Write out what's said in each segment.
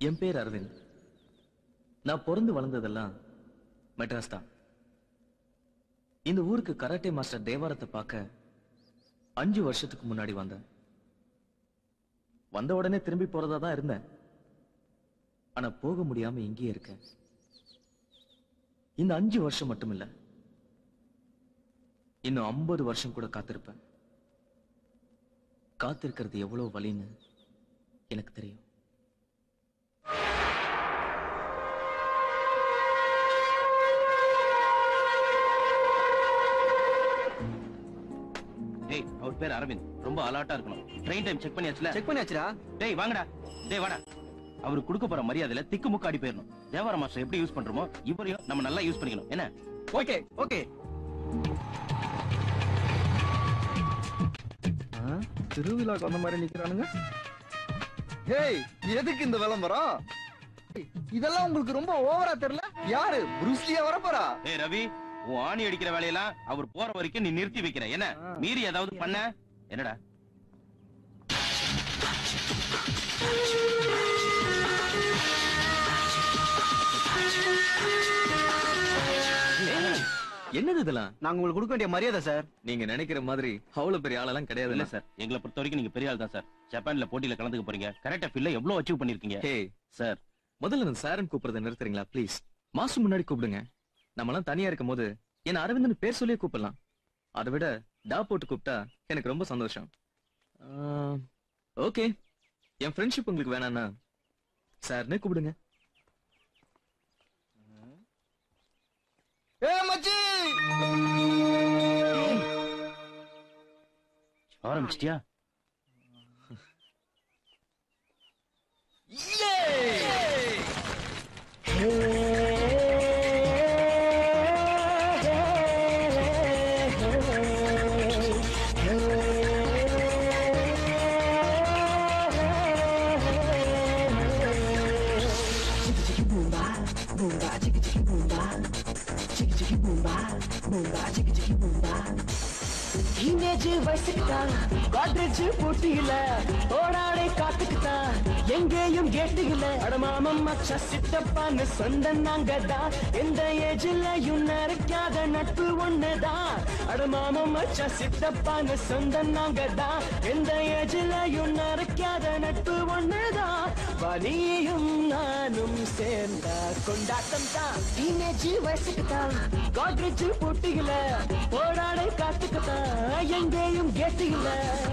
என் பேர் அரவிந்த் நான் பிறந்து வளர்ந்ததெல்லாம் மெட்ராஸ் தான் இந்த ஊருக்கு கராட்டே மாஸ்டர் தேவாரத்தை பார்க்க அஞ்சு வருஷத்துக்கு முன்னாடி வந்தேன் வந்த உடனே திரும்பி போறதா தான் இருந்தேன் ஆனா போக முடியாம இங்கேயே இருக்கேன் இந்த அஞ்சு வருஷம் மட்டும் இல்ல இன்னும் ஐம்பது வருஷம் கூட காத்திருப்பேன் காத்திருக்கிறது எவ்வளவு வலின்னு எனக்கு தெரியும் டேய் அவர் பேர் அரவிந்த் ரொம்ப அலர்ட்டா இருக்கணும் ட்ரெயின் டைம் செக் பண்ணியாச்சுல செக் பண்ணியாச்சுடா டேய் வாங்கடா டேய் வாடா அவரு கொடுக்க போற மரியாதையில திக்கு முக்கு அடி போயிடணும் தேவார மாஸ்டர் எப்படி யூஸ் பண்றோமோ இவரையும் நம்ம நல்லா யூஸ் பண்ணிக்கணும் என்ன ஓகே ஓகே திருவிழாக்கு வந்த மாதிரி நிக்கிறானுங்க ஹேய் எதுக்கு இந்த விளம்பரம் இதெல்லாம் உங்களுக்கு ரொம்ப ஓவரா தெரியல யாரு புருஸ்லியா வர போறா டேய் ரவி உன் ஆணி அடிக்கிற வேலையெல்லாம் அவர் போற வரைக்கும் நீ நிறுத்தி வைக்கிற என்ன மீறி ஏதாவது பண்ண என்னடா என்னது இதெல்லாம் நாங்க உங்களுக்கு கொடுக்க வேண்டிய மரியாதை சார் நீங்க நினைக்கிற மாதிரி அவ்வளவு பெரிய ஆளெல்லாம் கிடையாது இல்ல சார் எங்களை பொறுத்த வரைக்கும் நீங்க பெரிய ஆள் தான் சார் ஜப்பான்ல போட்டியில கலந்துக்க போறீங்க கரெக்டா ஃபில்ல எவ்வளவு அச்சீவ் பண்ணிருக்கீங்க ஹே சார் முதல்ல இந்த சாரன் கூப்பிடுறத நிறுத்துறீங்களா ப்ளீஸ் மாசம் முன்னாடி கூப்பிடுங்க நம்மலாம் தனியா இருக்கும் போது என்ன அரவிந்தன் பேர் சொல்லியே கூப்பிடலாம் அதை விட டா போட்டு கூப்பிட்டா எனக்கு ரொம்ப சந்தோஷம் ஓகே என் ஃப்ரெண்ட்ஷிப் உங்களுக்கு வேணாம்னா சார்னே கூப்பிடுங்க ஏ மச்சி ஆரம்பிச்சிட்டியா டீனேஜ் வயசுக்குதான் காட்ரேஜ் போட்டியில ஓடாடை காத்துக்குதான் எங்கேயும் கேட்டுகள அடமாமம் மச்சா சித்தப்பான்னு சொந்த நாங்கதான் எந்த ஏஜ்லயும் நிறைக்காத நட்பு ஒண்ணுதான் அடமாமம் மச்சா சித்தப்பான்னு சொந்த நாங்கதான் எந்த ஏஜ்லயும் நிறைக்காத நட்பு ஒண்ணுதான் வலியும் நானும் சேர்ந்தா கொண்டாட்டம் தான் டீனேஜ் வயசுக்கு தான் காட்ரேஜ் போட்டிகள ஓடாடை காத்துக்குதான் எங்கேயும் கேட்டுகள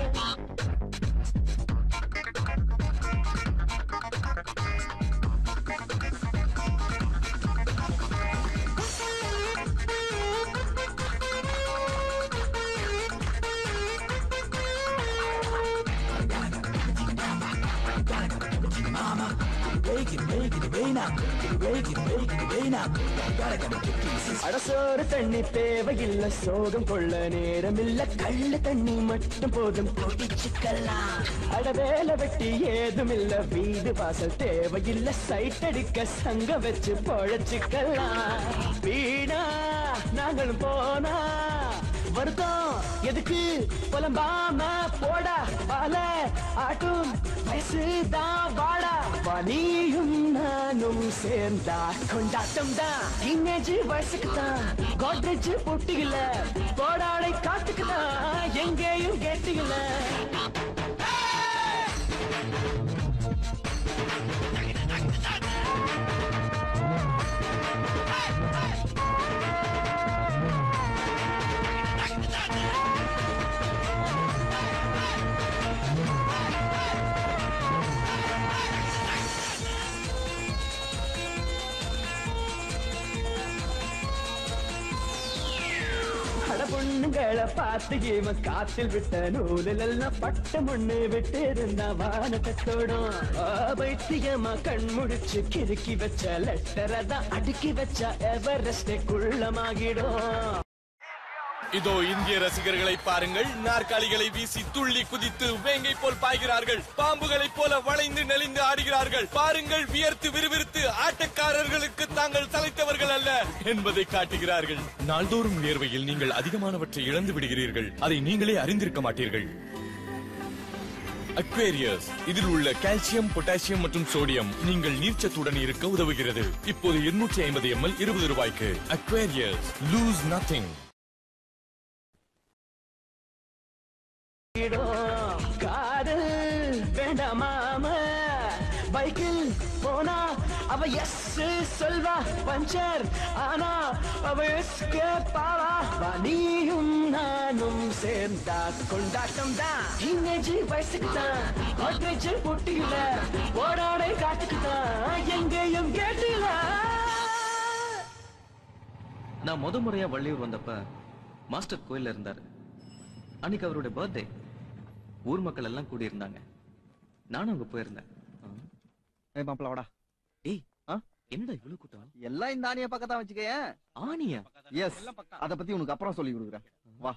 அடசோறு தண்ணி தேவையில்ல சோகம் கொள்ள நேரமில்ல கள்ள தண்ணி மட்டும் போதும் குடிச்சுக்கலாம் அட வேலை வெட்டி ஏதும் இல்ல வீடு வாசல் தேவையில்ல சைட் அடிக்க சங்க வச்சு பொழைச்சுக்கலாம் வீணா நாங்களும் போனா வருத்தம் எதுக்கு புலம்பாம போடா பால ஆட்டும் வயசுதான் வாடா பனியும் நானும் சேர்ந்தா கொண்டாட்டம் தான் டீனேஜ் வயசுக்கு தான் கோட்ரேஜ் பொட்டிகள போடாடை காத்துக்கு தான் எங்கேயும் கேட்டுகள அட பொண்ணுங்களை பார்த்து இவன் காத்தில் விட்ட நூலில் எல்லாம் பட்ட முன்னு விட்டு இருந்தா வானத்தோடும் பைத்தியமா கண் முடிச்சு கிறுக்கி வச்ச லெட்டரை தான் அடுக்கி வச்ச எவரெஸ்டே குள்ளமாகிடும் இதோ இந்திய ரசிகர்களை பாருங்கள் நாற்காலிகளை வீசி துள்ளி குதித்து வேங்கை போல் பாய்கிறார்கள் பாம்புகளைப் போல வளைந்து நெளிந்து ஆடுகிறார்கள் பாருங்கள் வியர்த்து விறுவிறுத்து ஆட்டக்காரர்களுக்கு தாங்கள் சளைத்தவர்கள் அல்ல என்பதை காட்டுகிறார்கள் நாள்தோறும் வியர்வையில் நீங்கள் அதிகமானவற்றை இழந்து விடுகிறீர்கள் அதை நீங்களே அறிந்திருக்க மாட்டீர்கள் அக்வேரியஸ் இதில் உள்ள கால்சியம் பொட்டாசியம் மற்றும் சோடியம் நீங்கள் நீர்ச்சத்துடன் இருக்க உதவுகிறது இப்போது 250 ஐம்பது எம்எல் இருபது ரூபாய்க்கு அக்வேரியஸ் லூஸ் நத்திங் காதல் வேண்டாமாம பைக்கில் போனா அவ எஸ் சொல்வா பஞ்சர் ஆனா அவ எஸ்கேப் ஆவா வா நீயும் நானும் சேர்ந்தா கொண்டாட்டம் தான் டீனேஜ் வயசுக்கு தான் காட்ரேஜ் பொட்டியில ஓடாடை காட்டுக்கு தான் எங்கேயும் கேட்டில நான் முத முறையா வள்ளியூர் வந்தப்ப மாஸ்டர் கோயில்ல இருந்தாரு அன்னைக்கு அவருடைய பர்த்டே ஊர் மக்கள் எல்லாம் கூடி இருந்தாங்க நானும் அங்க போயிருந்தேன் ஆ. ஏய் மாப்பிள வாடா ஏய் ஆ? என்னடா இவ்வளவு கூட்டம் எல்லாம் இந்த ஆணிய பக்கத்தான் வச்சுக்கேன் ஆனியா எஸ் அத பத்தி உனக்கு அப்புறம் சொல்லி கொடுக்குறேன் வா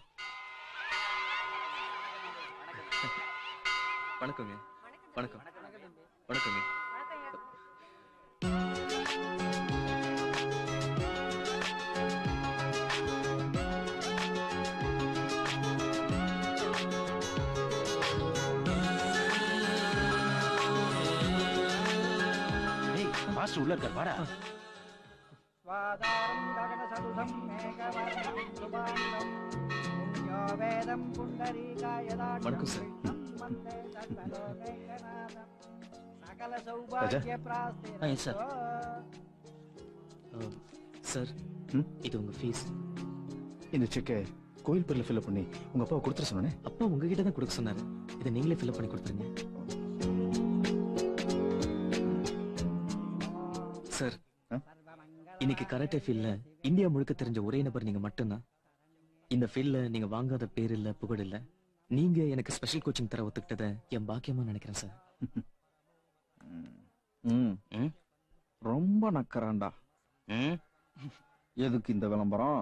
வணக்கங்க வணக்கம் வணக்கங்க ஏய் மாஸ்டர் உள்ள இருக்கார் வாடா स्वादारं गगनसदृशं मेघवर्णं शुभाङ्गं पुण्योवेदं पुण्डरीकायदाक्षं வணக்கம் சார். कृष्णं वन्दे सर्वलोकैकनाथं ஆ, सकलसौभाग्यप्राप्तिरस्तु yes, sir. ஆ, சார் ம்? இது உங்க ஃபீஸ் இந்த செக்கை கோயில் பேர்ல ஃபில் பண்ணி உங்க அப்பாவை கொடுத்துட சொன்னேன் அப்பா உங்ககிட்ட தான் கொடுக்க சொன்னாரு இதை நீங்களே ஃபில் பண்ணி கொடுத்துருங்க சார் ஆ? இன்னைக்கு கராட்டே ஃபீல்ட்ல இந்தியா முழுக்க தெரிஞ்ச ஒரே நபர் நீங்க மட்டும்தான் இந்த ஃபீல்ட்ல நீங்க வாங்காத பேர் இல்ல புகழ் இல்ல நீங்க எனக்கு ஸ்பெஷல் கோச்சிங் தர ஒத்துக்கிட்டத என் பாக்கியமா நினைக்கிறேன் சார் ம் ம்? ரொம்ப நக்கறான்டா ம் எதுக்கு இந்த விளம்பரம்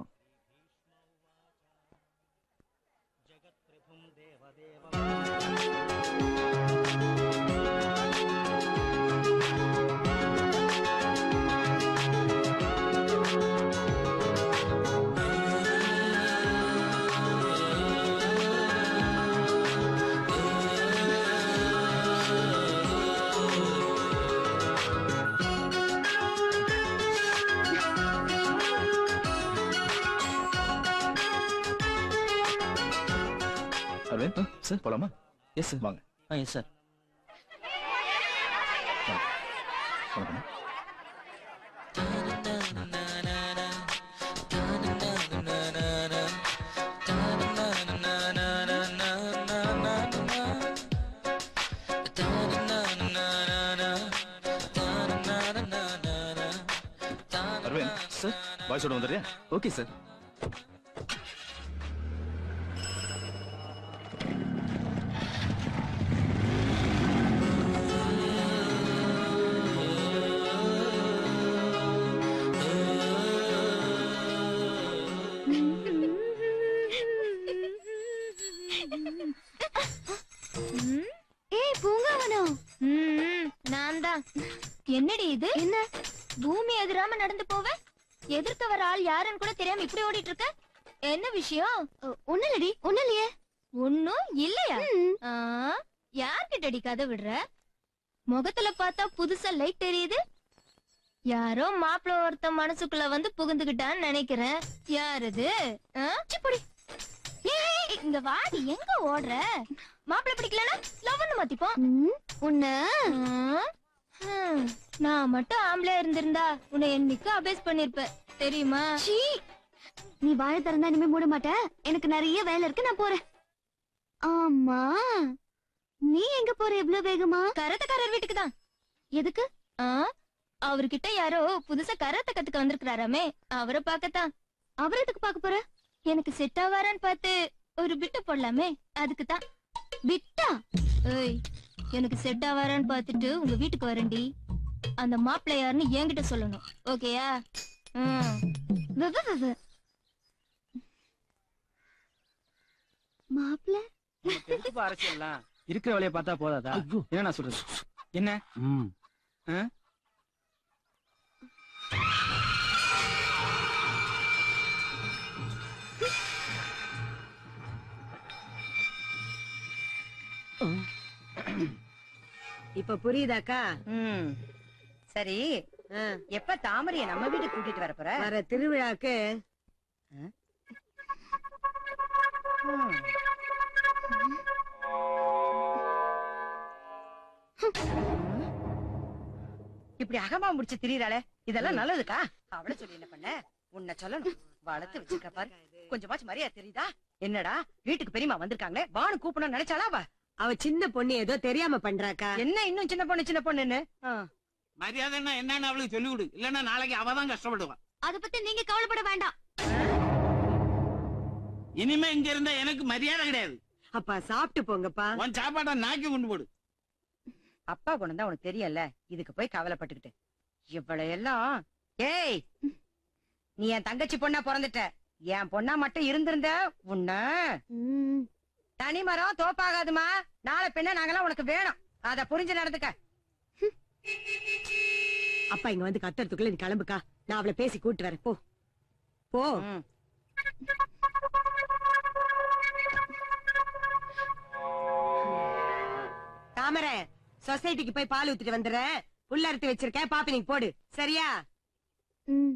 அரவிந்த் சார் போலாமா எஸ் சார் வாங்க ஆ எஸ் சார் வணக்கம் அரவிந்த் சார் பாய்ஸோட வந்துடுறியா ஓகே சார் ஏய் பூங்காவனம் நான் தான் என்னடி இது என்ன பூமி எதிராம நடந்து போவ எதிர்க்க வர ஆள் யாருன்னு கூட தெரியாம இப்படி ஓடிட்டு இருக்க என்ன விஷயம் ஒண்ணு இல்லடி ஒண்ணு இல்லையே ஒண்ணும் இல்லையா ஆ, யார்கிட்டடி கதை விடுற முகத்துல பார்த்தா புதுசா லைட் தெரியுது யாரோ மாப்பிள ஒருத்த மனசுக்குள்ள வந்து புகுந்துகிட்டான்னு நினைக்கிறேன் யாரது ஆ? சி, போடி. ஏய், இங்க வாடி எங்க ஓடுற மாப்பிள பிடிக்கலனா லவ்னு மாத்திப்போம் உன்ன நான் மட்டும் ஆம்பளை இருந்திருந்தா உன்னை என்னைக்கு அபேஸ் பண்ணிருப்ப தெரியுமா நீ வாழ திறந்தா இனிமே மூட மாட்ட எனக்கு நிறைய வேலை இருக்கு நான் போறேன் ஆமா நீ எங்க போற இவ்ளோ வேகமா கரத்தக்காரர் வீட்டுக்கு தான் எதுக்கு அவர்கிட்ட யாரோ புதுசா கராத்த கத்துக்க வந்திருக்கிறாராமே அவரை பார்க்கத்தான் அவர் எதுக்கு பார்க்க போற எனக்கு செட் ஆவாரான்னு பார்த்து ஒரு பிட்ட போடலாமே அதுக்கு தான் பிட்டா ஏய் எனக்கு செட் ஆவாரான்னு பார்த்துட்டு உங்க வீட்டுக்கு வரேன்டி அந்த மாப்பிள்ளை யாருன்னு என்கிட்ட சொல்லணும் ஓகேயா மாப்பிள்ள தெரிஞ்சுப்பா அரசியல்லாம் இருக்கிற வேலையை பார்த்தா போதாதா என்ன நான் சொல்றது என்ன ம் ஆ? இப்ப புரியுதாக்கா ம் சரி ஆ, எப்ப தாமரைய நம்ம வீட்டுக்கு கூட்டிட்டு வர போற வர திருவிழாக்கு ம். இப்படி அகமா முடிச்சு திரியறாளே இதெல்லாம் நல்லதுக்கா அவள சொல்லி என்ன பண்ண உன்னை சொல்லணும் வளர்த்து வச்சிருக்க பாரு கொஞ்சமாச்சும் மரியாதை தெரியுதா என்னடா வீட்டுக்கு பெரியமா வந்திருக்காங்களே வானு கூப்பிடணும்னு நினைச்சாளா அவ அவ சின்ன பொண்ணு ஏதோ தெரியாம பண்றாக்கா என்ன இன்னும் சின்ன பொண்ணு சின்ன பொண்ணுன்னு ஆ. மரியாதைன்னா என்னன்னு அவளுக்கு சொல்லி கொடு இல்லன்னா நாளைக்கு அவ தான் கஷ்டப்படுவா அத பத்தி நீங்க கவலைப்பட வேண்டாம் இனிமே இங்க இருந்தா எனக்கு மரியாதை கிடையாது அப்பா சாப்பிட்டு போங்கப்பா உன் சாப்பாட்டை நாக்கி கொண்டு போடு அப்பா குணம் தான் உனக்கு தெரியல இதுக்கு போய் கவலைப்பட்டுக்கிட்டு இவ்வளவு எல்லாம் ஏய் நீ என் தங்கச்சி பொண்ணா பிறந்துட்ட என் பொண்ணா மட்டும் இருந்திருந்த உன்ன ம், தனி மரம் தோப்பாகாதுமா நாளை பின்ன நாங்கெல்லாம் உனக்கு வேணும் அத புரிஞ்சு நடந்துக்க அப்பா இங்க வந்து கத்துறதுக்குள்ள நீ கிளம்புக்கா நான் அவளை பேசி கூட்டு வரேன் போ போ ம். தாமரை சொசைட்டிக்கு போய் பால் ஊத்திட்டு வந்துடுறேன் புல்ல அறுத்து வச்சிருக்கேன் பாப்பி நீ போடு சரியா ம்.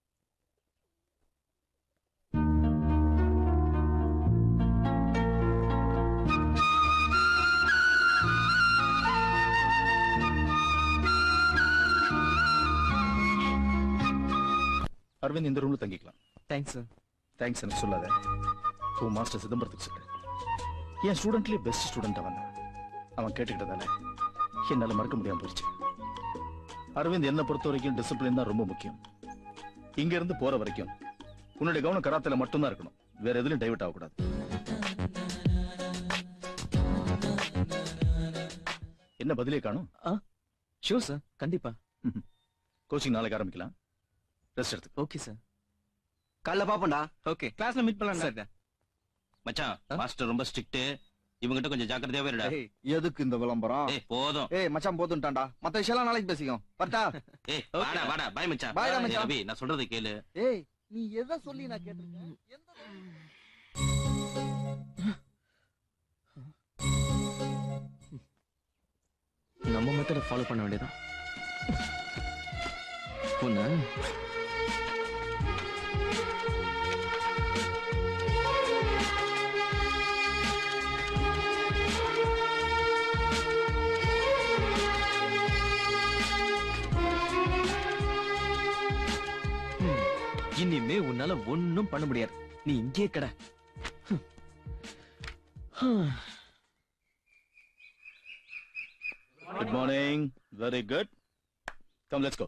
அரவிந்த் இந்த ரூம்ல தங்கிக்கலாம் தேங்க்ஸ் சார் தேங்க்ஸ் எனக்கு சொல்லாத உன் மாஸ்டர் சிதம்பரத்துக்கு சொல்லு என் ஸ்டூடெண்ட்லயே பெஸ்ட் ஸ்டூடெண்ட் அவன் அவன் கேட்டுக்கிட்டதால என்னால மறக்க முடியாம போயிடுச்சு அரவிந்த் என்ன பொறுத்த வரைக்கும் டிசிப்ளின் தான் ரொம்ப முக்கியம் இங்க இருந்து போற வரைக்கும் உன்னுடைய கவனம் கராத்துல மட்டும்தான் இருக்கணும் வேற எதுலயும் டைவர்ட் ஆகக்கூடாது என்ன பதிலே காணும் ஷூர் சார் கண்டிப்பா கோச்சிங் நாளைக்கு ஆரம்பிக்கலாம் ரெஸ்ட் எடுத்து ஓகே சார் காலைல பாப்போம்டா ஓகே கிளாஸ்ல மீட் பண்ணலாம் சார் மச்சான் ஆ? மாஸ்டர் ரொம்ப ஸ்ட்ரிக்ட் இவங்கிட்ட கொஞ்சம் ஜாக்கிரதையாவே இருடா ஏய், எதுக்கு இந்த விளம்பரம் ஏய் போதும் ஏய் மச்சான் போதும்ட்டான்டா மத்த விஷயம் எல்லாம் நாளைக்கு பேசிக்கோ வரட்டா ஏய் வாடா வாடா பாய் மச்சான் Bye டா ஏய், மச்சான். ரவி நான் சொல்றது கேளு ஏய் நீ எதை சொல்லி நான் கேட்டிருக்கேன் எந்த நம்ம மெத்தட ஃபாலோ பண்ண வேண்டியதான் ஒண்ணு ம், இனிமே உன்னால ஒண்ணும் பண்ண முடியாது நீ இங்கே கட good morning very good come let's go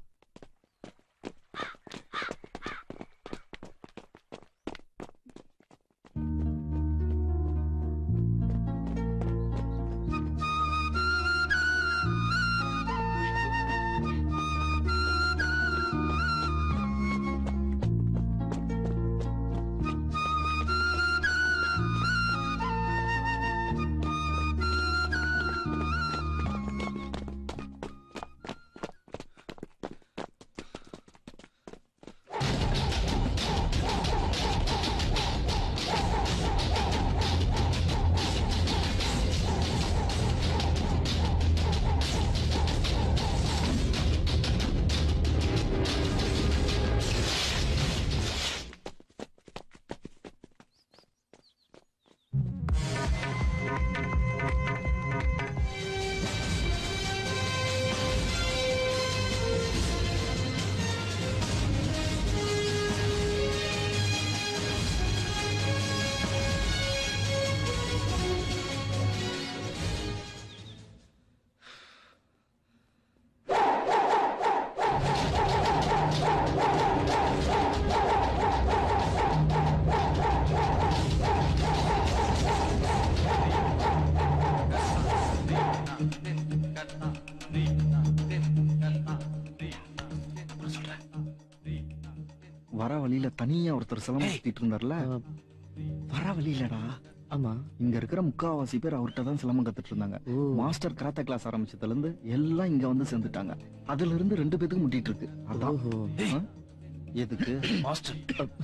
வர வழியில தனியா ஒருத்தர் சிலம்பம் சுத்திட்டு இருந்தார்ல வர வழியிலடா ஆமா இங்க இருக்கிற முக்காவாசி பேர் அவர்கிட்ட தான் சிலம்பம் கத்துட்டு இருந்தாங்க மாஸ்டர் கராத்தே கிளாஸ் ஆரம்பிச்சதுல இருந்து எல்லாம் இங்க வந்து சேர்ந்துட்டாங்க அதுல இருந்து ரெண்டு பேத்துக்கு முட்டிட்டு இருக்கு அதான் ஓஹோ ஆ? எதுக்கு மாஸ்டர்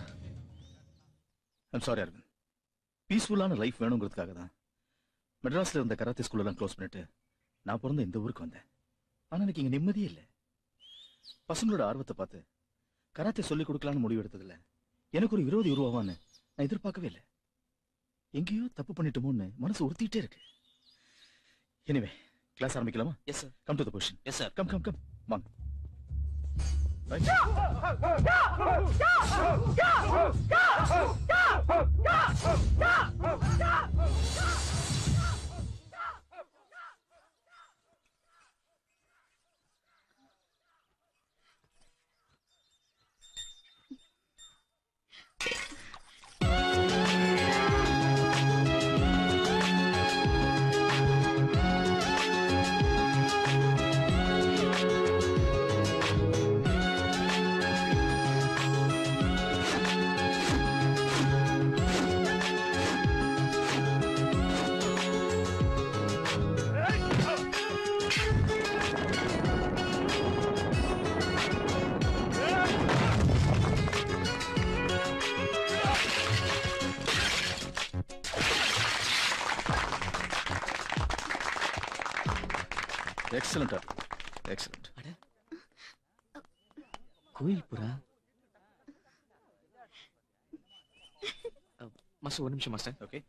ஐம் சாரி அரவிந்த் பீஸ்ஃபுல்லான லைஃப் வேணுங்கிறதுக்காக தான் மெட்ராஸ்ல இருந்த கராத்தே ஸ்கூல் எல்லாம் க்ளோஸ் பண்ணிட்டு நான் பிறந்த இந்த ஊருக்கு வந்தேன் ஆனா எனக்கு இங்க நிம்மதியே இல்லை பசங்களோட ஆர்வத்தை பார்த்து கராத்தே சொல்லிக் கொடுக்கலாம்னு முடிவு எடுத்ததில்ல எனக்கு ஒரு விரோதி உருவாவான்னு நான் எதிர்பார்க்கவே இல்லை எங்கேயோ தப்பு பண்ணிட்டோமோன்னு மனசு உறுத்திட்டே இருக்கு எனிவே கிளாஸ் ஆரம்பிக்கலாமா yes sir come to the question yes sir come come come வாங்க எக்ஸலண்ட் எக்ஸலண்ட் கோயில் புறா மாஸ்டர் ஒரு நிமிஷம் மாஸ்டர் ஓகே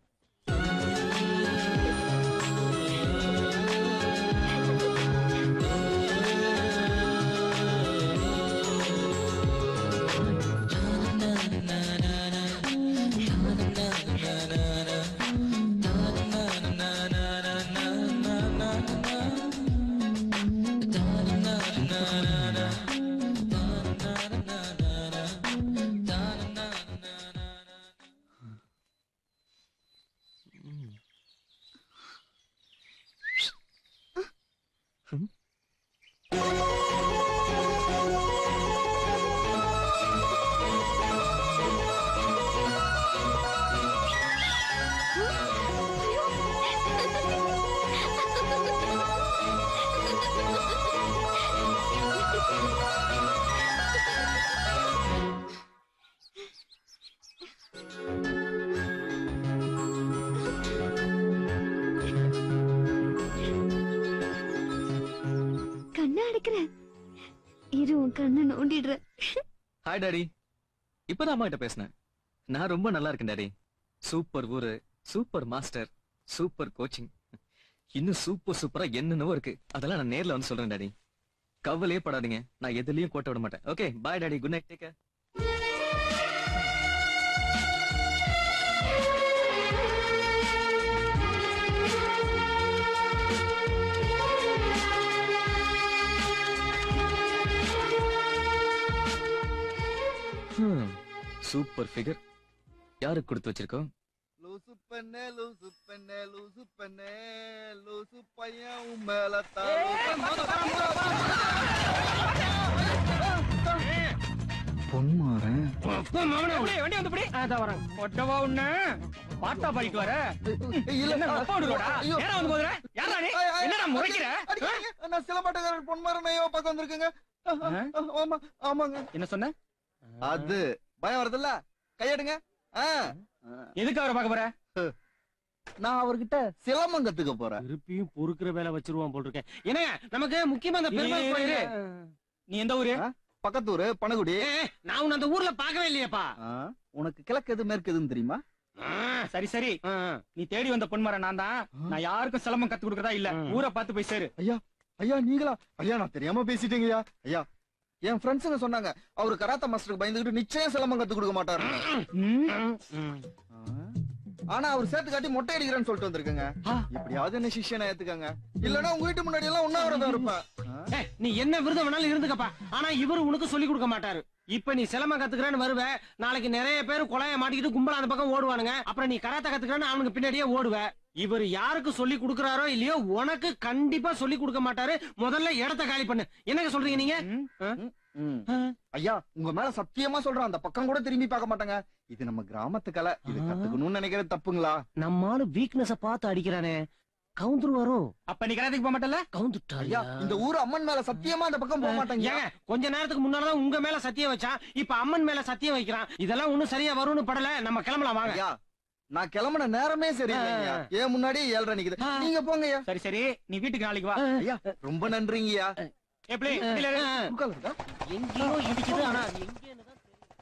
கண்ணை அடைக்கிறேன் இரு உன் கண்ணை நோண்டிடுறேன் ஹாய் டாடி இப்பதான் அம்மா கிட்ட பேசினேன் நான் ரொம்ப நல்லா இருக்கேன் டாடி சூப்பர் ஊரு சூப்பர் மாஸ்டர் சூப்பர் கோச்சிங் இன்னும் சூப்பர் சூப்பரா என்னென்னவோ இருக்கு அதெல்லாம் நான் நேர்ல வந்து சொல்றேன் டாடி கவலையே படாதீங்க நான் எதுலயும் கோட்ட விட மாட்டேன் okay bye daddy good night take super figure யாருக்கு கொடுத்து வச்சிருக்கோம் லூசு பெண்ணே லூசு பெண்ணே லூசு பெண்ணே லூசு பையன் உன் மேல பொன்மாறன் வண்டி வந்து பிடி அதான் வரேன் ஒட்டவா உன்ன பாட்டா பாடிட்டு வர இல்ல என்ன அப்பா விடுவாடா ஐயோ. நேரா வந்து போதுற யாரா நீ என்னடா முறைக்கிற அடிக்காதீங்க. நான் சிலம்பாட்டக்காரன் பொன்மாறன் ஐயோ பக்கம் வந்திருக்கேங்க ஆமா ஆமாங்க என்ன சொன்ன அது பயம் வருதுல்ல கையெடுங்க ஆ. எதுக்கு அவரை பார்க்க போற நான் அவர்கிட்ட சிலம்பம் கத்துக்க போறேன் திருப்பியும் பொறுக்கிற வேலை வச்சிருவான் போல் இருக்கேன் என்னங்க நமக்கு முக்கியமா அந்த பெருமாள் இரு, இரு, கோயில் நீ எந்த ஊரு பக்கத்தூரு பனகுடி நான் உன்னை அந்த ஊர்ல பார்க்கவே இல்லையேப்பா ஆ, உனக்கு கிழக்கு எது மேற்கு எதுன்னு தெரியுமா சரி சரி நீ தேடி வந்த பொன்மர நான் தான் நான் யாருக்கும் சிலம்பம் கத்து கொடுக்கறதா இல்ல ஊரை பார்த்து போய் சேரு ஐயா ஐயா நீங்களா ஐயா நான் தெரியாம பேசிட்டீங்கய்யா ஐயா என் ஃப்ரெண்ட்ஸுங்க சொன்னாங்க அவரு கராத்தா மாஸ்டருக்கு பயந்துகிட்டு நிச்சயம் சிலம்பம் கத்து கொடுக்க மாட்டாரு ஆனா அவர் சேர்த்து காட்டி மொட்டை அடிக்கிறேன்னு சொல்லிட்டு வந்திருக்கேங்க எப்படியாவது என்ன சிஷ்யனை ஏத்துக்கங்க இல்லன்னா உங்க வீட்டு முன்னாடி எல்லாம் உண்ணாவிரதம் இருப்பேன் ஏய், நீ என்ன விருதம் வேணாலும் இருந்துக்கப்பா ஆனா இவரு உனக்கு சொல்லி கொடுக்க மாட்டாரு இப்ப நீ சிலம்பம் கத்துக்கிறேன்னு வருவ நாளைக்கு நிறைய பேர் கொலைய மாட்டிக்கிட்டு கும்பலா அந்த பக்கம் ஓடுவானுங்க அப்புறம் நீ கராத்தா கத்துக்கிறேன்னு அவனுக்கு பின்னாடியே ஓடுவ இவர் யாருக்கு சொல்லி கொடுக்கறாரோ இல்லையோ உனக்கு கண்டிப்பா சொல்லி கொடுக்க மாட்டாரு முதல்ல இடத்த காலி பண்ணு என்னங்க சொல்றீங்க நீங்க ம். ஐயா உங்க மேல சத்தியமா சொல்றேன் அந்த பக்கம் கூட திரும்பி பார்க்க மாட்டாங்க இது நம்ம கிராமத்து கலை இது கத்துக்கணும்னு நினைக்கிறது தப்புங்களா நம்மால வீக்னஸ பார்த்து அடிக்கிறானே கவுந்துரு வரும் அப்ப நீ கராத்துக்கு போக மாட்டல கவுந்துட்டா ஐயா இந்த ஊர் அம்மன் மேல சத்தியமா அந்த பக்கம் போக மாட்டாங்க ஏங்க கொஞ்ச நேரத்துக்கு முன்னாலதான் உங்க மேல சத்தியம் வச்சான் இப்ப அம்மன் மேல சத்தியம் வைக்கிறான் இதெல்லாம் ஒண்ணும் சரியா வரும்னு படல நம்ம கிளம்பலாம் வாங்க ஐயா நான் கிளம்புன நேரமே சரியில்லைங்கய்யா ஏன் முன்னாடி ஏழ்ரை நிக்குது நீங்க போங்கய்யா சரி சரி நீ வீட்டுக்கு நாளைக்கு வா ஐயா ரொம்ப நன்றிங்கய்யா எப்படி கீழே இரு. உட்காருங்க. எங்கேயோ இடிக்குது ஆனா அது எங்கேன்னு தான்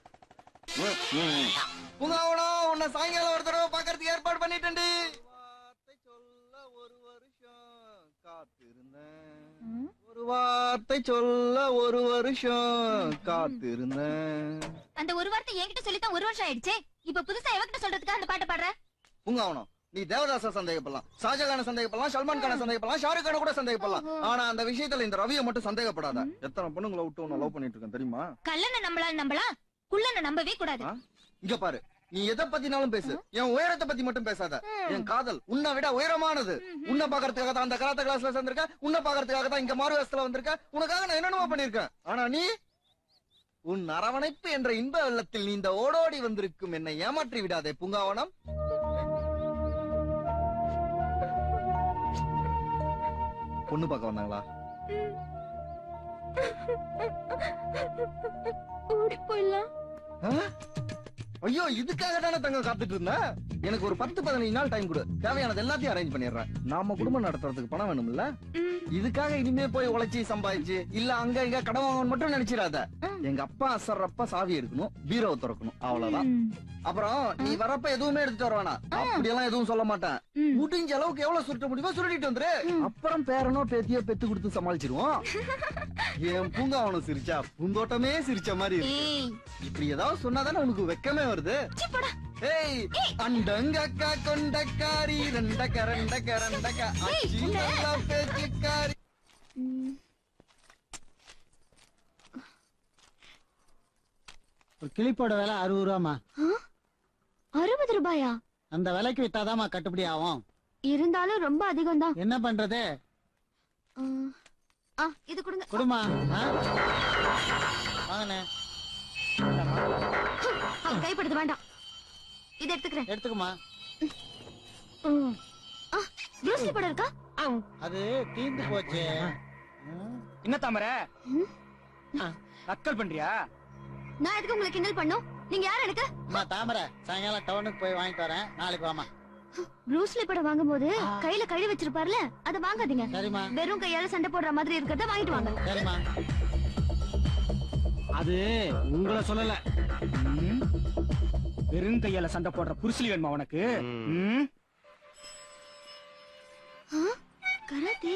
புங்காவனம் உன்னை சாயங்காலம் ஒரு தடவை பாக்குறதுக்கு ஏற்பாடு பண்ணிட்டேன்டி வார்த்தை சொல்ல ஒரு வருஷம் காத்திருந்தேன் ஒரு வார்த்தை சொல்ல ஒரு வருஷம் காத்திருந்தேன் அந்த ஒரு வார்த்தை என்கிட்ட சொல்லித்தான் ஒரு வருஷம் ஆயிடுச்சே இப்ப புதுசா எவகிட்ட சொல்றதுக்கு அந்த பாட்டு பாடுற புங்காவனம் நீ தேவதாச சந்தேகப்படலாம் ஷாஜகான சந்தேகப்படலாம் சல்மான் கான சந்தேகப்படலாம் ஷாருக் கான கூட சந்தேகப்படலாம் ஆனா அந்த விஷயத்துல இந்த ரவியை மட்டும் சந்தேகப்படாத எத்தனை பொண்ணுங்களை விட்டு உன்னை லவ் பண்ணிட்டு இருக்கேன் தெரியுமா கல்லனை நம்பலாம் நம்பலாம் குள்ளனை நம்பவே கூடாது ஆ? இங்க பாரு நீ எதை பத்தினாலும் பேசு என் உயரத்தை பத்தி மட்டும் பேசாத என் காதல் உன்னை விட உயரமானது உன்னை பாக்குறதுக்காக தான் அந்த கராத்த கிளாஸ்ல சேர்ந்திருக்க உன்னை பாக்குறதுக்காக தான் இங்க மாறு வேஷத்துல வந்திருக்க உனக்காக நான் என்னென்னமோ பண்ணிருக்கேன் ஆனா நீ உன் அரவணைப்பு என்ற இன்ப வெள்ளத்தில் நீ இந்த ஓடோடி வந்திருக்கும் என்னை ஏமாற்றி விடாதே பூங்காவனம் பொண்ணு பார்க்க வந்தாங்களா ஓடி போயிடலாம் ஆ? ஐயோ இதுக்காக தானே தங்க காத்துட்டு இருந்தேன் எனக்கு ஒரு பத்து பதினஞ்சு நாள் டைம் கொடு தேவையானது எல்லாத்தையும் அரேஞ்ச் பண்ணிடுறேன் நாம குடும்பம் நடத்துறதுக்கு பணம் வேணும்ல இதுக்காக இனிமே போய் உழைச்சி சம்பாதிச்சு இல்ல அங்க இங்க கடன் வாங்கணும் மட்டும் நினைச்சிடாத எங்க அப்பா அசர்றப்ப சாவி எடுக்கணும் பீரோவை திறக்கணும் அவ்வளவுதான் அப்புறம் நீ வரப்ப எதுவுமே எடுத்துட்டு வர வேணாம் அப்படியெல்லாம் எதுவும் சொல்ல மாட்டேன் முடிஞ்ச அளவுக்கு எவ்வளவு சுருட்ட முடியுமோ சுருட்டிட்டு வந்துரு அப்புறம் பேரனோ பேத்தியோ பெத்து கொடுத்து சமாளிச்சிருவோம் என் பூங்காவனம் சிரிச்சா பூந்தோட்டமே சிரிச்ச மாதிரி இருக்கு ஏய் இப்படி ஏதாவது சொன்னாதானே உனக்கு வெக்கமே வருது சீ, போடா ஏய் அண்டங்கக்கா கொண்டக்காரி ரெண்டக்க ரெண்டக்க ரெண்டக்க அச்சி நல்லா பேச்சுக்காரி ஒரு கிளிப்போட விலை அறுபது ரூபாமா அறுபது ரூபாயா அந்த விலைக்கு வித்தாதாம்மா கட்டுப்படி ஆகும் இருந்தாலும் ரொம்ப அதிகம் தான் என்ன பண்றது ஆ இது கொடுங்க குடுமா வாங்கண்ணே ஆ, கைப்படுத்த வேண்டாம் இது எடுத்துக்கிறேன் எடுத்துக்குமா ம். ஆ, ப்ரூஸ்லி படம் இருக்கா அது தீந்து போச்சு என்ன தாமரை நக்கல் பண்றியா நான் எதுக்கு உங்களுக்கு கிண்டல் பண்ணும் நீங்க யார் எனக்கு அம்மா தாமரை சாயங்காலம் டவுனுக்கு போய் வாங்கிட்டு வரேன் நாளைக்கு வாமா ப்ரூஸ்லி படம் வாங்கும்போது கையில கழி வச்சிருப்பார்ல அத வாங்காதீங்க சரிம்மா வெறும் கையால சண்டை போடுற மாதிரி இருக்கிறத வாங்கிட்டு வாங்க சரிம்மா அது உங்களை சொல்லல ம்? வெறும் கையால சண்டை போடுற புருஷலி வேணுமா உனக்கு ம்? ஆ, கராத்தே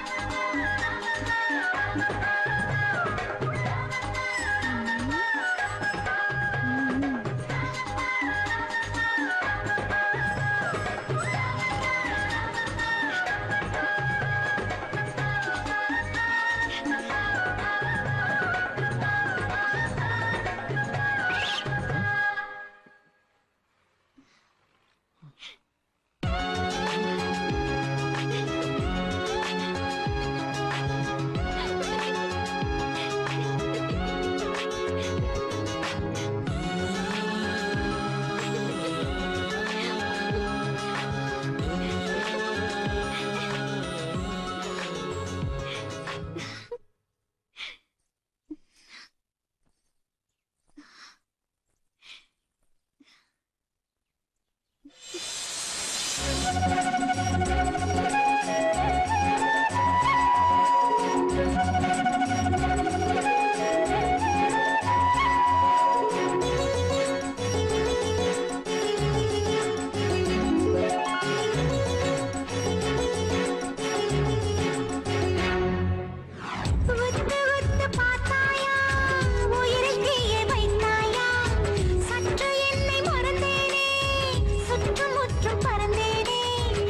உத்து உத்து பார்த்தாயா உயிரில் தீயை வைத்தாயா சற்று என்னை மறந்தேனே சுற்றும் முற்றும் பறந்தேனே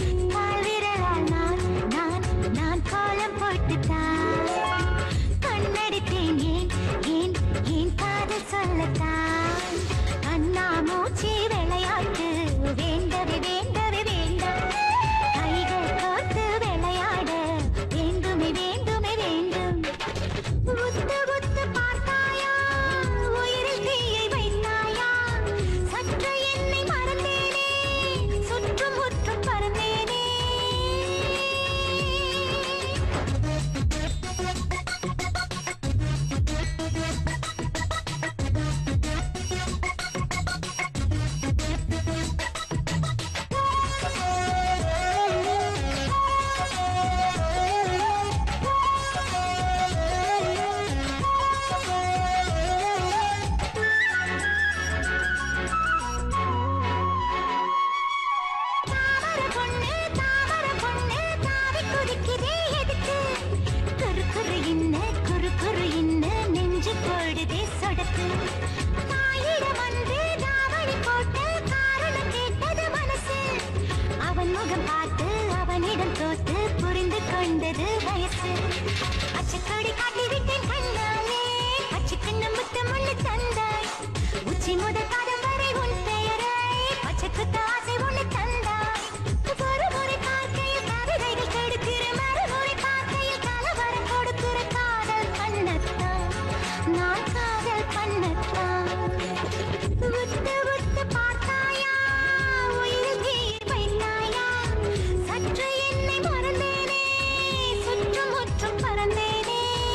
தாயிடம் வந்து தாவணி போட்டு காரணம் கேட்டது மனசு அவன் முகம் பார்த்து அவனிடம் தோத்து புரிந்து கொண்டது வயசு அச்சக்கொடி காட்டிவிட்டேன் கண்ணாலே பச்சை கண்ணு முத்தம் ஒண்ணு தந்தாய் உச்சி முதல் பாதம் வரை உன் பெயரை பச்சை குத்த ஆசை ஒண்ணு தந்தாய் ஒரு முறை பார்க்கையில் கவிதைகள் கெடுக்கிற மறுமுறை பார்க்கையில் கலவரம் கொடுக்கிற காதல் பண்ணத்தான் நான் காதல் பண்ணத்தான் உத்து உத்து பார்த்தாயா உயிரில் தீ வைத்தாயா சற்று என்னை மறந்தேனே சுற்றும் முற்றும் பறந்தேனே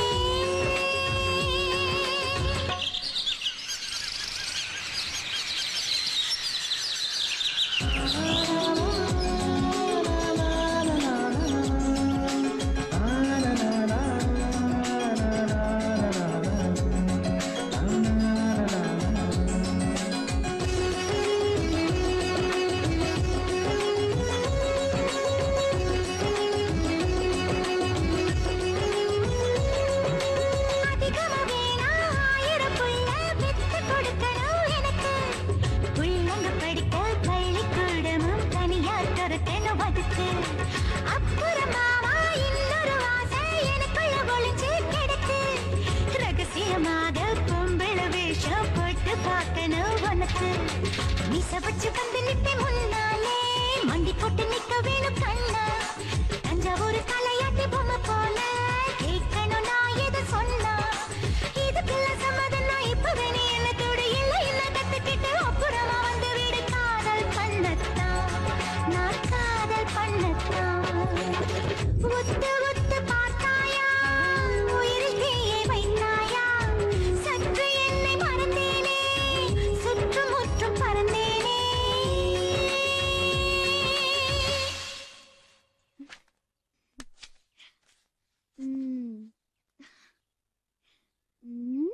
அதிகமா வேணா ஆயிரம் புள்ள பெத்து கொடுக்கணும் எனக்கு புள்ளங்க படிக்க பள்ளிக்கூடமும் தனியார் துரத்தணும் அதுக்கு அப்புறமாவா இன்னொரு ஆசை எனக்குள்ள ஒளிஞ்சு கிடக்கு ரகசியமாக பொம்பளை வேஷம் போட்டு பார்க்கணும் உனக்கு மீச வச்சு வந்து நிப்பேன் முன்னாலே மண்டி போட்டு நிக்க வேணும் கண்ணா தஞ்சாவூர் தலையாட்டி பொம்மை போல கேட்கணும் நான் எது சொன்னா இதுக்குள்ள சம்மதம் நான் இப்பவே நீ என்ன தொடு இல்லை என்ன கத்துக்கிட்டு அப்புறமா வந்து வீடு காதல் பண்ணத்தான் நான் காதல் பண்ணத்தான் உத்து உத்து பார்த்தாயா உயிரில் தீயை வைத்தாயா சற்று என்னை மறந்தேனே சுற்றும் முற்றும் பறந்தேனே ம். ம்.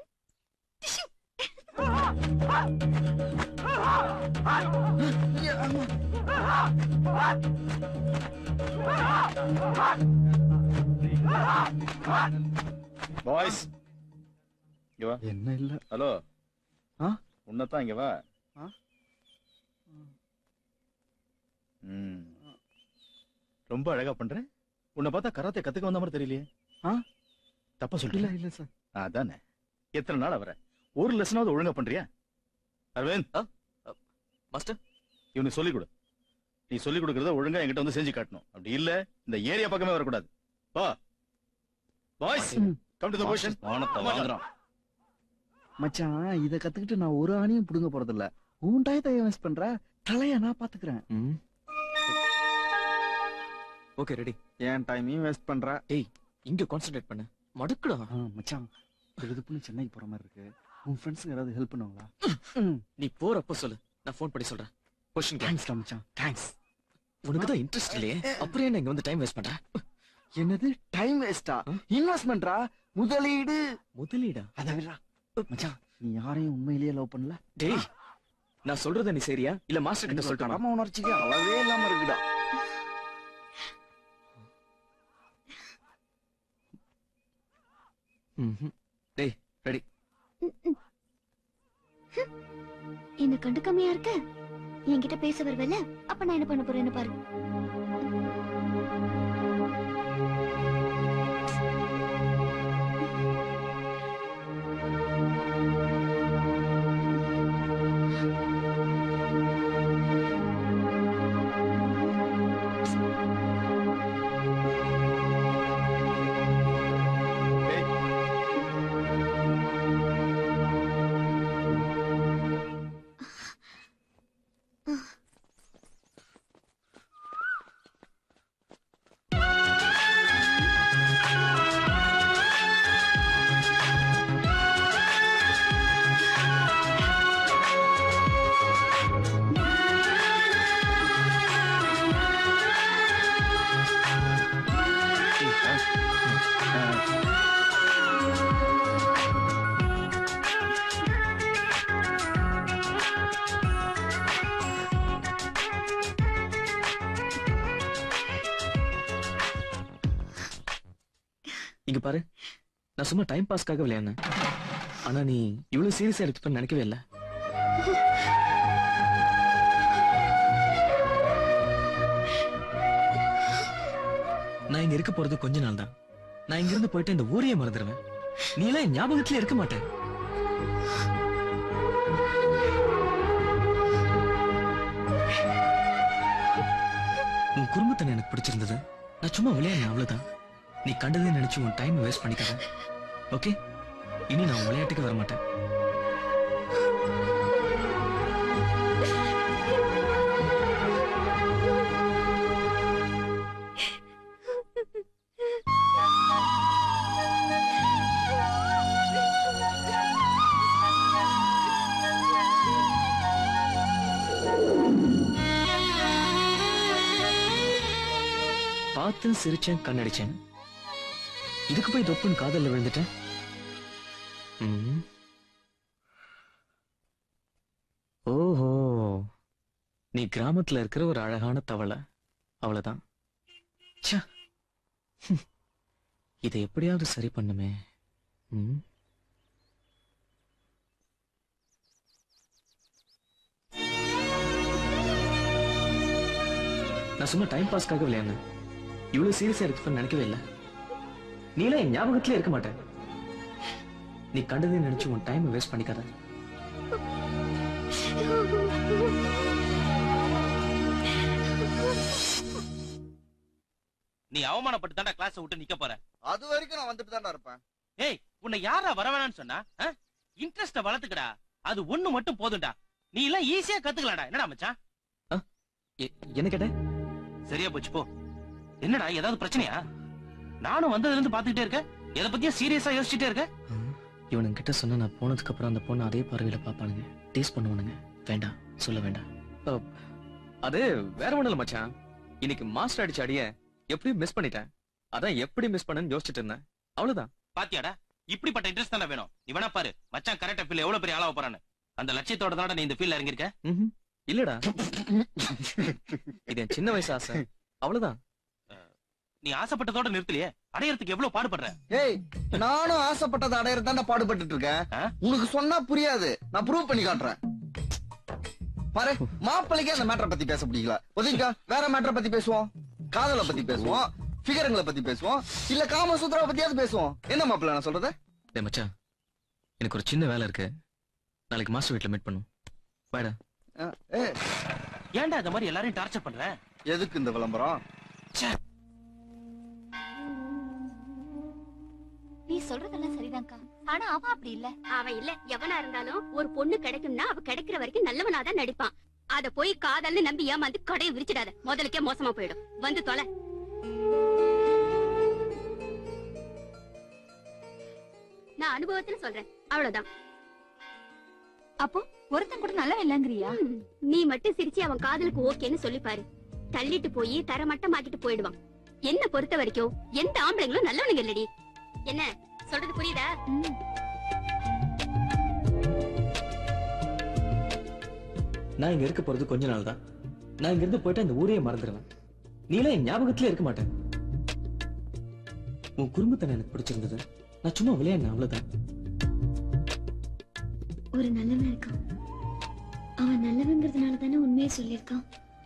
பாய்ஸ் இங்க வா என்ன இல்ல ஹலோ ஆ? உன்னதான் இங்க வா ஆ? ம். ரொம்ப அழகா பண்ற உன்னை பார்த்தா கராத்தே கத்துக்க வந்த மாதிரி தெரியலையே ஆ? தப்பா இல்ல சொல்றீங்க இல்ல சார் அதானே எத்தனை நாள் வர ஒரு லெசனாவது ஒழுங்கா பண்றியா அரவிந்த் மாஸ்டர் இவனுக்கு சொல்லிக் கொடு நீ சொல்லிக் கொடுக்கறத ஒழுங்கா என்கிட்ட வந்து செஞ்சு காட்டணும் அப்படி இல்ல இந்த ஏரியா பக்கமே வரக்கூடாது வா boys come to the position வானத்தை வாங்குறான் மச்சான் இத கத்துக்கிட்டு நான் ஒரு ஆணியும் புடுங்க போறது இல்ல உன் டயத்தை இன்வெஸ்ட் பண்ற தலைய நான் பாத்துக்கிறேன் ஓகே ரெடி என் டைமையும் வேஸ்ட் பண்ற ஏய் இங்க கான்சென்ட்ரேட் பண்ணு மடுக்குடா ஆ, மச்சான் இது பண்ணி சென்னைக்கு போற மாதிரி இருக்கு உன் ஃப்ரெண்ட்ஸுங்க யாராவது ஹெல்ப் பண்ணுவாங்களா நீ போறப்ப சொல்லு நான் ஃபோன் பண்ணி சொல்றேன் கொஸ்டின் தேங்க்ஸ் மச்சான் தேங்க்ஸ் உனக்கு தான் இன்ட்ரெஸ்ட் இல்லையே அப்புறம் என்ன இங்க வந்து டைம் வேஸ்ட் பண்ற என்னது டைம் வேஸ்டா இன்வெஸ்ட்மெண்ட்ரா முதலீடு முதலீடா அத விடுறா மச்சான் நீ யாரையும் உண்மையிலேயே லவ் பண்ணல டேய் நான் சொல்றத நீ சரியா இல்ல மாஸ்டர் கிட்ட இந்த சொல்லிட்டா கடமை உணர்ச்சிக்கு அளவே இல்லாம இருக்குடா டேய் ரெடி என்ன கண்டு கம்மியா இருக்க என்கிட்ட பேச வருவல அப்ப நான் என்ன பண்ண போறேன்னு பாரு இங்க பாரு நான் சும்மா டைம் பாஸ்க்காக விளையாடுனேன் ஆனா நீ இவ்வளவு சீரியஸா எடுத்துப்ப நினைக்கவே இல்ல நான் இங்க இருக்க போறது கொஞ்ச நாள் தான் நான் இங்க இருந்து போயிட்டு இந்த ஊரையே மறந்துடுவேன் நீ எல்லாம் என் ஞாபகத்துல இருக்க மாட்டேன் உன் குடும்பத்தை எனக்கு பிடிச்சிருந்தது நான் சும்மா விளையாடினேன் அவ்வளவுதான் நீ கண்டதே நினைச்சு உன் டைம் வேஸ்ட் பண்ணிக்காத ஓகே இனி நான் உன் விளையாட்டுக்கு வர மாட்டேன் பார்த்தேன் சிரிச்சேன் கண்ணடிச்சேன் இதுக்கு போய் தொப்புன்னு காதல்ல விழுந்துட்டேன் ம். ஓஹோ நீ கிராமத்துல இருக்கிற ஒரு அழகான தவளை அவ்வளவுதான் ச்சே. ஹம். இதை எப்படியாவது சரி பண்ணுமே ம். நான் சும்மா டைம் பாஸ்க்காக விளையாடினேன் இவ்வளவு சீரியஸா எடுத்துப்பேன்னு நினைக்கவே இல்லை நீலாம் என் ஞாபகத்திலே இருக்க மாட்டேன் நீ கண்டதே நினைச்சு உன் டைம் வேஸ்ட் பண்ணிக்காத நீ அவமானப்பட்டு தாண்டா கிளாஸ் விட்டு நிக்க போற அது வரைக்கும் நான் வந்துட்டு தான்டா இருப்பேன் ஏய் உன்னை யாரா வர வேணாம்னு சொன்னா இன்ட்ரெஸ்ட வளர்த்துக்கடா அது ஒண்ணு மட்டும் போதும்டா நீ எல்லாம் ஈஸியா கத்துக்கலாம்டா என்னடா மச்சான் எ- என்ன கேட்ட சரியா போச்சு போ என்னடா ஏதாவது பிரச்சனையா நானும் வந்ததுல இருந்து பாத்துக்கிட்டே இருக்க எதை பத்தியும் சீரியஸா யோசிச்சுட்டே இருக்க இவனுங்க கிட்ட சொன்னா நான் போனதுக்கு அப்புறம் அந்த பொண்ணு அதே பார்வையில பாப்பானுங்க டேஸ்ட் பண்ணுவானுங்க வேண்டாம் சொல்ல வேண்டாம் அ, அது வேற ஒண்ணும் இல்ல மச்சான் இன்னைக்கு மாஸ்டர் அடிச்ச அடிய எப்படி மிஸ் பண்ணிட்டேன் அதான் எப்படி மிஸ் பண்ணேன்னு யோசிச்சுட்டு இருந்தேன் அவ்வளவுதான் பாத்தியாடா இப்படிப்பட்ட இன்ட்ரெஸ்ட் தானே வேணும் நீ வேணா பாரு மச்சான் கரெக்டா ஃபீல் எவ்வளவு பெரிய ஆளாக போறான்னு அந்த லட்சியத்தோட தானடா நீ இந்த ஃபீல்ல இறங்கிருக்க ம்ஹும். இல்லடா இது என் சின்ன வயசு ஆசை அவ்வளவுதான் நீ ஆசைப்பட்டதோட நிறுத்தலையே அடையறதுக்கு எவ்வளவு பாடுபடுற ஏய் நானும் ஆசைப்பட்டதை அடையறதாண்டா பாடுபட்டுட்டு இருக்கேன் உனக்கு சொன்னா புரியாது நான் ப்ரூவ் பண்ணி காட்டுறேன் பாரு மாப்பிள்ளைக்கே அந்த மேட்டரை பத்தி பேச பிடிக்கல ஒதுங்கா வேற மேட்டரை பத்தி பேசுவோம் காதலை பத்தி பேசுவோம் ஃபிகருங்களை பத்தி பேசுவோம் இல்ல காமசூத்ராவை பத்தியாவது பேசுவோம் என்ன மாப்பிள்ளை நான் சொல்றது டேய் மச்சான் எனக்கு ஒரு சின்ன வேலை இருக்கு நாளைக்கு மாஸ்டர் வீட்ல மீட் பண்ணும் பாய்டா ஏன்டா இந்த மாதிரி எல்லாரையும் டார்ச்சர் பண்ற எதுக்கு இந்த விளம்பரம் நீ சொல்றதெல்லாம் சரிதான்க்கா ஆனா அவன் அப்படி இல்ல அவன் இல்ல எவனா இருந்தாலும் ஒரு பொண்ணு கிடைக்கும்னா அவ கிடைக்கிற வரைக்கும் நல்லவனா தான் நடிப்பான் அத போய் காதல்னு நம்பி ஏமாந்து கடையை விரிச்சிடாத முதலுக்கே மோசமா போயிடும் வந்து தொலை நான் அனுபவத்துல சொல்றேன் அவ்வளவுதான் அப்போ ஒருத்தன் கூட நல்லவன் இல்லங்கிறியா ம், நீ மட்டும் சிரிச்சு அவன் காதலுக்கு ஓகேன்னு சொல்லி பாரு தள்ளிட்டு போய் தரமட்டமாக்கிட்டு போயிடுவான் என்ன பொறுத்த வரைக்கும் எந்த ஆம்பளைங்களும் நல்லவனுங்க இல்லடி என்ன சொல்றது புரியுதா நான் இங்க இருக்க போறது கொஞ்ச நாள் தான் நான் இங்க இருந்து போயிட்டு இந்த ஊரையே மறந்துடுவேன் நீலாம் என் ஞாபகத்திலே இருக்க மாட்டேன் உன் குடும்பத்தை எனக்கு பிடிச்சிருந்தது நான் சும்மா விளையாடினேன் அவ்வளவுதான் ஒரு நல்லவன் இருக்கான் அவன் நல்லவங்கிறதுனால தானே உண்மையை சொல்லியிருக்கான்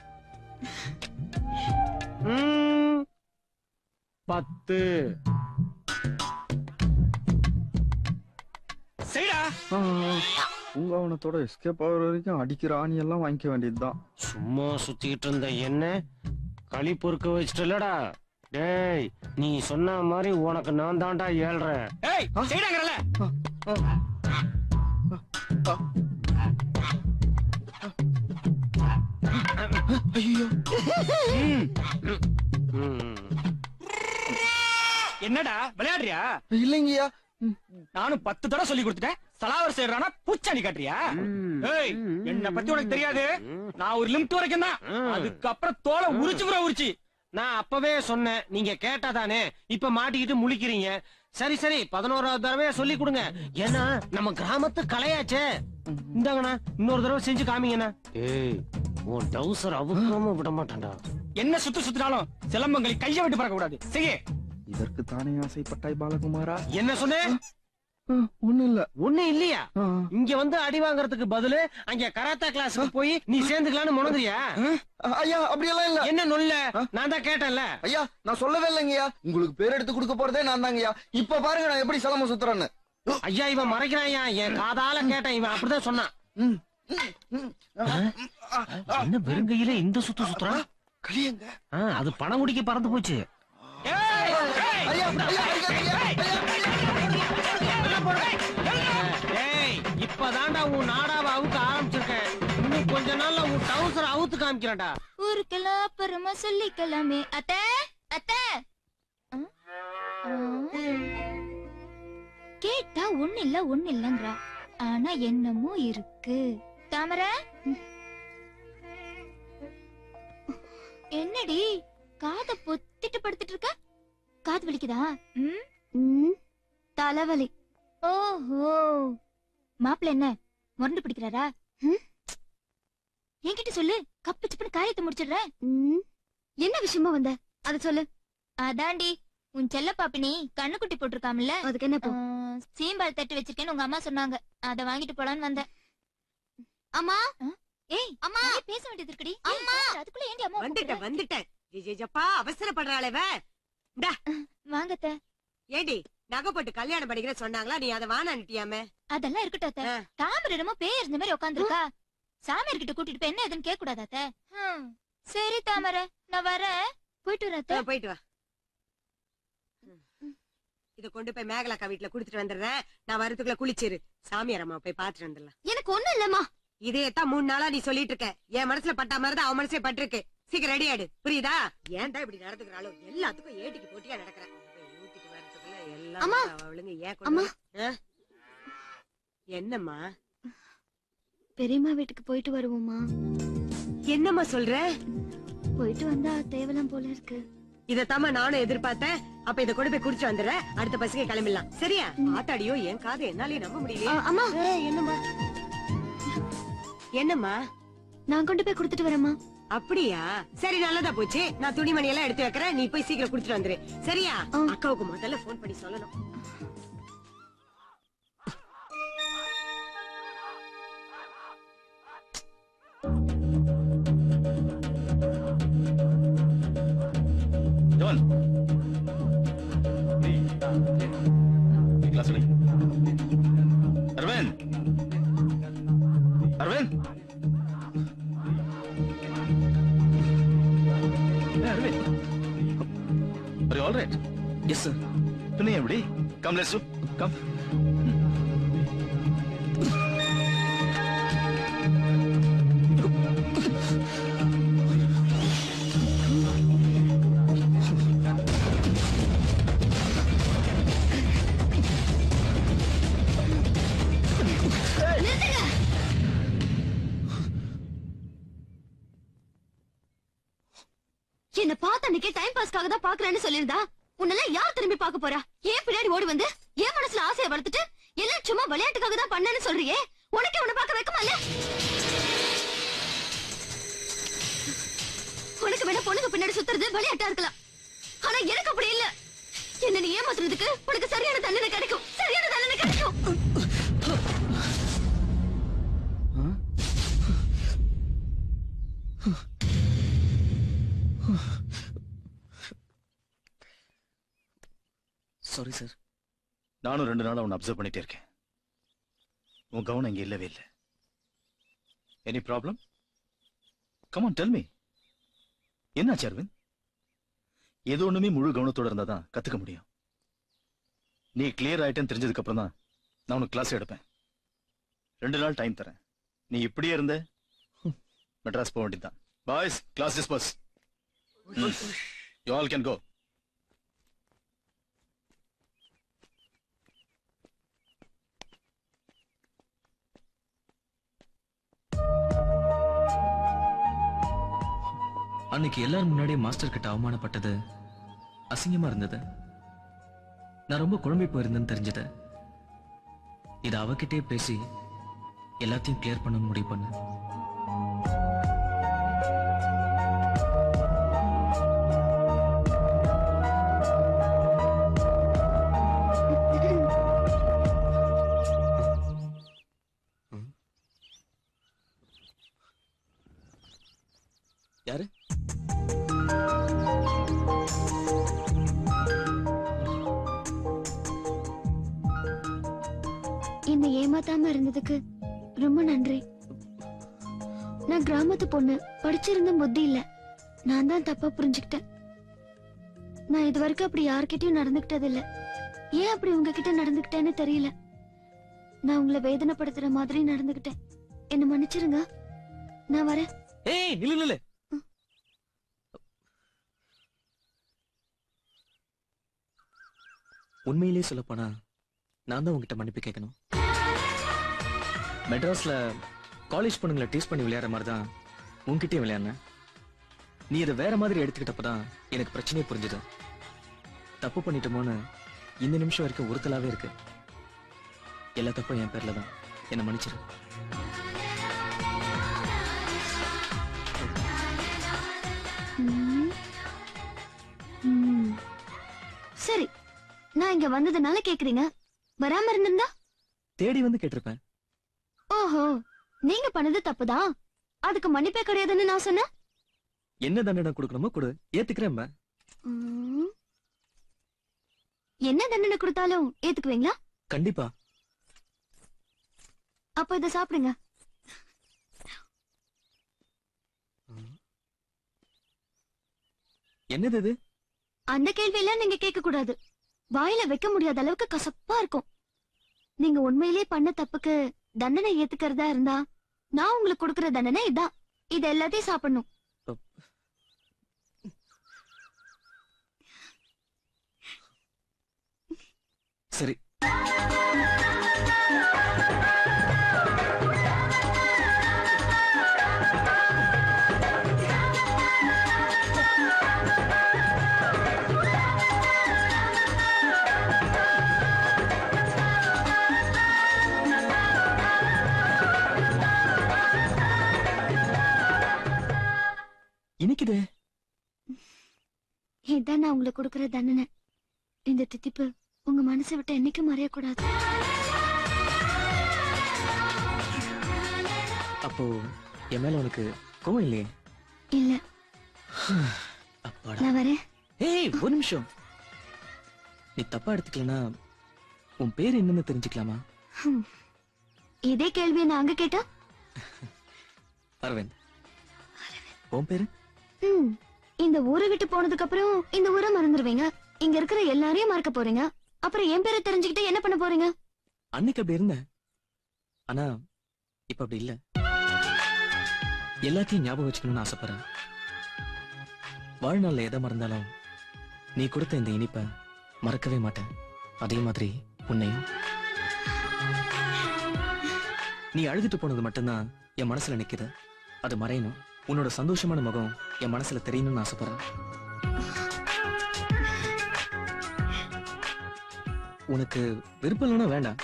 ம், பத்து செய்டா உங்க அவனத்தோட எஸ்கேப் ஆகுற வரைக்கும் அடிக்கிற ஆணி எல்லாம் வாங்கிக்க வேண்டியதுதான் சும்மா சுத்திக்கிட்டு இருந்த என்ன களி பொறுக்க வச்சிட்டலடா டேய் நீ சொன்ன மாதிரி உனக்கு நான் தான்டா ஏழ்றேன் ஏய் செய்டாங்கறல என்னடா விளையாடுறியா இல்லைங்கய்யா நானும் பத்து தடவை சொல்லி கொடுத்துட்டேன் சலாவர் செய்யறானா பூச்சாண்டி காட்டுறியா ஏய் என்ன பத்தி உனக்கு தெரியாது நான் ஒரு லிமிட் வரைக்கும் தான் அதுக்கப்புறம் தோலை உரிச்சு புற உரிச்சு நான் அப்பவே சொன்னேன் நீங்க கேட்டாதானே இப்ப மாட்டிக்கிட்டு முழிக்கிறீங்க சரி சரி பதினோராவது தடவை சொல்லி கொடுங்க ஏன்னா நம்ம கிராமத்து கலையாச்சே இந்தாங்கண்ணா இன்னொரு தடவை செஞ்சு காமிங்கண்ணா ஏய் உன் டவுசர் அவுக்காம விட மாட்டான்டா என்ன சுத்து சுத்தினாலும் சிலம்பங்களை கைய விட்டு பறக்க கூடாது செய்ய இதற்கு தானே ஆசைப்பட்டாய் பாலகுமாரா என்ன சொன்னேன் ஒண்ணு இல்ல ஒண்ணு இல்லையா இங்க வந்து அடி வாங்குறதுக்கு பதிலு அங்க கராத்தா கிளாஸுக்கு போய் நீ சேர்ந்துக்கலாம்னு முணங்குறியா ஐயா அப்படியெல்லாம் இல்ல என்ன நொல்ல நான் தான் கேட்டேன்ல ஐயா நான் சொல்லவே இல்லைங்கய்யா உங்களுக்கு பேர் எடுத்து கொடுக்க போறதே நான் தாங்கய்யா இப்ப பாருங்க நான் எப்படி சிலம்ப சுத்துறேன்னு ஐயா இவன் மறைக்கிறான்யா என் காதால கேட்டேன் இவன் அப்படிதான் சொன்னான் என்ன வெறுங்கையில இந்த சுத்து சுத்துறான் களியங்க ஆ, அது பணம் குடிக்க பறந்து போச்சு ஏய் இப்பதான்டா உன் நாடாவை அவுக்க ஆரம்பிச்சிருக்கேன் இன்னும் கொஞ்ச நாள்ல உன் டவுசர் அவுத்து காமிக்கிறேன்டா ஊருக்கெல்லாம் அப்புறமா சொல்லிக்கலாமே அத்தை அத்தை ஆ? ஆ? கேட்டா ஒண்ணு இல்ல ஒண்ணு இல்லங்கறா ஆனா என்னமோ இருக்கு தாமரை என்னடி காத பொத்திட்டு படுத்துட்டு இருக்க காது வலிக்குதா ம் தலைவலி ஓஹோ மாப்பிள்ள என்ன முரண்டு பிடிக்கிறாரா ம்? என்கிட்ட சொல்லு கப்பு சிப்புன்னு காரியத்தை முடிச்சிடுறேன் என்ன விஷயமா வந்த அத சொல்லு அதாண்டி உன் செல்ல பாப்பினி கண்ணுக்குட்டி போட்டிருக்காமல அதுக்கு என்ன சீம்பால் தட்டு வச்சிருக்கேன்னு உங்க அம்மா சொன்னாங்க அத வாங்கிட்டு போலான்னு வந்தேன் அம்மா ஏய் அம்மா பேச வேண்டியது இருக்குடி அம்மா அதுக்குள்ள ஏண்டி அம்மா வந்துட்டேன் வந்துட்டேன் ஜெஜப்பா அவசரப்படுறாளேவ இந்தா வாங்கத்த ஏடி நகை போட்டு கல்யாணம் பண்ணிக்கிற சொன்னாங்களா நீ அதை வானான்ட்டியாமே அதெல்லாம் இருக்கட்டும் அத்தை தாமரை என்னமோ பேய் இருந்த மாதிரி உட்காந்துருக்கா சாமியார் கிட்ட கூட்டிட்டு போய் என்ன எதுன்னு கேட்க கூடாது அத்தை ஹம். சரி தாமரை நான் வரேன் போயிட்டு வரேன் அத்தை. போயிட்டு வா இத கொண்டு போய் மேகலாக்கா வீட்டுல குடுத்துட்டு வந்துடுறேன் நான் வரதுக்குள்ள குளிச்சிரு சாமியார் அம்மா போய் பாத்துட்டு வந்துடலாம் எனக்கு ஒண்ணு இல்லம்மா இதையத்தான் மூணு நாளா நீ சொல்லிட்டு இருக்க என் மனசுல பட்டா மாதிரிதான் அவன் மனசே பட்டிருக்கு சீக்கிரம் ரெடி ஆடு புரியுதா ஏன்டா இப்படி நடந்துக்கிறாளோ எல்லாத்துக்கும் ஏட்டிக்கு போட்டியா நடக்கிறேன் ஊத்திட்டு வரதுக்குள்ள எல்லாம் அம்மா. அவளுங்க ஏன் அம்மா. கொண்டு ஆ? என்னம்மா பெரியம்மா வீட்டுக்கு போயிட்டு வருவோமா என்னம்மா சொல்ற போயிட்டு வந்தா தேவலாம் போல இருக்கு இதத்தாம நானும் எதிர்பார்த்தேன் அப்ப இத கொண்டு போய் குடிச்சு வந்துடுறேன் அடுத்த பசங்க கிளம்பிடலாம் சரியா ஆத்தாடியோ என் காது என்னாலே நம்ப முடியலையே ஆ, அம்மா. ஏய், என்னம்மா என்னம்மா நான் கொண்டு போய் கொடுத்துட்டு வரேம்மா அப்படியா சரி நல்லதா போச்சு நான் துணிமணி எல்லாம் எடுத்து வைக்கிறேன் நீ போய் சீக்கிரம் குடுத்துட்டு வந்துரு சரியா அக்காவுக்கு முதல்ல போன் பண்ணி சொல்லணும் ஜோன் கிளாஸ் எடு அரவிந்த் அரவிந்த் ஏய், Aravind are you all right yes sir பின்ன ஏன் இப்படி கம் லெட்ஸ் கம் என்ன பார்த்த அன்னைக்கே டைம் பாஸ்க்காக தான் பாக்குறேன்னு சொல்லிருந்தா உன்னெல்லாம் யார் திரும்பி பார்க்க போறா ஏன் பின்னாடி ஓடி வந்து என் மனசுல ஆசையை வளர்த்துட்டு எல்லாம் சும்மா விளையாட்டுக்காக தான் பண்ணேன்னு சொல்றியே உனக்கே உன்னை பார்க்க வைக்கமா இல்ல உனக்கு வேணா பொண்ணுக்கு பின்னாடி சுத்துறது விளையாட்டா இருக்கலாம் ஆனா எனக்கு அப்படி இல்ல என்ன நீ ஏமாத்துறதுக்கு உனக்கு சரியான தண்டனை கிடைக்கும் சரியான தண்டனை கிடைக்கும் சாரி சார் நானும் ரெண்டு நாளா உன்னை அப்சர்வ் பண்ணிட்டே இருக்கேன் உன் கவனம் இங்க இல்லவே இல்லை any problem come on tell me என்னாச்சு அரவிந்த் எது ஒண்ணுமே முழு கவனத்தோட இருந்தா தான் கத்துக்க முடியும் நீ கிளியர் ஆயிட்டேன்னு தெரிஞ்சதுக்கு அப்புறம் தான் நான் உனக்கு கிளாஸ் எடுப்பேன் ரெண்டு நாள் டைம் தரேன் நீ இப்படியே இருந்த மெட்ராஸ் போக வேண்டியதுதான் boys class disperse you all can go அன்னைக்கு எல்லாரும் முன்னாடியே மாஸ்டர் கிட்ட அவமானப்பட்டது அசிங்கமா இருந்தது நான் ரொம்ப குழம்பி போயிருந்தேன்னு தெரிஞ்சது இதை அவகிட்டே பேசி எல்லாத்தையும் கிளியர் பண்ண முடிவு பண்ண யாரு என்னை ஏமாத்தாம இருந்ததுக்கு ரொம்ப நன்றி நான் கிராமத்து பொண்ணு படிச்சிருந்த புத்தி இல்ல நான் தான் தப்பா புரிஞ்சுக்கிட்டேன் நான் இது வரைக்கும் அப்படி யார்கிட்டயும் நடந்துக்கிட்டது இல்ல ஏன் அப்படி உங்ககிட்ட நடந்துக்கிட்டேன்னு தெரியல நான் உங்களை வேதனைப்படுத்துற மாதிரி நடந்துக்கிட்டேன் என்ன மன்னிச்சிருங்க நான் வரேன் ஏய் நில்லு நில்லு உண்மையிலேயே சொல்லப்போனா நான் தான் உங்ககிட்ட மன்னிப்பு கேட்கணும் மெட்ராஸ்ல காலேஜ் பொண்ணுங்களை டீஸ் பண்ணி விளையாடுற மாதிரி தான் உன்கிட்டயும் விளையாடினேன் நீ இதை வேற மாதிரி எடுத்துக்கிட்டப்பதான் எனக்கு பிரச்சனையே புரிஞ்சுது தப்பு பண்ணிட்டோமோன்னு இந்த நிமிஷம் வரைக்கும் உறுத்தலாவே இருக்கு எல்லா தப்பும் என் பேர்ல தான் என்ன மன்னிச்சிரு ம். ம். சரி நான் இங்க வந்ததுனால கேக்குறீங்க வராம இருந்திருந்தா தேடி வந்து கேட்டிருப்பேன் ஓஹோ நீங்க பண்ணது தப்புதான் அதுக்கு மன்னிப்பே கிடையாதுன்னு நான் சொன்னேன் என்ன தண்டனை கொடுக்கணுமோ கொடு ஏத்துக்கிறேன் ம். என்ன தண்டனை கொடுத்தாலும் ஏத்துக்குவீங்களா கண்டிப்பா அப்ப இத சாப்பிடுங்க என்னது இது அந்த கேள்வியெல்லாம் நீங்க கேட்க கூடாது வாயில வைக்க முடியாத அளவுக்கு கசப்பா இருக்கும் நீங்க உண்மையிலேயே பண்ண தப்புக்கு தண்டனை ஏத்துக்கிறதா இருந்தா நான் உங்களுக்கு கொடுக்கிற தண்டனை இதான் இது எல்லாத்தையும் சாப்பிடணும் சரி இனிக்குதே இதான் நான் உங்களுக்கு கொடுக்கிற தண்டனை இந்த தித்திப்பு உங்க மனசை விட்டு என்னைக்கும் மறையக்கூடாது அப்போ என் மேல உனக்கு கோவம் இல்லையே இல்ல அப்பாடா நான் வரேன் ஏய் ஒரு நிமிஷம் நீ தப்பா எடுத்துக்கலனா உன் பேர் என்னன்னு தெரிஞ்சுக்கலாமா ஹம். இதே கேள்வியை நான் அங்க கேட்டா அரவிந்த் உன் பேரு ம், இந்த ஊரை விட்டு போனதுக்கு அப்புறம் இந்த ஊரை மறந்துடுவீங்க இங்க இருக்கிற எல்லாரையும் மறக்க போறீங்க அப்புறம் என் பேரை தெரிஞ்சுக்கிட்டு என்ன பண்ண போறீங்க அன்னைக்கு அப்படி இருந்தேன் ஆனா இப்ப அப்படி இல்ல எல்லாத்தையும் ஞாபகம் வச்சுக்கணும்னு ஆசைப்படுறேன் வாழ்நாள்ல எதை மறந்தாலும் நீ கொடுத்த இந்த இனிப்பை மறக்கவே மாட்டேன் அதே மாதிரி உன்னையும் நீ அழுதுட்டு போனது மட்டும்தான் என் மனசுல நிக்குது அது மறையணும் உன்னோட சந்தோஷமான முகம் என் மனசுல தெரியணும்னு ஆசைப்படுறேன் உனக்கு விருப்பம் இல்லைன்னா வேண்டாம்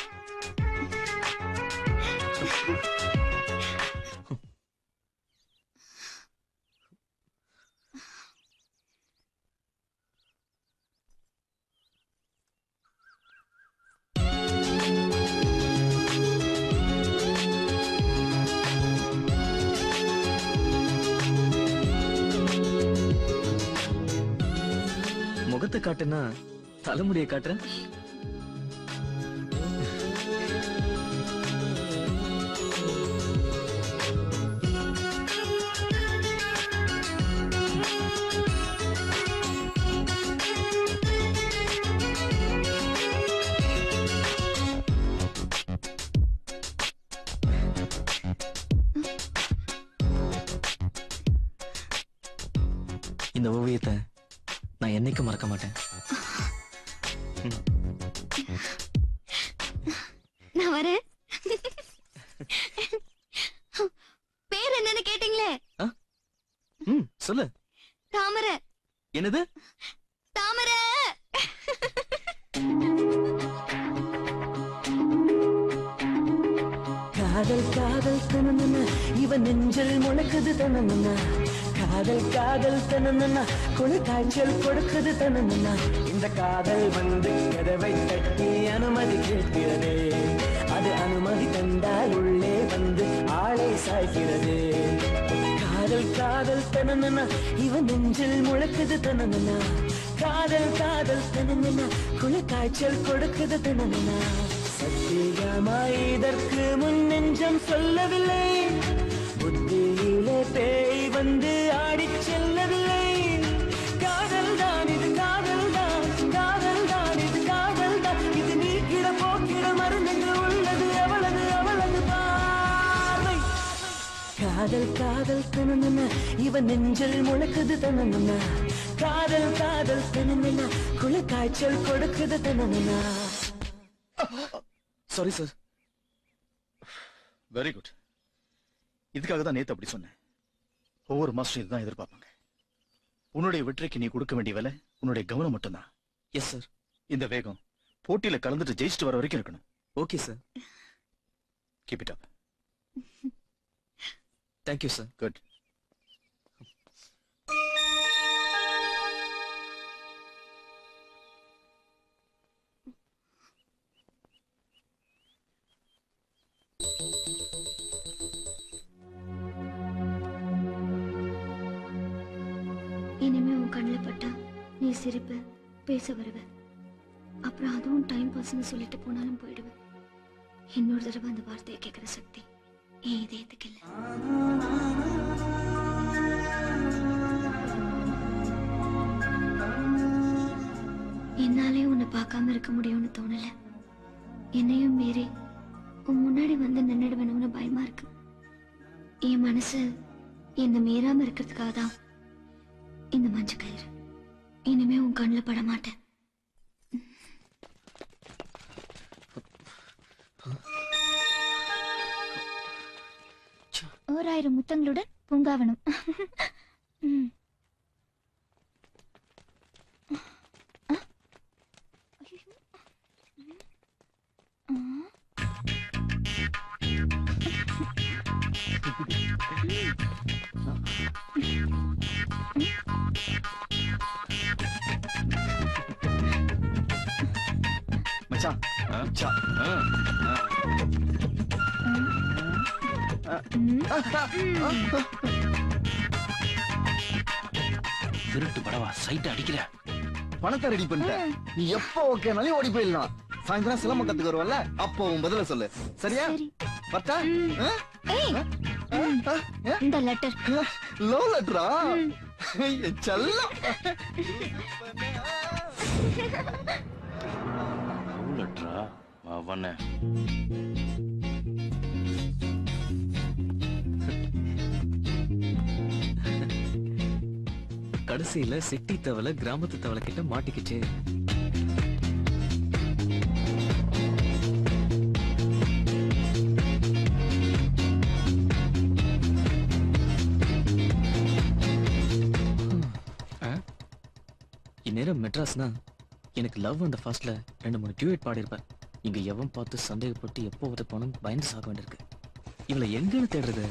முகத்தை காட்டுனா தலைமுடியை காட்டுறேன் இந்த ஓவியத்தை நான் என்னைக்கும் மறக்க மாட்டேன் நான் வரேன் பேர் என்னன்னு கேட்டீங்களே ம் சொல்லு தாமரை என்னது தாமரை காதல் காதல் தனனன இவன் நெஞ்சல் முளைக்குது தனனன காதல் காதல் தனனன குளிர் காய்ச்சல் கொடுக்குது தனனன இந்த காதல் வந்து கதவை தட்டி அனுமதி கேட்கிறது அது அனுமதி தந்தால் உள்ளே வந்து ஆளை சாய்க்கிறது காதல் காதல் காதல் தனனனா இவன் நெஞ்சில் முழக்குது தனனனா காதல் காதல் தனனனா குளிர் காய்ச்சல் கொடுக்குது தனனனா சத்தியமா இதற்கு முன் நெஞ்சம் சொல்லவில்லை புத்தியிலே பேய் வந்து ஆடிச் செல்லவில்லை காதல் தான் இது காதல் தான் காதல் தான் இது காதல் தான் இது நீக்கிட போக்கிட மருந்தென்று உள்ளது அவளது அவளது பார்வை காதல் காதல் தனனன இவன் நெஞ்சில் முழக்குது தனனன காதல் காதல் தனனன குளிர் காய்ச்சல் கொடுக்குது தனனனா சாரி சார் வெரி குட் இதுக்காக தான் நேத்து அப்படி சொன்னேன் ஒவ்வொரு மாஸ்டரும் இதுதான் எதிர்பார்ப்பாங்க உன்னுடைய வெற்றிக்கு நீ கொடுக்க வேண்டிய வேலை உன்னுடைய கவனம் மட்டும்தான் எஸ் சார் இந்த வேகம் போட்டியில கலந்துட்டு ஜெயிச்சுட்டு வர வரைக்கும் இருக்கணும் okay sir keep it up thank you sir good இனிமே உன் கண்ணில் பட்டா நீ சிரிப்ப பேச வருவ அப்புறம் அதுவும் டைம் பாஸ்னு சொல்லிட்டு போனாலும் போயிடுவேன் இன்னொரு தடவை அந்த வார்த்தையை கேட்கிற சக்தி என் இதயத்துக்கு இல்லை என்னாலே உன்னை பார்க்காம இருக்க முடியும்னு தோணல என்னையும் மீறி உன் முன்னாடி வந்து நின்னுடுவேணும்னு பயமா இருக்கு என் மனசு என்னை மீறாம இருக்கிறதுக்காக தான் இந்த மஞ்ச கயிறு இனிமே உன் கண்ணில் பட மாட்டேன் ஓராயிரம் முத்தங்களுடன் பூங்காவனம் ம். ஆ? ஐயையோ. ஆ? மச்சான் மச்சான். திருட்டு படவா சைட் அடிக்கிற பணத்தை ரெடி பண்ணிட்டேன் நீ எப்போ ஓகேனாலும் ஓடி போயிடலாம் சாயந்தரம் சிலம்பம் கத்துக்கு வருவல்ல அப்போ உன் பதில சொல்லு சரியா பத்தா ஏய் இந்த லெட்டர் லோ லெட்டரா செல்லம் லெட்டரா அவன கடைசியில சிட்டி தவளை கிராமத்து தவளை கிட்ட மாட்டிக்கிச்சு ஆ? இந்நேரம் மெட்ராஸ்னா எனக்கு லவ் அந்த ஃபாஸ்ட்ல ரெண்டு மூணு டியூட் பாடியிருப்பேன் இங்க எவன் பார்த்து சந்தேகப்பட்டு எப்போ உதப்பானும் பயந்து சாக வேண்டியிருக்கு இவளை எங்கன்னு தேடுறது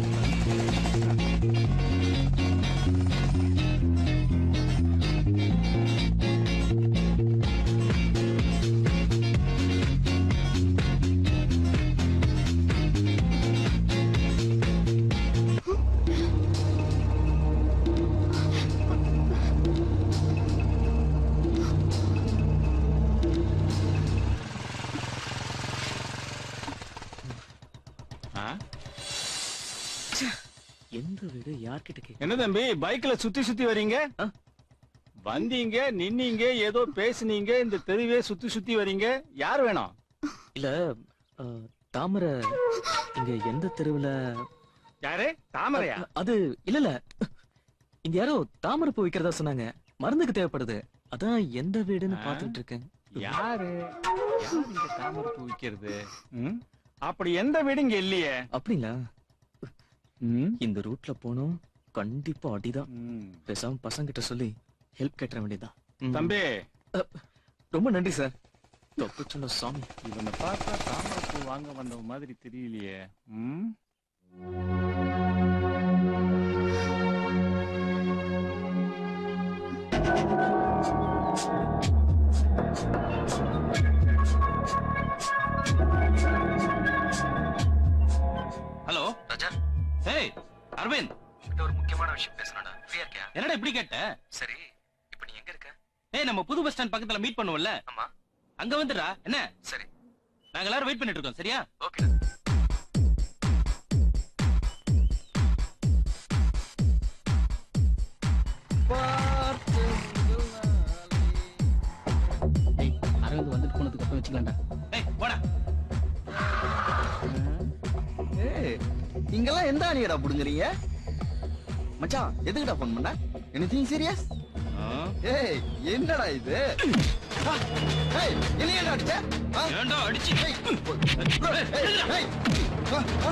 எந்த வீடு யார்கிட்ட கே என்ன தம்பி பைக்ல சுத்தி சுத்தி வரீங்க வந்தீங்க நின்னீங்க ஏதோ பேசுனீங்க இந்த தெருவே சுத்தி சுத்தி வரீங்க யார் வேணும் இல்ல ஆ, தாமரை இங்க எந்த தெருவுல யாரு தாமரையா அது இல்ல இல்ல இங்க யாரோ தாமரை பூ விக்கிறதா சொன்னாங்க மருந்துக்கு தேவைப்படுது அதான் எந்த வீடுன்னு ஆ? பாத்துட்டு இருக்கேன் யாரு யார் இங்க தாமரை பூ விக்கிறது ம்? அப்படி எந்த வீடு இங்க இல்லையே அப்படிங்களா இந்த ரூட்ல போனோம் கண்டிப்பா அடிதான் பேசாம பசங்க கிட்ட சொல்லி ஹெல்ப் கேட்ட வேண்டியதுதான் ம். தம்பி அ, ரொம்ப நன்றி சார் தப்பு சொன்ன சாமி இவனை பார்த்தா தாமரை பூ வாங்க வந்த மாதிரி தெரியலையே ம் ஹலோ ராஜா ஏய் அரவிந்த் ஒரு விஷயம் பேசணும்டா ஃப்ரீயா இருக்கியா என்னடா இப்படி கேட்ட சரி இப்போ நீ எங்க இருக்க டேய் நம்ம புது பஸ் ஸ்டாண்ட் பக்கத்துல மீட் பண்ணுவோம்ல ஆமா அங்க வந்துடுறா என்ன சரி நாங்க எல்லாரும் வெயிட் பண்ணிட்டு இருக்கோம் சரியா ஓகே அரவிந்த் வந்துட்டு போனதுக்கு அப்புறம் வச்சுக்கலாம்டா டேய் போடா ஏய் இங்கெல்லாம் எந்த அணியடா புடுங்குறீங்க மச்சான் எதுக்குடா ஃபோன் பண்ண எனிதிங் சீரியஸ் ஏய் என்னடா இது ஆ, ஏய் என்ன ஏன்டா அடிச்ச ஆ? ஏன்டா அடிச்சு ஏய், ஏய், ஏய், ஆ, ஆ.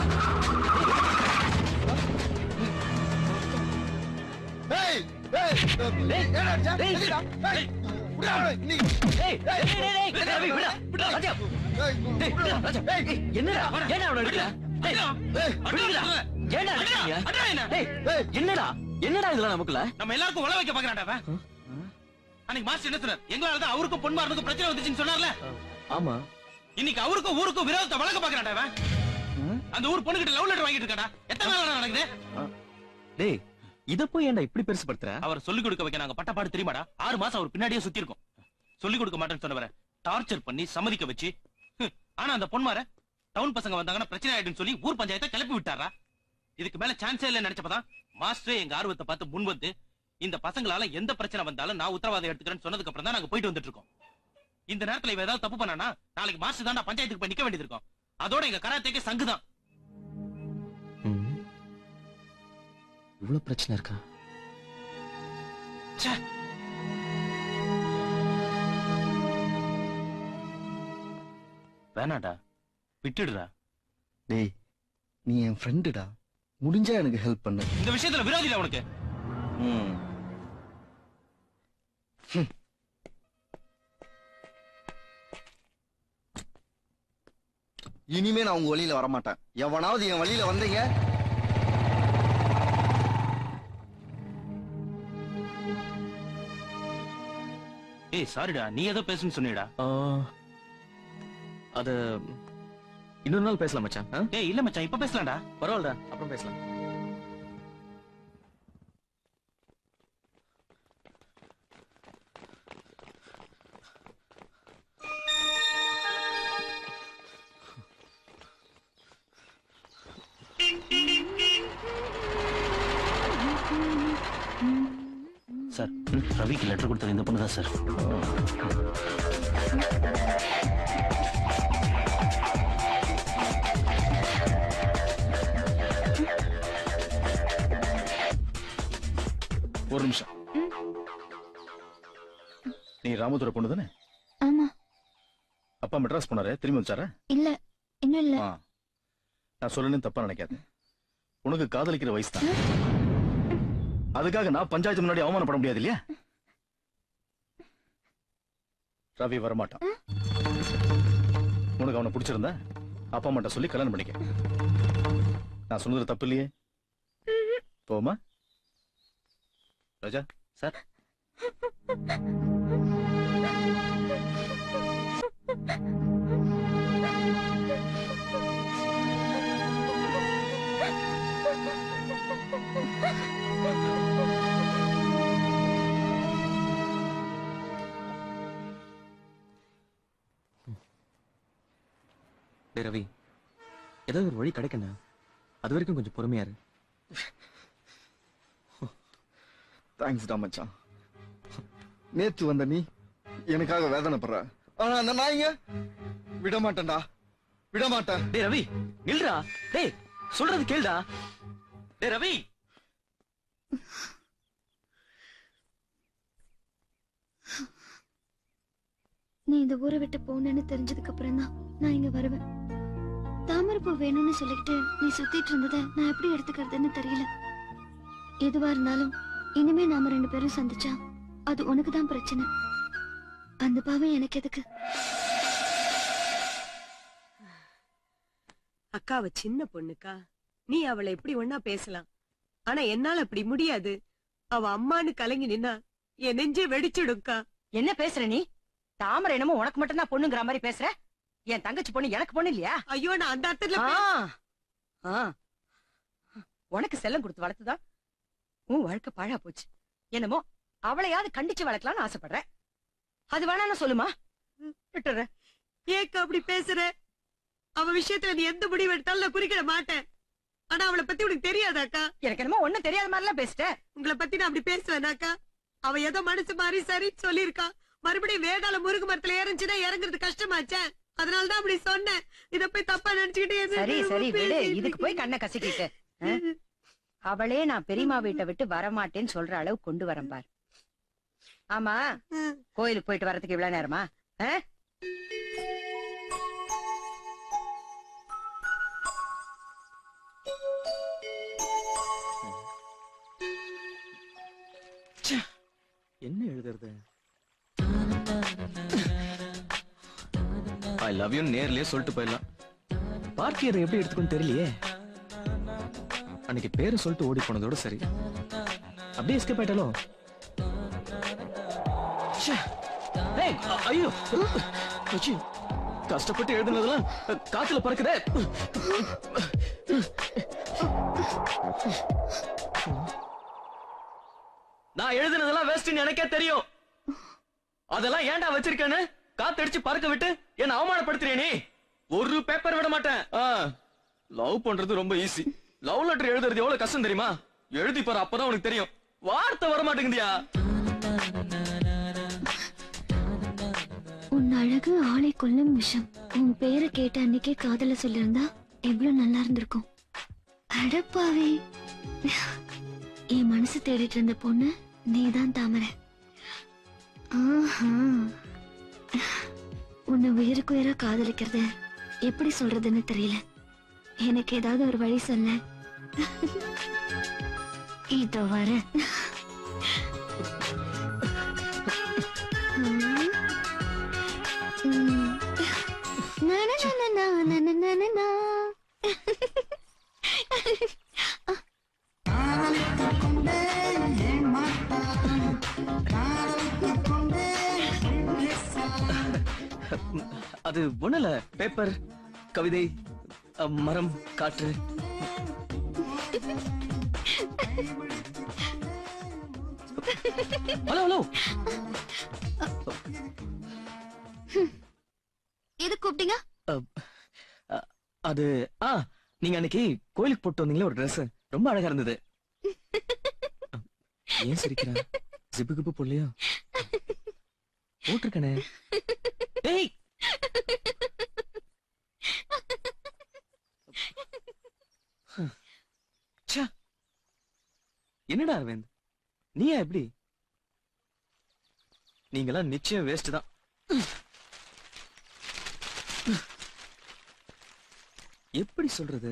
ஏய், ஏய், ஏன்டா அடிச்ச? எதுக்குடா? ஏய், விட்றா அவனை, நீ. ஏய், ரவி, விடா, விடா, ராஜா. ஏய், டேய், விடா, ராஜா. ஏய், ஏய், என்னடா ஏன்டா அவனை அடிக்கிற டேய், ஏய், விடுங்கடா. ஏன்டா அடிக்கிறீங்க அடா என்ன ஏய், ஏய், என்னடா என்னடா இதெல்லாம் நமக்குள்ள நம்ம எல்லாருக்கும் உழ வைக்க பாக்குறாடா அவன் அன்னைக்கு மாஸ்டர் என்ன சொன்னார் எங்களால தான் அவருக்கும் பொன் மாறனுக்கும் பிரச்சனை வந்துச்சுன்னு சொன்னார்ல ஆமா இன்னைக்கு அவருக்கும் ஊருக்கும் விரோதத்தை வளர்க்க பாக்குறாடா அவன் அந்த ஊர் பொண்ணுகிட்ட லவ் லெட்டர் வாங்கிட்டு இருக்காடா எத்தனை நாள் நடக்குது டேய் இத போய் ஏன்டா இப்படி பெருசுப்படுத்துற அவர் சொல்லிக் கொடுக்க வைக்க நாங்க பட்டப்பாடு தெரியுமாடா ஆறு மாசம் அவர் பின்னாடியே சுத்தி இருக்கோம் சொல்லிக் கொடுக்க மாட்டேன்னு சொன்னவரை டார்ச்சர் பண்ணி சம்மதிக்க வச்சு ஹம், ஆனா அந்த பொன்மார டவுன் பசங்க வந்தாங்கன்னா பிரச்சனை ஆயிடுன்னு சொல்லி ஊர் பஞ்சாயத்தை கிளப்பி விட்டாரா இதுக்கு மேல சான்ஸே இல்ல நினைச்சப்பதான் மாஸ்டரே எங்க ஆர்வத்தை பார்த்து முன் வந்து இந்த பசங்களால எந்த பிரச்சனை வந்தாலும் நான் உத்தரவாதம் எடுத்துக்கிறேன்னு சொன்னதுக்கு அப்புறம் தான் நாங்க போயிட்டு வந்துட்டு இருக்கோம் இந்த நேரத்துல இவ ஏதாவது தப்பு பண்ணானா நாளைக்கு மாஸ்டர் தான் பஞ்சாயத்துக்கு போய் நிக்க வேண்டியது இருக்கும் அதோட எங்க கராத்தேக்கே சங்குதான் ம். இவ்வளவு பிரச்சனை இருக்கா ச்சே. வேணாடா விட்டுடுடா டேய் நீ என் ஃப்ரெண்டுடா முடிஞ்சா எனக்கு ஹெல்ப் பண்ணு இந்த விஷயத்துல விரோதிடா உனக்கு ம். ஹம். இனிமே நான் உங்க வழியில வரமாட்டேன் எவனாவது என் வழியில வந்தீங்க ஏய் சாரிடா நீ ஏதோ பேசுன்னு சொன்னிடா ஆ, அது இன்னொரு நாள் பேசலாம் மச்சான் ஆ? ஏய் இல்ல மச்சான் இப்ப பேசலாம்டா பரவாயில்லடா அப்புறம் பேசலாம் சார் ரவிக்கு லெட்டர் கொடுத்தது இந்த பொண்ணு தான் சார் ஒரு நிமிஷம் நீ ராமதுரை பொண்ணு தானே ஆமா அப்பா மெட்ராஸ் போனாரு திரும்பி வச்சாரா இல்ல இன்னும் இல்ல ஆ. நான் சொல்லணும்னு தப்பா நினைக்காத உனக்கு காதலிக்கிற வயசு தான் அதுக்காக நான் பஞ்சாயத்து முன்னாடி அவமானப்பட முடியாது இல்லையா ரவி வரமாட்டான் உனக்கு அவனை பிடிச்சிருந்தா அப்பா அம்மாட்ட சொல்லி கல்யாணம் பண்ணிக்க நான் சொன்னதுல தப்பு இல்லையே போமா ராஜா சார் டேய் ரவி ஏதாவது ஒரு வழி கிடைக்கண்ணா அது வரைக்கும் கொஞ்சம் பொறுமையா இரு தேங்க்ஸ் டா மச்சான் நேத்து வந்த நீ எனக்காக வேதனைப்படுற ஆனா அந்த நாய்ங்க விட மாட்டேன்டா விட மாட்டேன் டேய் ரவி நில்றா டேய் சொல்றது கேளுடா டேய் ரவி நீ இந்த ஊரை விட்டு போனேன்னு தெரிஞ்சதுக்கு அப்புறம் தான் நான் இங்க வருவேன் தாமரைப்பூ வேணும்னு சொல்லிக்கிட்டு நீ சுத்திட்டு இருந்ததை நான் எப்படி எடுத்துக்கிறதுன்னு தெரியல எதுவா இருந்தாலும் இனிமே நாம ரெண்டு பேரும் சந்திச்சா அது உனக்கு தான் பிரச்சனை அந்த பாவம் எனக்கு எதுக்கு அக்காவ சின்ன பொண்ணுக்கா நீ அவளை எப்படி ஒன்னா பேசலாம் ஆனா என்னால அப்படி முடியாது அவ அம்மான்னு கலங்கி நின்னா என் நெஞ்சே வெடிச்சிடும்க்கா என்ன பேசுற நீ தாமரை என்னமோ உனக்கு மட்டும் தான் பொண்ணுங்கிற மாதிரி பேசுற என் தங்கச்சி பொண்ணு எனக்கு பொண்ணு இல்லையா ஐயோ நான் அந்த அர்த்தத்துல ஆ. பே- ஆ. உனக்கு செல்லம் கொடுத்து வளர்த்துதான் உன் வாழ்க்கை பாழா போச்சு என்னமோ அவளையாவது கண்டிச்சு வளர்க்கலாம்னு ஆசைப்படுறேன் அது வேணான்னு சொல்லுமா விட்டுறேன் ஏக்கா அப்படி பேசுற அவ விஷயத்துல நீ எந்த முடிவு எடுத்தாலும் நான் குறிக்கிட மாட்டேன் ஆனா அவளை பத்தி உனக்கு தெரியாதாக்கா எனக்கு என்னமோ ஒண்ணும் தெரியாத மாதிரிலாம் பேசிட்டேன் உங்களை பத்தி நான் அப்படி பேசுவேனாக்கா அவ ஏதோ மனசு மாறி சரி சொல்லிருக்கா மறுபடியும் வேதாள முருகு மரத்துல இறங்குச்சுன்னா இறங்குறது கஷ்டமாச்சே அதனாலதான் அப்படி சொன்னேன் இத போய் தப்பா நினைச்சுக்கிட்டு எது சரி சரி விடு பேசிட்டு இதுக்கு போய் கண்ணை கசக்கிட்டு ஆ? அவளே நான் பெரியம்மா வீட்டை விட்டு வரமாட்டேன்னு சொல்ற அளவு கொண்டு வரேன் பார் ஆமா கோயிலுக்கு போயிட்டு வரதுக்கு இவ்வளவு நேரமா ஆ? என்ன எழுதுறது ஐ லவ் யூ நேர்லயே சொல்லிட்டு போயிடலாம் பார்ட்டி அதை எப்படி எடுத்துக்கணும் தெரியலையே அன்னைக்கு பேரை சொல்லிட்டு ஓடி போனதோட சரி அப்படியே எஸ்கேப் ஆயிட்டாலோ ச்சே. ஏய், அ- ஐயோ அச்சி, கஷ்டப்பட்டு எழுதுனதெல்லாம் காத்துல பறக்குதே நான் எழுதுனதெல்லாம் வேஸ்ட்னு எனக்கே தெரியும் அதெல்லாம் ஏன்டா வச்சிருக்கேன்னு காத்தடிச்சு பறக்க விட்டு என்ன அவமானப்படுத்துறிய நீ ஒரு பேப்பர் விட மாட்டேன் லவ் பண்றது ரொம்ப ஈஸி லவ் லெட்டர் எழுதுறது எவ்வளவு கஷ்டம் தெரியுமா எழுதி பாரு அப்பதான் உனக்கு தெரியும் வார்த்தை வர மாட்டேங்குதியா உன் அழகு ஆளை கொல்லும் விஷம் உன் பேரை கேட்ட அன்னைக்கே காதல சொல்லியிருந்தா எவ்வளவு நல்லா இருந்திருக்கும் அடப்பாவே என் மனசு தேடிட்டு இருந்த பொண்ணு நீதான் தாமரை ஆஹா. உன்னை உயிருக்கு உயிரா காதலிக்கிறது எப்படி சொல்றதுன்னு தெரியல எனக்கு ஏதாவது ஒரு வழி சொல்ல இதோ வர அது ஒண்ணுல பேப்பர் கவிதை அ, மரம் காற்று ஹலோ ஹலோ எது கூப்பிட்டீங்க அது ஆ நீங்க அன்னைக்கு கோயிலுக்கு போட்டு வந்தீங்களே ஒரு Dress ரொம்ப அழகா இருந்தது ஏன் சிரிக்கிறா ஜிப்பு கிப்பு போடலையா போட்டிருக்கனே டேய் ச்சே. என்னடா அரவிந்த் நீயா எப்படி நீங்களாம் நிச்சயம் வேஸ்ட் தான் எப்படி சொல்றது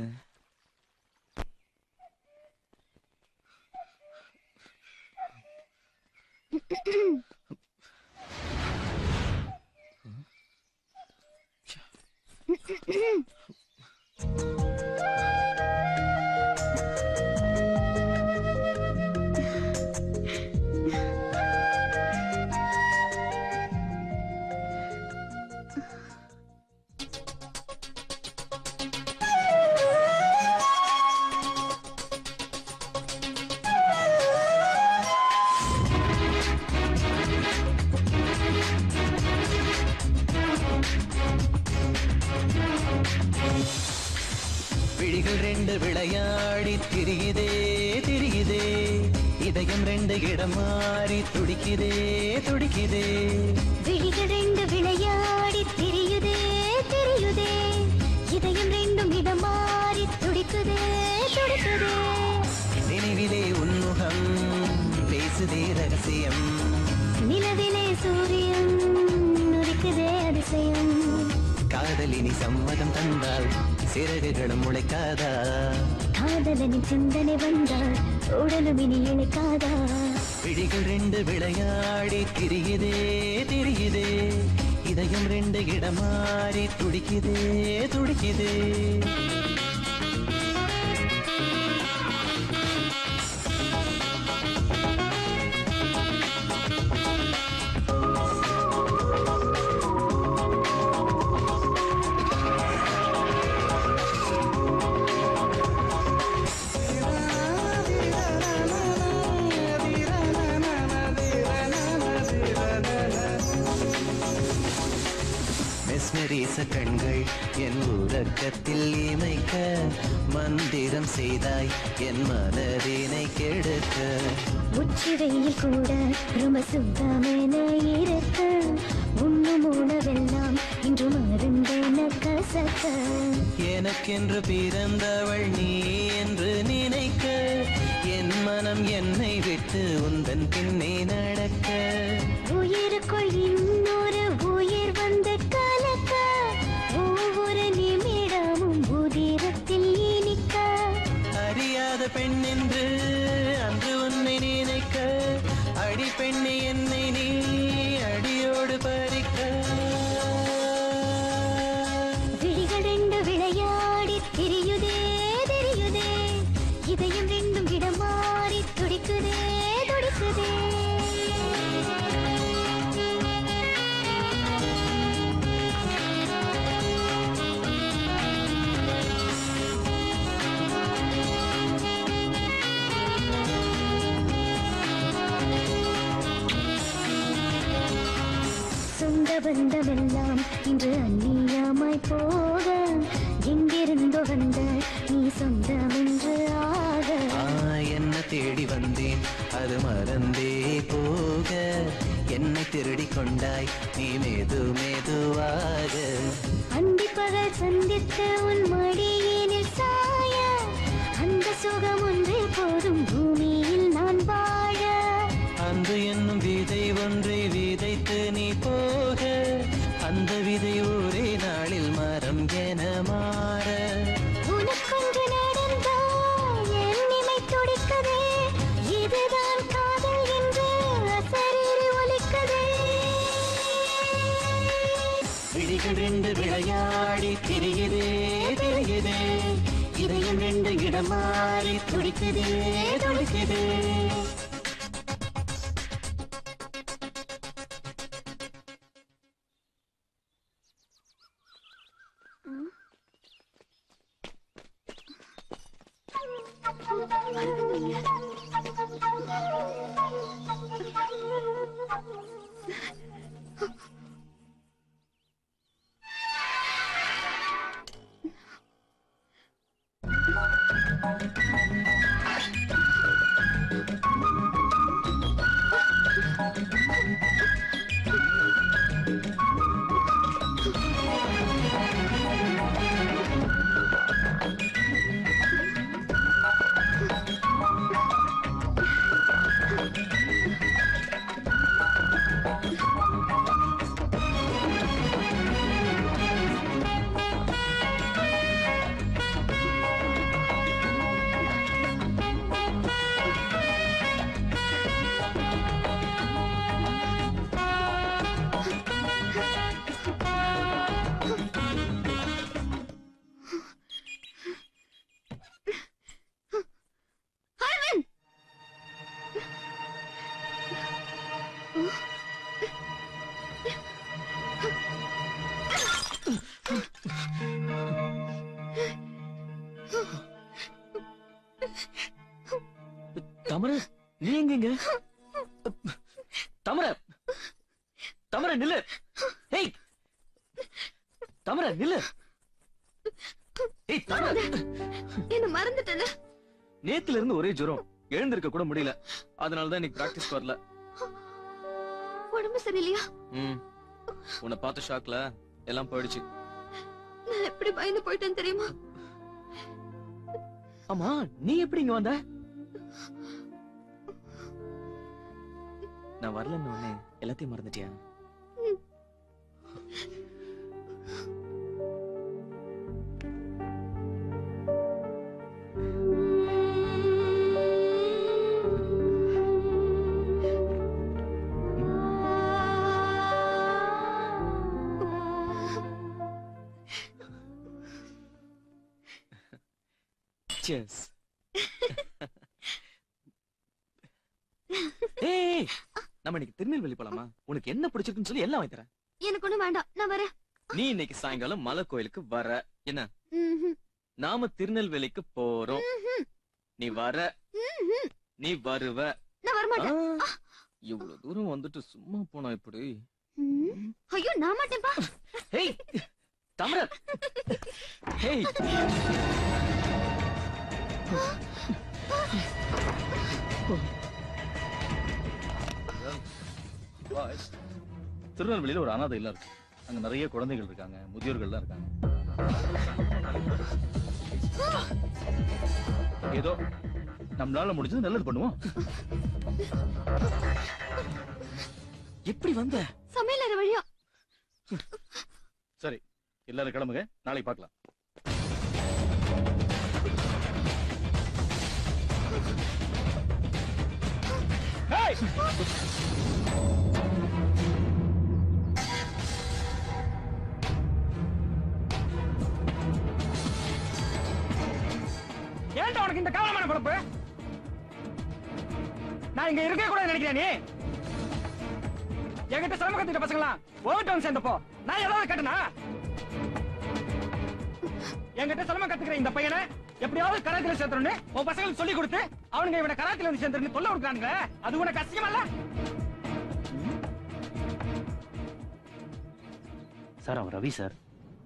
விழிகள் ரெண்டு விளையாடி திரியுதே திரியுதே இதயம் ரெண்டு இடம் மாறி துடிக்குதே துடிக்குதே விழிகள் ரெண்டு விளையாடி திரியுதே திரியுதே இதயம் ரெண்டும் இடம் மாறி துடிக்குதே துடிக்குதே நினைவிலே உன்முகம் பேசுதே ரகசியம் நிலவிலே சூரியன் நுரிக்குதே அதிசயம் காதலினி சம்மதம் தந்தால் சிறகுகளும் முளைக்காதா காதலனின் சிந்தனை வந்தால் உடலும் இனி இழைக்காதா விழிகள் ரெண்டு விளையாடி திரியுதே திரியுதே இதயம் ரெண்டு இடம் மாறி துடிக்குதே துடிக்குதே ஆ நேச கண்கள் என் உறக்கத்தில் இமைக்க மந்திரம் செய்தாய் என் மனதினை கெடுக்க உச்சி வெயில் கூட ரொம்ப சுத்தமென இருக்க உண்ணும் உணவெல்லாம் இன்று மருந்தென கசக்க எனக்கென்று பிறந்தவள் நீ என்று நினைக்க என் மனம் என்னை விட்டு உந்தன் பின்னே நடக்க உயிருக்குள் இன்னொரு உயிர் வந்து கலக்க ஒவ்வொரு நிமிடமும் உதிரத்தில் இனிக்க அறியாத பெண் என்று அன்று உன்னை நினைக்க அடி பெண்ணை என்னை நீ அடியோடு பறிக்க விழிகள் ரெண்டு விளையாடி தெரியுதே தெரியுதே இதயம் ரெண்டும் இடம் மாறி துடிக்குதே துடிக்குதே சொந்த பந்தமெல்லாம் இன்று அந்நியமாய் போக எங்கிருந்தோ வந்த நீ சொந்தம் என்று ஆக ஆ, என்ன தேடி வந்தேன் அது மறந்தே போக என்னை திருடி கொண்டாய் நீ மெது மெதுவாக அந்தி பகல் சந்தித்து உன் மடியினில் சாய அந்த சுகம் ஒன்றே போதும் பூமியில் நான் வாழ அன்று என்னும் விதை ஒன்றை விதைத்து நீ போக அந்த விதை ஒரே நாளில் மரம் என மாற உனக்கொன்று நடந்தால் என் இமை துடிக்குதே இதுதான் காதல் என்று அசரீரி ஒலிக்குதே விழிகள் ரெண்டு விளையாடி திரியுதே திரியுதே இதயம் ரெண்டு இடம் மாறி துடிக்குதே துடிக்குதே அரவிந்த் தமர நீ எங்கங்க தமர தமர நில்லு ஏய் தமர நில்லு ஏய் தமர என்ன மறந்துட்டேன நேத்துல இருந்து ஒரே ஜுரம் எழுந்திருக்க கூட முடியல அதனால தான் இன்னைக்கு பிராக்டிஸ் வரல உடம்பு சரியில்லையா ம் உன்னை பார்த்த ஷாக்ல எல்லாம் போயிடுச்சு நான் எப்படி பயந்து போயிட்டேன்னு தெரியுமா ஆமா நீ எப்படி இங்க வந்த நான் வரலன்னு உடனே எல்லாத்தையும் மறந்துட்டியா Cheers. ஏய் நம்ம இன்னைக்கு திருநெல்வேலி போலாமா உனக்கு என்ன பிடிச்சிருக்குன்னு சொல்லி எல்லாம் வாங்கி தரேன் எனக்கு ஒண்ணும் வேண்டாம் நான் வரேன் நீ இன்னைக்கு சாயங்காலம் மலை கோயிலுக்கு வர என்ன ம்ஹும். நாம திருநெல்வேலிக்கு போறோம் ம்ஹும். நீ வர ம்ஹும். நீ வருவ நான் வரமாட்டேன் ஆ, இவ்வளவு தூரம் வந்துட்டு சும்மா போனா இப்படி ம். ஐயோ நான் மாட்டேன்பா ஏய் தாமரை ஹேய் பாய்ஸ் திருநெல்வேலியில ஒரு அனாதை இல்லம் இருக்கு அங்க நிறைய குழந்தைகள் இருக்காங்க முதியோர்கள்லாம் இருக்காங்க ஏதோ நம்மளால முடிஞ்சது நல்லது பண்ணுவோம் எப்படி வந்த சமையலறை வழியா சரி எல்லாரும் கிளம்புங்க நாளைக்கு பார்க்கலாம் ஏன்டா உனக்கு இந்த காலமான பொழப்பு நான் இங்க இருக்க கூட நினைக்கிறேன் நீ என்கிட்ட சிரம கத்துக்கிட்ட பசங்களாம் ஓவர் டவுன் சேர்ந்தப்போ நான் ஏதாவது கேட்டனா என்கிட்ட சிரமம் கத்துக்கிற இந்த பையனை எப்படியாவது கராத்தில சேர்த்தணும்னு உன் பசங்களுக்கு சொல்லி கொடுத்து அவனுங்க இவனை கராத்தில வந்து சேர்ந்துருந்து தொல்லை கொடுக்குறானுங்க அது உனக்கு அசிங்கமல்ல சார் அவன் ரவி சார்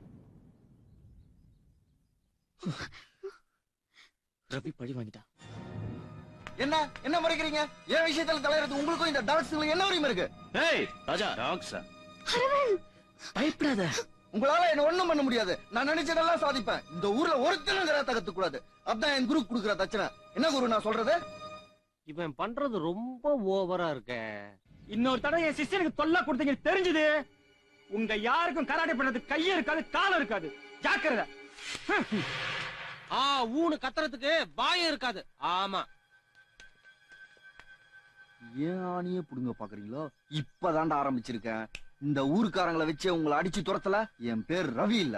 ரவி பழி வாங்கிட்டான் என்ன என்ன முறைக்கிறீங்க என் விஷயத்துல தலையிறது உங்களுக்கும் இந்த டாக்ஸ்களுக்கு என்ன உரிமை இருக்கு ஏய் ராஜா டாக் சார் பயப்படாத உங்களால என்ன ஒண்ணும் பண்ண முடியாது நான் நினைச்சதெல்லாம் சாதிப்பேன் இந்த ஊர்ல ஒருத்தனும் கராத்தே கத்துக்க கூடாது அதான் என் குரு குடுக்குற தச்சனை என்ன குரு நான் சொல்றது இவன் பண்றது ரொம்ப ஓவரா இருக்க இன்னொரு தடவை என் சிஸ்டருக்கு தொல்லை கொடுத்தீங்க தெரிஞ்சது உங்க யாருக்கும் கராட்டே பண்றது கையே இருக்காது காலம் இருக்காது ஜாக்கிரதை ஆ ஊனு கத்துறதுக்கு பாயம் இருக்காது ஆமா ஏன் ஆணியே புடுங்க பாக்குறீங்களோ இப்பதான்டா ஆரம்பிச்சிருக்கேன் இந்த ஊருக்காரங்களை வச்சு உங்களை அடிச்சு துரத்தல என் பேர் ரவி இல்ல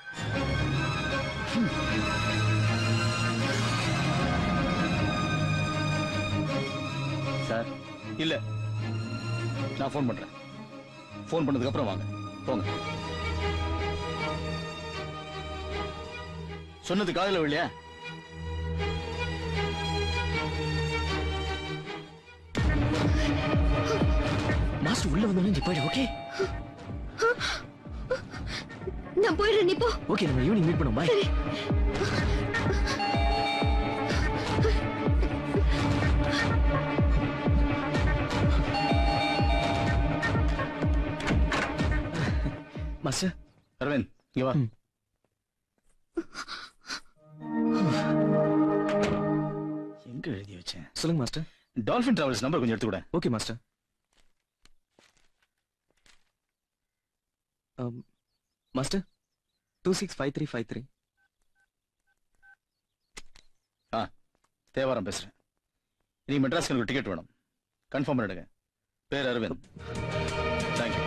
சார் இல்ல நான் ஃபோன் பண்றேன் ஃபோன் பண்ணதுக்கு அப்புறம் வாங்க போங்க சொன்னது காதல இல்லையா மாஸ்டர் உள்ள வந்தோடனே நீ போயிடு ஓகே நான் போயிடுறேன் நீ போ ஓகே நம்ம ஈவினிங் மீட் பண்ணுவோம் பாய் மாஸ்டர் அரவிந்த் இங்க வா எங்க எழுதி வச்சேன் சொல்லுங்க மாஸ்டர் டால்பின் டிராவல்ஸ் நம்பர் கொஞ்சம் எடுத்து கூட okay master master two six five three five three ஆ தேவாரம் பேசுறேன் நீ மெட்ராஸ்க்கு எனக்கு டிக்கெட் வேணும் கன்ஃபார்ம் பண்ணிடுங்க பேர் அரவிந்த் தேங்க்யூ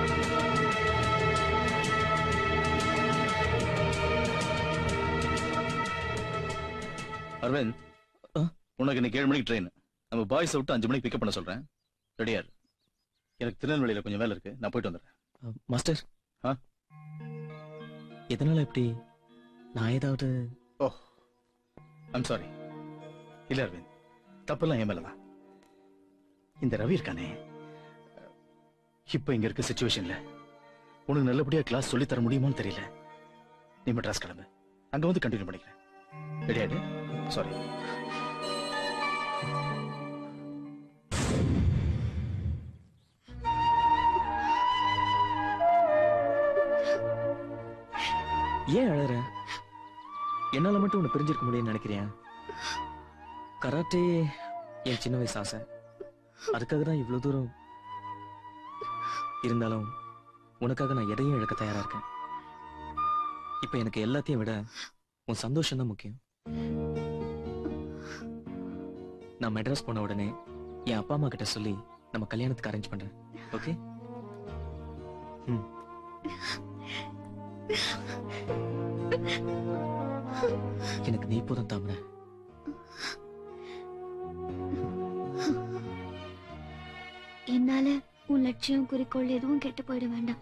அரவிந்த் உனக்கு இன்னைக்கு ஏழு மணிக்கு ட்ரெயின் நம்ம பாய்ஸ் விட்டு அஞ்சு மணிக்கு பிக்கப் பண்ண சொல்றேன் ரெடியா இரு. எனக்கு திருநெல்வேலியில கொஞ்சம் வேலை இருக்கு நான் போயிட்டு வந்துடுறேன் மாஸ்டர் ஆ எதனால இப்படி நான் ஏதாவது ஓ ஐம் சாரி இல்ல அரவிந்த் தப்பெல்லாம் என் மேலதான் இந்த ரவி இருக்கானே இப்ப இங்க இருக்க சுச்சுவேஷன்ல உனக்கு நல்லபடியா கிளாஸ் சொல்லி தர முடியுமான்னு தெரியல நீ மெட்ராஸ் கிளம்பு அங்க வந்து கண்டினியூ பண்ணிக்கிறேன் ரெடியாடு சாரி ஏன் அழற என்னால மட்டும் உன்னை பிரிஞ்சிருக்க முடியும்னு நினைக்கிறியா கராட்டே என் சின்ன வயசு ஆசை அதுக்காக தான் இவ்வளவு தூரம் இருந்தாலும் உனக்காக நான் எதையும் இழக்க தயாரா இருக்கேன் இப்ப எனக்கு எல்லாத்தையும் விட உன் சந்தோஷம் தான் முக்கியம் நான் மெட்ராஸ் போன உடனே என் அப்பா அம்மா கிட்ட சொல்லி நம்ம கல்யாணத்துக்கு அரேஞ்ச் பண்றேன் ஓகே ம் எனக்கு நீ போதும் தாமரை என்னால உன் லட்சியம் குறிக்கோள் எதுவும் கெட்டு போயிட வேண்டாம்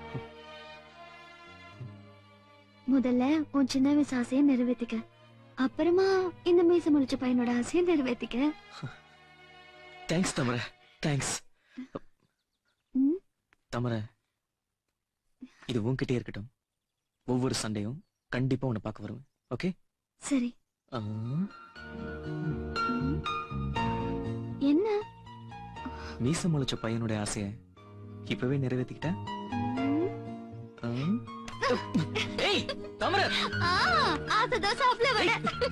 முதல்ல உன் சின்ன வயசு ஆசையை நிறைவேத்திக்க அப்புறமா இந்த மீச முடிச்ச பையனோட ஆசையை நிறைவேத்திக்க தேங்க்ஸ் தமர தேங்க்ஸ் ம்? தமர இது உன்கிட்டே இருக்கட்டும் ஒவ்வொரு சண்டையும் கண்டிப்பா உன்னை பார்க்க வருவேன் ஓகே சரி ஆ, என்ன மீச முளைச்ச பையனோட ஆசைய இப்பவே நிறைவேத்திக்கிட்டேன் ஆ? ஏய் தாமரை ஆ, ஆசை தோசை சாப்பிட விட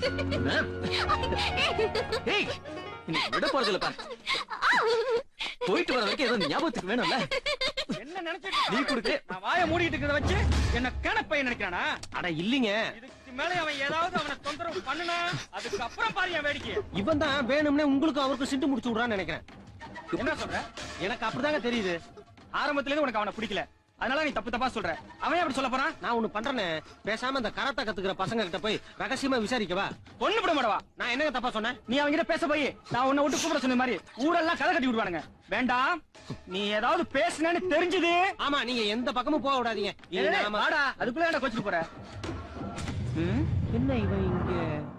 ஏய் இன்னைக்கு விட போறது இல்ல பாரு போயிட்டு வர வரைக்கும் ஏதோ ஞாபகத்துக்கு வேணும்ல என்ன நினைச்சிட்டு நீ கொடுக்கு நான் வாயை மூடிட்டு இருக்கிறத வச்சு என்ன கேனப்பையன் நினைக்கிறானா அட இல்லீங்க இதுக்கு மேல அவன் ஏதாவது அவனை தொந்தரவு பண்ணுனா அதுக்கப்புறம் பாரு என் வேடிக்கை இவன் தான் வேணும்னே உங்களுக்கு அவருக்கு சிண்டு முடிச்சு விடுறான்னு நினைக்கிறேன் என்ன சொல்ற எனக்கு அப்படிதாங்க தெரியுது ஆரம்பத்துல இருந்து உனக்கு அவனை பிடிக்கல அதனால நீ தப்பு தப்பா சொல்ற அவன் எப்படி சொல்ல போறான் நான் ஒண்ணு பண்றேனே பேசாம அந்த கராத்தா கத்துக்கிற பசங்க கிட்ட போய் ரகசியமா விசாரிக்கவா ஒண்ணு விட மாட்டவா நான் என்னங்க தப்பா சொன்னேன் நீ அவங்க கிட்ட பேச போய் நான் உன்னை விட்டு கூப்பிட சொன்ன மாதிரி ஊரெல்லாம் கதை கட்டி விடுவானுங்க வேண்டாம் நீ ஏதாவது பேசுனேன்னு தெரிஞ்சது ஆமா நீங்க எந்த பக்கமும் போக விடாதீங்க ஏய், நாம- வாடா அதுக்குள்ள என்ன கோச்சிட்டு போற ம்? என்ன இவன் இங்க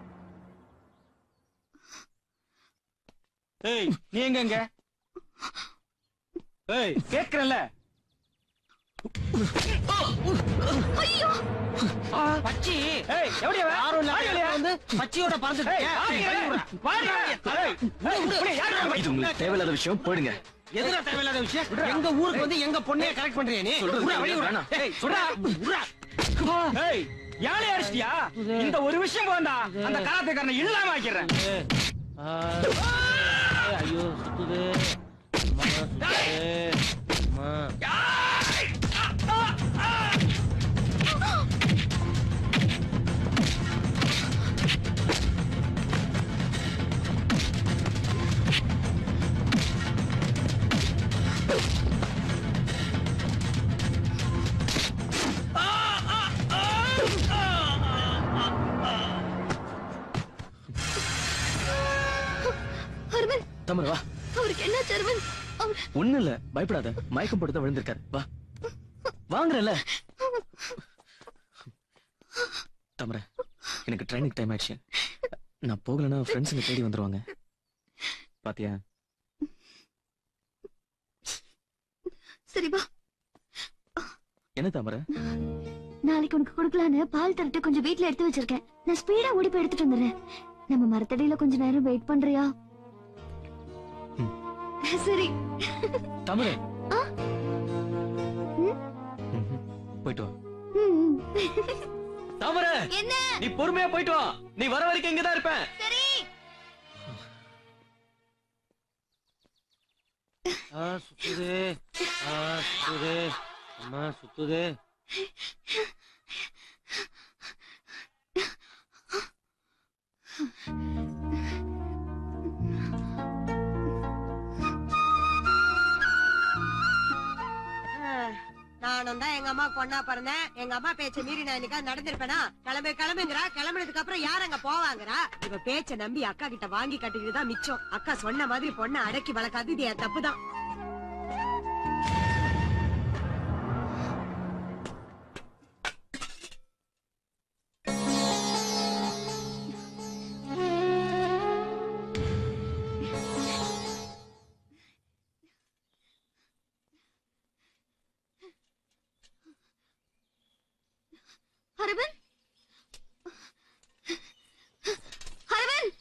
ஏய் நீ எங்க எங்க ஏய் கேக்குறல பச்சி ஏய் எப்படி அவன்? யாரும் இல்ல வாடி வெளிய. வந்து பச்சியோட பறந்துட்டு ஏய், வாடி வெளிய. வாடி வெளிய. ஏய், உன்னை யாரு வேணும்? இது உங்களுக்கு தேவையில்லாத விஷயம் போயிடுங்க எதுனா தேவையில்லாத விஷயம் எங்க ஊருக்கு வந்து எங்க பொண்ணைய கரெக்ட் பண்றியா நீ சொல்றது உர்ரா, வெளிய உர்ரா. வேணாம். ஏய், சொல்றா உர்ரா. ஏய் யாழை அடிச்சிட்டியா இந்த ஒரு விஷயம் போந்தா அந்த கராத்தேக்காரனை இல்லாம ஆக்கிறேன் ஆ, ஏய், ஐயோ சுத்துது அம்மா, சுத்துது. அம்மா. அரவிந்த் தாமரை வா அவருக்கு என்ன அரவிந்த் அவர் ஒண்ணு இல்ல பயப்படாத மயக்கம் போட்டு தான் விழுந்திருக்காரு வா வாங்குறல தாமரை எனக்கு ட்ரைனிங் டைம் ஆயிடுச்சு நான் போகலன்னா ஃப்ரெண்ட்ஸுங்க தேடி வந்துருவாங்க பாத்தியா சரி வா என்ன தாமரை நாளைக்கு உனக்கு கொடுக்கலான்னு பால் தரட்டு கொஞ்சம் வீட்ல எடுத்து வச்சிருக்கேன் நான் ஸ்பீடா ஓடி போய் எடுத்துட்டு வந்துடுறேன் நம்ம மரத்தடியில கொஞ்ச நேரம் வெயிட் பண்றியா சரி தாமரை ஆ? ம்ஹும். போயிட்டு வா ம். தாமரை என்ன நீ பொறுமையா போயிட்டு வா நீ வர வரைக்கும் இங்கதான் இருப்பேன் சரி ஆ சுத்துது ஆ சுத்துது அம்மா சுத்துது நானும் தான் எங்க அம்மா பொண்ணா பிறந்தேன் எங்க அம்மா பேச்ச மீறி நான் இன்னைக்கா நடந்திருப்பேனா கிளம்பு கிளம்புங்கிறா கிளம்புனதுக்கு அப்புறம் யார் அங்க போவாங்கறா இவ பேச்ச நம்பி அக்கா கிட்ட வாங்கி கட்டிக்கிட்டு தான் மிச்சம் அக்கா சொன்ன மாதிரி பொண்ணை அடக்கி வளர்க்காது இது என் தப்புதான் அரவிந்த் அரவிந்த்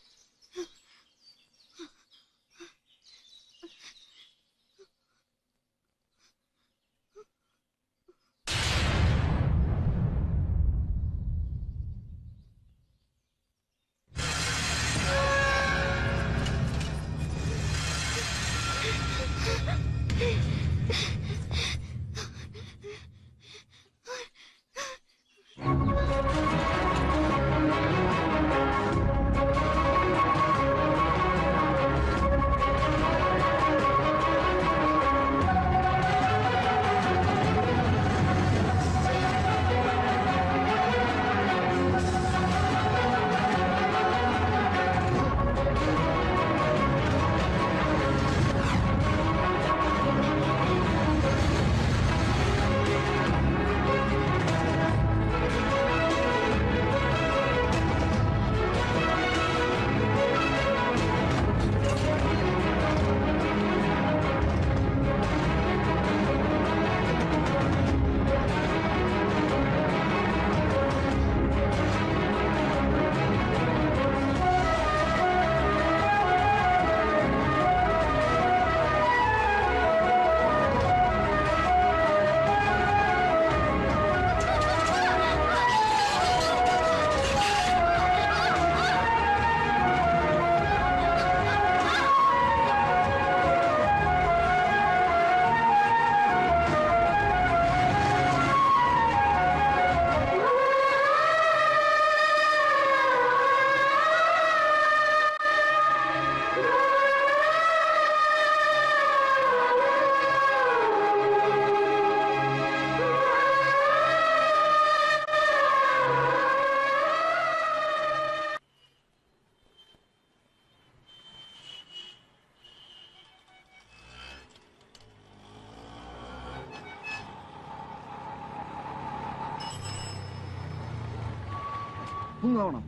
பூங்காவனம்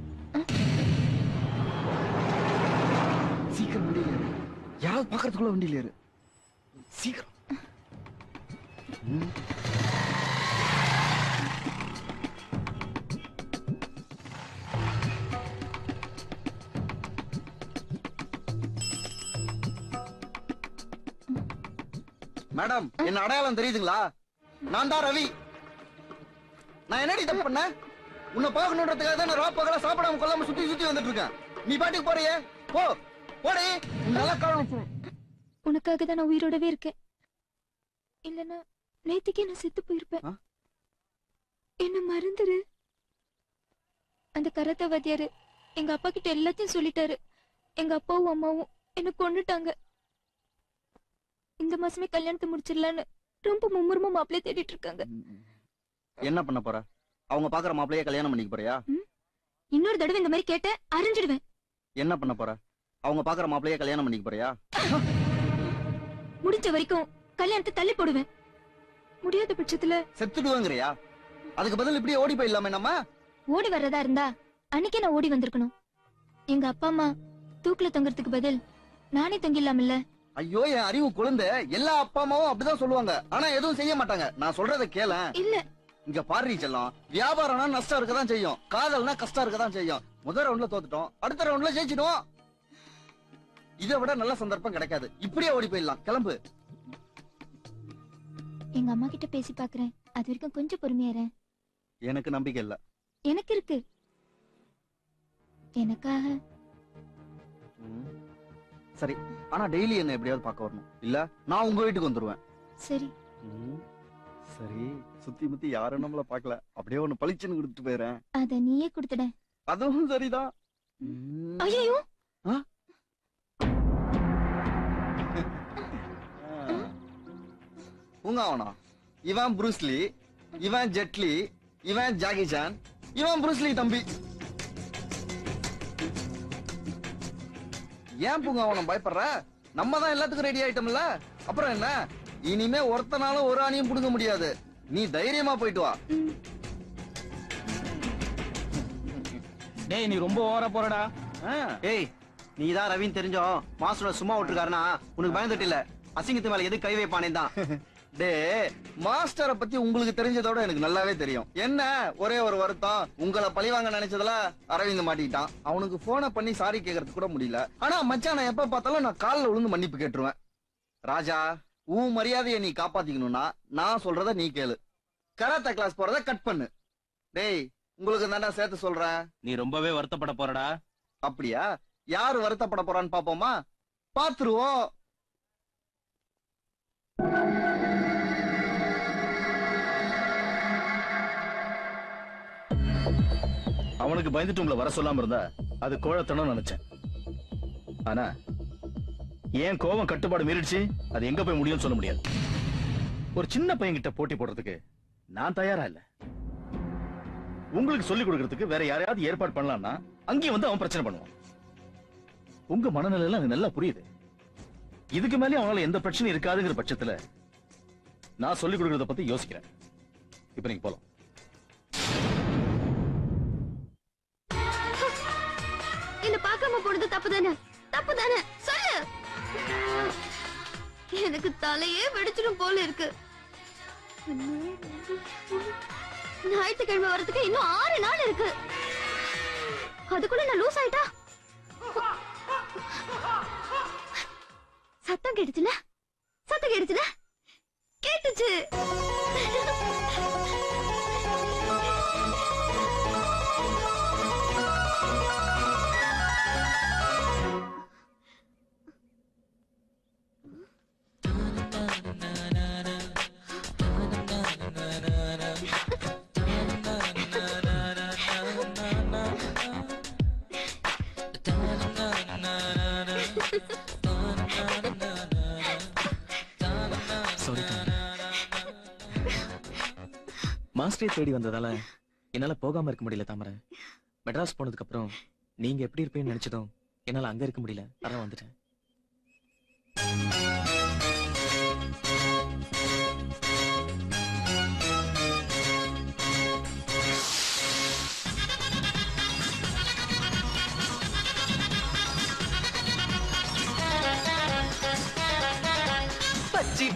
சீக்கிரம் வண்டியில ஏறு யாராவது பாக்குறதுக்குள்ள வண்டியில ஏறு சீக்கிரம் ம். மேடம் என்ன அடையாளம் தெரியுதுங்களா நான் தான் ரவி நான் என்னடி தப்பு பண்ணேன் உன்னை பார்க்கணுன்றதுக்காக தான் நான் ரா பகலா சாப்பிடாம கொள்ளாம சுத்தி சுத்தி வந்துட்டு இருக்கேன் நீ பாட்டுக்கு போறியே போ போடி உன் நல்லா காரணம் உனக்காக தான் நான் உயிரோடவே இருக்கேன் இல்லனா நேத்திக்கே நான் செத்து போயிருப்பேன் என்ன மறந்துரு அந்த கராத்தே வாத்தியாரு எங்க அப்பா கிட்ட எல்லாத்தையும் சொல்லிட்டாரு எங்க அப்பாவும் அம்மாவும் என்ன கொன்னுட்டாங்க இந்த மாசமே கல்யாணத்தை முடிச்சிடலான்னு ரொம்ப மும்முரமா மாப்பிள்ளை தேடிட்டு இருக்காங்க என்ன பண்ண போற அவங்க பாக்குற மாப்பிளையே கல்யாணம் பண்ணிக்க போறியா இன்னொரு தடவை இந்த மாதிரி கேட்ட அரைஞ்சிடுவேன் என்ன பண்ண போற அவங்க பாக்குற மாப்பிளையே கல்யாணம் பண்ணிக்க போறியா முடிஞ்ச வரைக்கும் கல்யாணத்தை தள்ளி போடுவேன் முடியாத பட்சத்துல செத்துடுவேங்கறியா அதுக்கு பதில் இப்படியே ஓடி போயிடலாமே நம்ம ஓடி வர்றதா இருந்தா அன்னைக்கே நான் ஓடி வந்திருக்கணும் எங்க அப்பா அம்மா தூக்குல தொங்குறதுக்கு பதில் நானே தொங்கிடலாம்ல ஐயோ என் அறிவு குழந்தை எல்லா அப்பா அம்மாவும் அப்படிதான் சொல்லுவாங்க ஆனா எதுவும் செய்ய மாட்டாங்க நான் சொல்றத கேள இல்ல இங்க பாரு செல்லம் வியாபாரம்னா நஷ்டம் இருக்கதான் செய்யும் காதல்னா கஷ்டம் இருக்கதான் செய்யும் முதல் ரவுண்ட்ல தோத்துட்டோம் அடுத்த ரவுண்ட்ல ஜெயிச்சிடுவோம் இதை விட நல்ல சந்தர்ப்பம் கிடைக்காது இப்படியே ஓடி போயிடலாம் கிளம்பு எங்க அம்மா கிட்ட பேசி பாக்குறேன் அது வரைக்கும் கொஞ்சம் பொறுமையா இரு. எனக்கு நம்பிக்கை இல்ல எனக்கு இருக்கு எனக்காக ம். சரி ஆனா டெய்லி என்ன எப்படியாவது பார்க்க வரணும் இல்ல நான் உங்க வீட்டுக்கு வந்துருவேன் சரி ம். சரி சுத்தி முத்தி யாரும் நம்மள பார்க்கல அப்படியே ஒண்ணு பளிச்சுன்னு கொடுத்துட்டு போயிடுறேன் அத நீயே கொடுத்துட அதுவும் சரிதான் ம். ஐயோ ஆ? பூங்காவனம் இவன் புரூஸ்லி இவன் ஜெட்லி இவன் ஜாகி சான் இவன் புரூஸ்லி தம்பி ஏன் பூங்காவனம் பயப்படுற நம்ம தான் எல்லாத்துக்கும் ரெடி ஆயிட்டோம்ல அப்புறம் என்ன இனிமே ஒருத்தனாலும் ஒரு ஆணியும் புடுங்க முடியாது நீ தைரியமா போயிட்டு வா டேய் நீ ரொம்ப ஓவரா போறடா ஏய் நீ தான் ரவின்னு தெரிஞ்சோம் மாஸ்டர் சும்மா விட்டுருக்காருனா உனக்கு பயந்துட்டு இல்ல அசிங்கத்து மேல எது கை வைப்பானே தான் டே மாஸ்டரை பத்தி உங்களுக்கு தெரிஞ்சதோட எனக்கு நல்லாவே தெரியும் என்ன ஒரே ஒரு வருத்தம் உங்களை பழிவாங்க நினைச்சதுல அரவிந்த் மாட்டிக்கிட்டான் அவனுக்கு போனை பண்ணி சாரி கேட்கறதுக்கு கூட முடியல ஆனா மச்சான் நான் எப்ப பார்த்தாலும் நான் கால்ல விழுந்து மன்னிப்பு கேட்டுருவேன் ராஜா உன் மரியாதையை நீ காப்பாத்திக்கணும்னா நான் சொல்றத நீ கேளு கராத்தே கிளாஸ் போறத கட் பண்ணு டேய் உங்களுக்கு தாண்டா சேர்த்து சொல்றேன் நீ ரொம்பவே வருத்தப்பட போறடா அப்படியா யாரு வருத்தப்பட போறான்னு பாப்போமா பாத்துருவோம் அவனுக்கு பயந்துட்டு உங்களை வர சொல்லாம இருந்தா அது கோழத்தனம் நினைச்சேன் ஆனா ஏன் கோபம் கட்டுப்பாடு மீறிடுச்சு அது எங்க போய் முடியும்னு சொல்ல முடியாது ஒரு சின்ன பையன்கிட்ட போட்டி போடுறதுக்கு நான் தயாரா இல்ல உங்களுக்கு சொல்லிக் கொடுக்கறதுக்கு வேற யாரையாவது ஏற்பாடு பண்ணலாம்னா அங்கேயும் வந்து அவன் பிரச்சனை பண்ணுவான் உங்க மனநிலை எல்லாம் எனக்கு நல்லா புரியுது இதுக்கு மேலே அவனால எந்த பிரச்சனையும் இருக்காதுங்கிற பட்சத்துல நான் சொல்லிக் கொடுக்கறத பத்தி யோசிக்கிறேன் இப்ப நீங்க போலாம் என்ன பார்க்காம போனது தப்பு தானே தப்பு தானே சொல்லு எனக்கு தலையே வெடிச்சிடும் போல இருக்கு ஞாயிற்றுக்கிழமை வரதுக்கு இன்னும் ஆறு நாள் இருக்கு அதுக்குள்ள நான் லூஸ் ஆயிட்டா சத்தம் கேட்டுச்சுல சத்தம் கேட்டுச்சுல கேட்டுச்சு சாரி மாஸ்டரே தேடி வந்ததால என்னால போகாம இருக்க முடியல தாமரை மெட்ராஸ் போனதுக்கு அப்புறம் நீங்க எப்படி இருப்பீங்கன்னு நினைச்சதும் என்னால அங்க இருக்க முடியல அதான் வந்துட்டேன்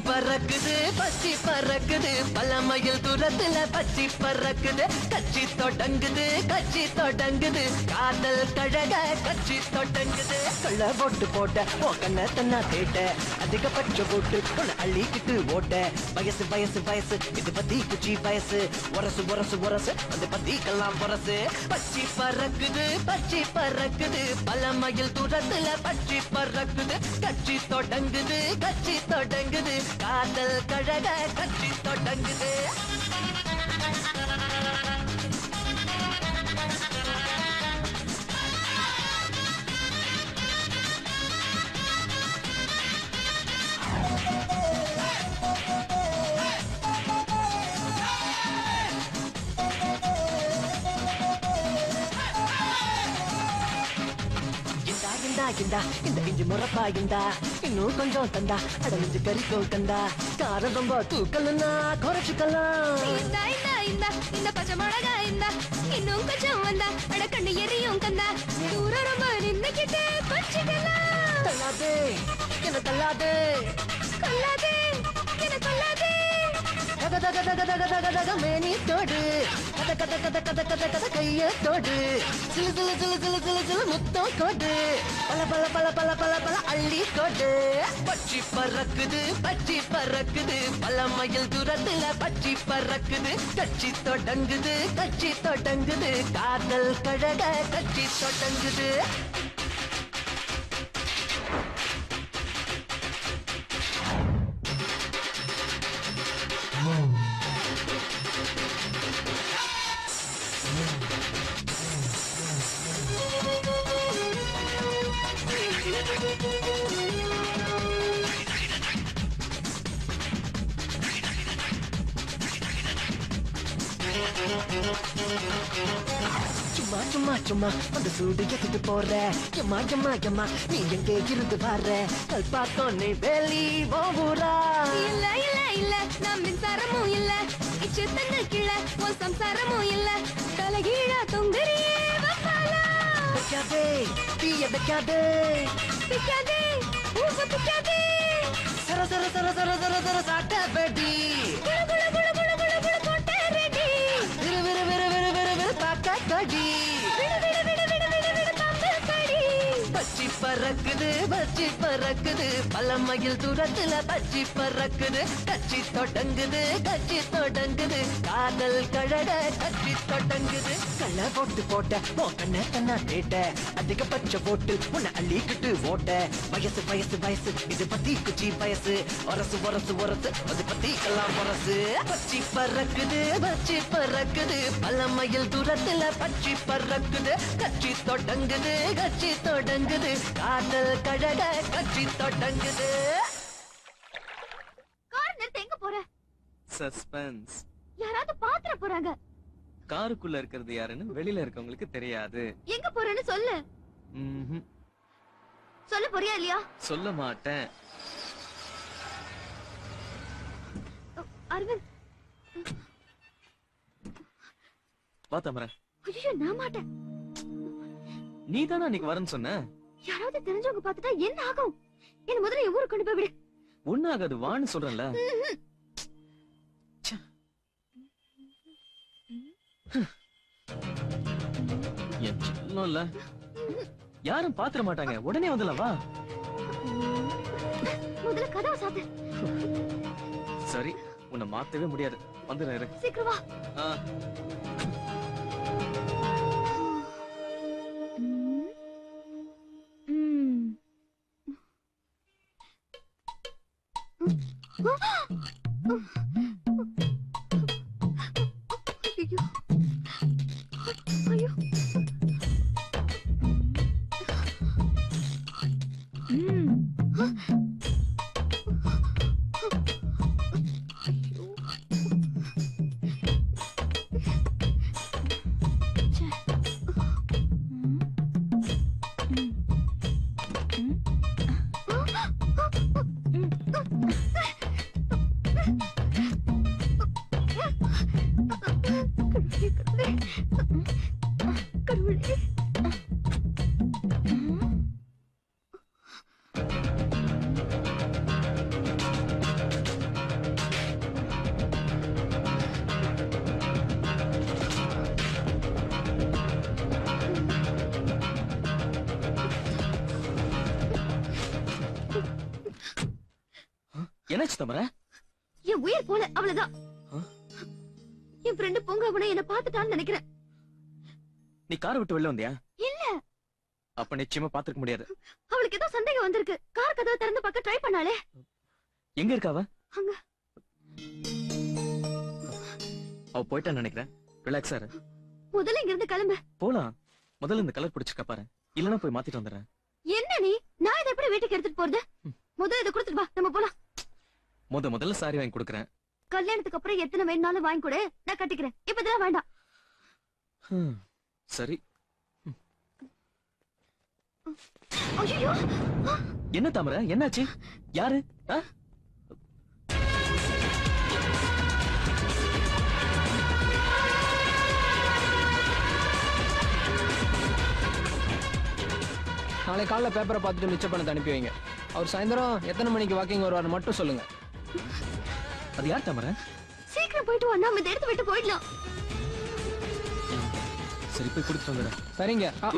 பறக்குது பச்சி பறக்குது பழமையில் தூரத்துல பச்சி பறக்குது கச்சி தொடங்குது கச்சி தொடங்குது காதல் கழக கச்சி தொடங்குது கள்ள போட்டு போட்ட ஓ கண்ண தன்னா தேட்ட அதிகபட்ச போட்டு உன்னை அள்ளிக்கிட்டு ஓட்ட வயசு வயசு வயசு இது பத்தி குச்சி வயசு உரசு உரசு உரசு அந்த பத்திக்கெல்லாம் உரசு பச்சி பறக்குது பச்சி பறக்குது பழமையில் தூரத்துல பச்சி பறக்குது கச்சி தொடங்குது கச்சி தொடங்குது காதல் கழக கச்சி தொடங்குது இந்தா இந்தா இந்தா இந்த இஞ்சி முறப்பா இந்தா இன்னும் கொஞ்சம் தந்தா அடமிஞ்சு கறிக்கும் கந்தா காரம் ரொம்ப தூக்கலன்னா குறைச்சுக்கலாம் இந்தா இந்தா இந்தா இந்த பச்சை மிளகா இந்தா இன்னும் கொஞ்சம் வந்தா அட கண்ணு எரியும் கந்தா தூரம் ரொம்ப நின்னுக்கிட்டு பச்சிக்கலாம் தள்ளாதே என்ன தள்ளாதே கொல்லாதே என்ன கொல்லாதே கத தக தக தக தக தக மேனி தோடு கத கத கத கத கத கத கைய தோடு சிலு சிலு சிலு சிலு சிலு சிலு முத்தம் கோடு பல பல பல பல பல பல அள்ளி கோடு பச்சி பறக்குது பச்சி பறக்குது பல மைல் தூரத்துல பச்சி பறக்குது கச்சி தொடங்குது கச்சி தொடங்குது காதல் கழக கச்சி தொடங்குது சும்மா சும்மா சும்மா அந்த சூடு எதுக்கு போற எம்மா எம்மா எம்மா நீ எங்கே இருந்து வர்ற கல் பார்த்தோம் நீ வேலி ஓவூரா இல்ல இல்ல இல்ல நான் மின்சாரமும் இல்ல இச்சு தங்க கிள உன் சம்சாரமும் இல்ல தலைகீழா தொங்குறியே வப்பாலா வைக்காதே தீய வைக்காதே பிக்காதே ஊச பிக்காதே சர சர சர சர சர சர சாட்ட வெடி குளு குளு குளு குளு குளு குளு கொட்ட ரெடி விறு விறு விறு விறு விறு விறு பாக்க கடி விடு விடு விடு விடு விடு விடு பம்பு கடி பச்சி பறக்குது பச்சி பறக்குது பழமையில் தூரத்துல பச்சி பறக்குது கச்சி தொடங்குது கச்சி தொடங்குது காதல் கழக கச்சி தொடங்குது கள்ள போட்டு போட்ட ஓ கண்ண கண்ணா தேட்ட அதிகபட்ச போட்டு உன்னை அள்ளிக்கிட்டு ஓட்ட வயசு வயசு வயசு இது பத்தி குச்சி வயசு ஒரசு ஒரசு ஒரசு அது பத்தி கல்லாம் ஒரசு பச்சி பறக்குது பச்சி பறக்குது பழமையில் தூரத்துல பச்சி பறக்குது கச்சி தொடங்குது கச்சி தொடங்குது காதல் கழக கச்சி தொடங்குது கார் நிறுத்த எங்க போற சஸ்பென்ஸ் யாராவது பாத்திர போறாங்க காருக்குள்ள இருக்கிறது யாருன்னு வெளியில இருக்கவங்களுக்கு தெரியாது எங்க போறேன்னு சொல்லு ம்ஹும். சொல்ல போறியா இல்லையா சொல்ல மாட்டேன் அரவிந்த் வா தாமரை ஐயோ நான் மாட்டேன் நீ தானே அன்னைக்கு வரேன்னு சொன்ன யாராவது தெரிஞ்சவங்க பார்த்துட்டா என்ன ஆகும் என்ன முதல்ல என் ஊருக்கு கொண்டு போய் விடு ஒண்ணு ஆகாது வான்னு சொல்றேன்ல ம்ஹும். என் செல்லம் இல்ல யாரும் பாத்திர மாட்டாங்க உடனே வந்துல வா முதல்ல கதவை சாத்து சரி உன்னை மாத்தவே முடியாது வந்துடுறேன் இரு. சீக்கிரம் வா ஆ, ம். ஐயோ. ஐயோ. ம். என்னாச்சு தாமரை என் உயிர் போல அவ்வளவுதான் என் ஃப்ரெண்டு பூங்காவனை என்ன பாத்துட்டான்னு நினைக்கிறேன் நீ காரை விட்டு வெளில வந்தியா இல்ல அப்ப நிச்சயமா பாத்துக்க முடியாது அவளுக்கு ஏதோ சந்தேகம் வந்திருக்கு கார் கதவை திறந்து பார்க்க ட்ரை பண்ணாலே எங்க இருக்கா அவ அங்க அவ போயிட்டான்னு நினைக்கிறேன் ரிலாக்ஸா இரு முதல்ல இங்க இருந்து கிளம்பு போலாம் முதல்ல இந்த கலர் பிடிச்சிருக்கா பாரு இல்லனா போய் மாத்திட்டு வந்துடுறேன் என்ன நீ நான் இதை எப்படி வீட்டுக்கு எடுத்துட்டு போறது முதல்ல இதை கொடுத்துட்டு வா நம்ம போலாம் முத முதல்ல சாரி வாங்கி கொடுக்குறேன் கல்யாணத்துக்கு அப்புறம் எத்தனை வேணும்னாலும் வாங்கி கொடு நான் கட்டிக்கிறேன் இப்ப இதெல்லாம் வேண்டாம் ஹம், சரி ஐயோ என்ன தாமரை என்னாச்சு யாரு ஆ? நாளை காலைல பேப்பரை பார்த்துட்டு மிச்ச பணத்தை அனுப்பி வைங்க அவர் சாயந்தரம் எத்தனை மணிக்கு வாக்கிங் வருவார்னு மட்டும் சொல்லுங்க அது யார் தாமரை சீக்கிரம் போயிட்டு வா நம்ம இதை எடுத்து விட்டு போயிடலாம் சரி போய் கொடுத்துட்டு வந்துடுறேன் சரிங்க ஆ.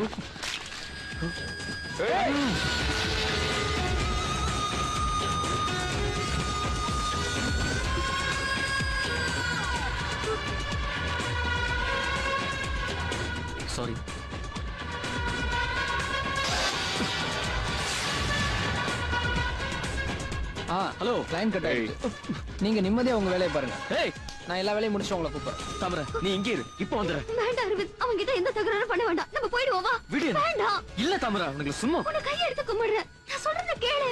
சாரி ஆ ஹலோ லைன் கட் ஆயிடுச்சு நீங்க நிம்மதியா உங்க வேலையை பாருங்க ஏய் நான் எல்லா வேலையும் முடிச்சு உங்களை கூப்பிடுறேன் தாமரை நீ இங்கே இரு இப்போ வந்துடுறேன் வேண்டாம் அரவிந்த் அவங்க கிட்ட எந்த தகராறும் பண்ண வேண்டாம் நம்ம போயிடுவோம் வா விடு என்ன. வேண்டாம் இல்ல தாமரை அவனுக்கு சும்மா உன்னை கையை எடுத்து கும்பிடுறேன் நான் சொல்றத கேளு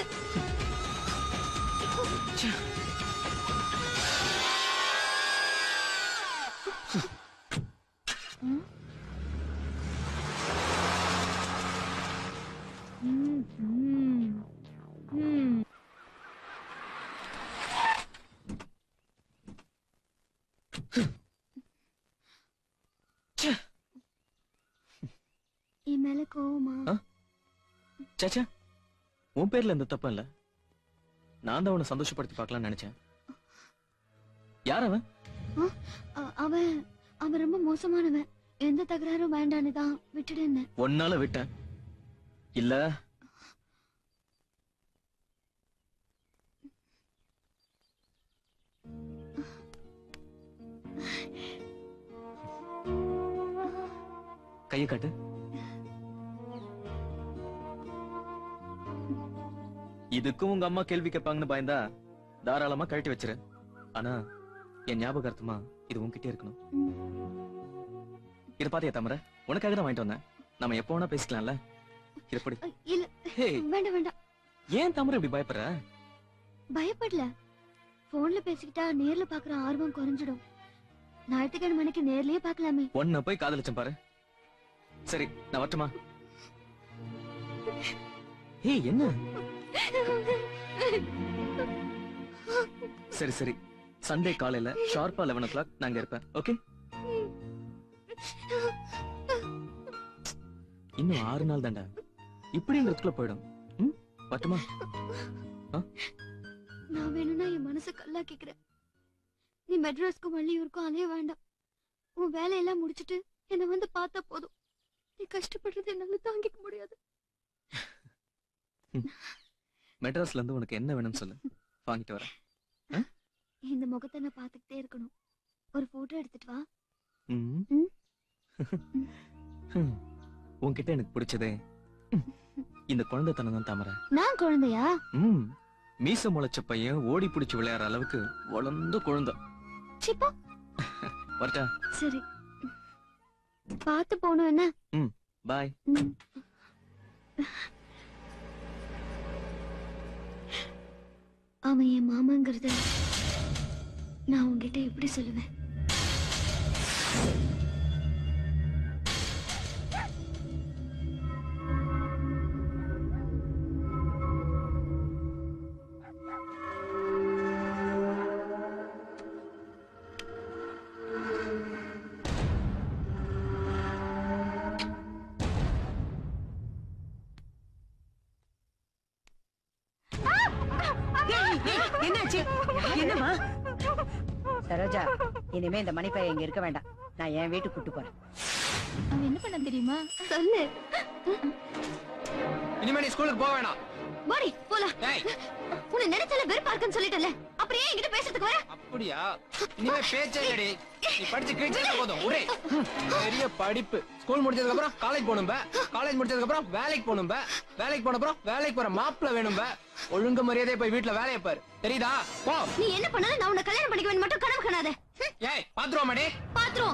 ம், ம், ம். என் மேல கோவமா ஆ? சேச்சா உன் பேர்ல எந்த தப்பும் இல்ல நான் தான் அவனை சந்தோஷப்படுத்தி பார்க்கலாம்னு நினைச்சேன் யார் அவன் ஆ, அ- அவன் அவன் ரொம்ப மோசமானவன் எந்த தகராறும் வேண்டான்னு தான் விட்டுடுன்னு ஒன்னால விட்டேன் இல்ல கைய காட்டு இதுக்கும் உங்க அம்மா கேள்வி கேட்பாங்கன்னு பயந்தா தாராளமா கழட்டி வச்சிரு ஆனா என் ஞாபகார்த்தமா இது உன்கிட்டே இருக்கணும் இத பாத்தியா தமர உனக்காக தான் வாங்கிட்டு வந்தேன் நம்ம எப்போ வேணா பேசிக்கலாம்ல எப்படி இல்ல ஹே வேண்டாம் வேண்டாம் ஏன் தமர இப்படி பயப்படுற பயப்படல போன்ல பேசிக்கிட்டா நேர்ல பாக்குற ஆர்வம் குறைஞ்சிடும் ஞாயிற்றுக்கிழமை மணிக்கு நேர்லயே பார்க்கலாமே ஒன்ன போய் காதலிச்சேன் பாரு சரி நான் வரட்டுமா ஏய் என்ன சரி சரி சண்டே காலையில ஷார்ப்பா லெவன் ஓ கிளாக் நாங்க இருப்பேன் ஓகே இன்னும் ஆறு நாள் தாண்டா இப்படிங்கிறதுக்குள்ள போயிடும் ம் வரட்டுமா நான் வேணும்னா என் மனசை கல்லாக்கிக்கிறேன் நீ மெட்ராஸ்க்கும் வள்ளியூருக்கும் அலைய வேண்டாம் உன் வேலையெல்லாம் முடிச்சிட்டு என்னை வந்து பார்த்தா போதும் நீ கஷ்டப்படுறது என்னால தாங்கிக்க முடியாது மெட்ராஸ்ல இருந்து உனக்கு என்ன வேணும்னு சொல்லு வாங்கிட்டு வரேன் இந்த முகத்தை நான் பார்த்துக்கிட்டே இருக்கணும் ஒரு போட்டோ எடுத்துட்டு வா ம். ம். ஹம். உன்கிட்ட எனக்கு பிடிச்சதே ம். இந்த குழந்தைத்தனம் தான் தாமரை நான் குழந்தையா ம் மீச முளைச்ச பையன் ஓடி பிடிச்சு விளையாடுற அளவுக்கு வளர்ந்த குழந்தை சிப்பா வரட்டா சரி பார்த்து போகணும் என்ன ம் பாய் ம். அவன் என் மாமாங்கிறத நான் உன்கிட்ட எப்படி சொல்லுவேன் ஏய், ஏய், என்னாச்சு என்னம்மா சரோஜா இனிமே இந்த மணிப்பைய இங்க இருக்க வேண்டாம் நான் என் வீட்டுக்கு கூட்டு போறேன் அவன் என்ன பண்ண தெரியுமா சொல்லு இனிமே நீ ஸ்கூலுக்கு போக வேணாம் மாடி போலாம் ஏய் உன்னை நினைச்சால வெறுப்பா இருக்குன்னு சொல்லிட்டல அப்புறம் ஏன் என்கிட்ட பேசுறதுக்கு வர அப்படியா இனிமே பேச்சே இல்லடி நீ படிச்சு கிழிச்சா போதும் ஒரே பெரிய படிப்பு ஸ்கூல் முடிச்சதுக்கு அப்புறம் காலேஜ் போகணும் காலேஜ் முடிச்சதுக்கு அப்புறம் வேலைக்கு போகணும் வேலைக்கு போன அப்புறம் வேலைக்கு போற மாப்பிள்ள வேணும் ஒழுங்கு மரியாதையா போய் வீட்டுல வேலையை பாரு தெரியுதா போ நீ என்ன பண்ணாலும் நான் உன்னை கல்யாணம் பண்ணிக்குவேன் மட்டும் கனவு காணாத ஏய் பாத்துருவோம் மடி பாத்துரும்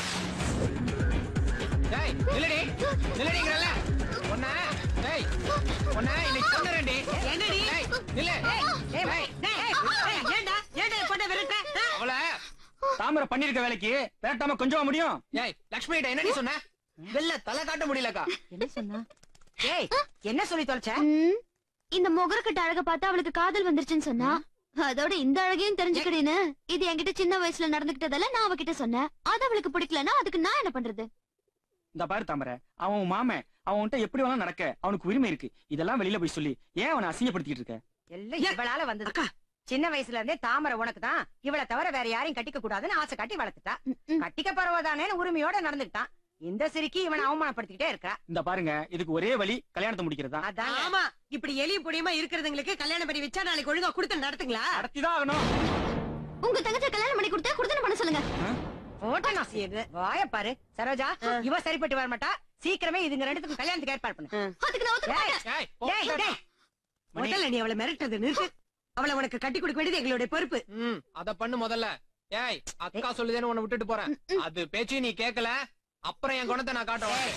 ஏய் நில்லடி நில்லடிங்கறல ஒண்ணா ஏய் ஒண்ணா இன்னைக்கு கொன்னறேன்டி என்னடி? ஏய் நில்லு ஏய், ஏய், ஏய், ஏய், ஏய், ஏன்டா ஏன்டா என் பொண்ணை விரட்ட ஆ? அவள தாமரை பண்ணிருக்க வேலைக்கு விரட்டாம கொஞ்சமா முடியும் ஏய் லக்ஷ்மி கிட்ட என்னடி சொன்ன வெள்ள தலை காட்ட முடியலக்கா என்ன சொன்னா ஏய் என்ன சொல்லி தொலைச்ச ம், இந்த முகரக்கட்ட அழக பார்த்தா அவளுக்கு காதல் வந்துருச்சுன்னு சொன்னா அதோட இந்த அழகையும் தெரிஞ்சுக்கிட்டேன்னு இது என்கிட்ட சின்ன வயசுல நடந்துகிட்டதால நான் அவகிட்ட சொன்னேன் அது அவளுக்கு பிடிக்கலன்னா அதுக்கு நான் என்ன பண்றது இந்த பாரு தாமரை அவன் உன் மாமன் அவன் உன்கிட்ட எப்படி வேணா நடக்க அவனுக்கு உரிமை இருக்கு இதெல்லாம் வெளியில போய் சொல்லி ஏன் அவனை அசிங்கப்படுத்திட்டு இருக்க எல்லாம் இவளால வந்தது சின்ன வயசுல இருந்தே தாமரை உனக்கு தான் இவளை தவிர வேற யாரையும் கட்டிக்க கூடாதுன்னு ஆசை காட்டி வளர்த்துட்டா கட்டிக்க பரவாதானேன்னு உரிமையோட நடந்துக்கிட்டான் இந்த சிரிக்கி இவனை அவமானப்படுத்திக்கிட்டே இருக்கா இந்த பாருங்க இதுக்கு ஒரே வழி கல்யாணத்தை முடிக்கிறதா அதான் ஆமா இப்படி எலியும் பொடியுமா இருக்கிறதுங்களுக்கு கல்யாணம் பண்ணி வச்சா நாளைக்கு ஒழுங்கா கொடுத்து நடத்துங்களா நடத்திதான் ஆகணும் உங்க தங்கச்சி கல்யாணம் பண்ணி கொடுத்தா கொடுத்தன பண்ண சொல்லுங்க போட்டா நான் செய்யுது வாய பாரு சரோஜா இவ சரிப்பட்டு வர மாட்டா சீக்கிரமே இதுங்க ரெண்டுத்துக்கும் கல்யாணத்துக்கு ஏற்பாடு பண்ணு அதுக்கு நான் ஒத்துக்க ஏய், மாட்டேன். ஏய், டேய். முதல்ல நீ அவளை மிரட்டுறது நிறுத்து அவளை உனக்கு கட்டி கொடுக்க வேண்டியது எங்களுடைய பொறுப்பு ம் அத பண்ணு முதல்ல ஏய் அக்கா சொல்லுதேன்னு உன்னை விட்டுட்டு போறேன் அது பேச்சு நீ கேக்கல அப்புறம் என் குணத்தை நான் காட்டுவேன்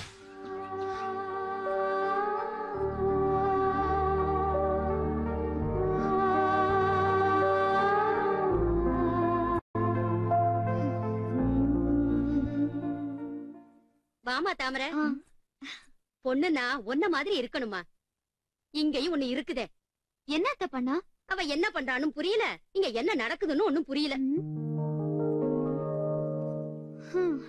வாமா தாமரை பொண்ணுனா ஒன்ன மாதிரி இருக்கணுமா இங்கேயும் ஒண்ணு இருக்குதே என்னத்த பண்ணா அவ என்ன பண்றான்னு புரியல இங்க என்ன நடக்குதுன்னு ஒண்ணும் புரியல ஹம்.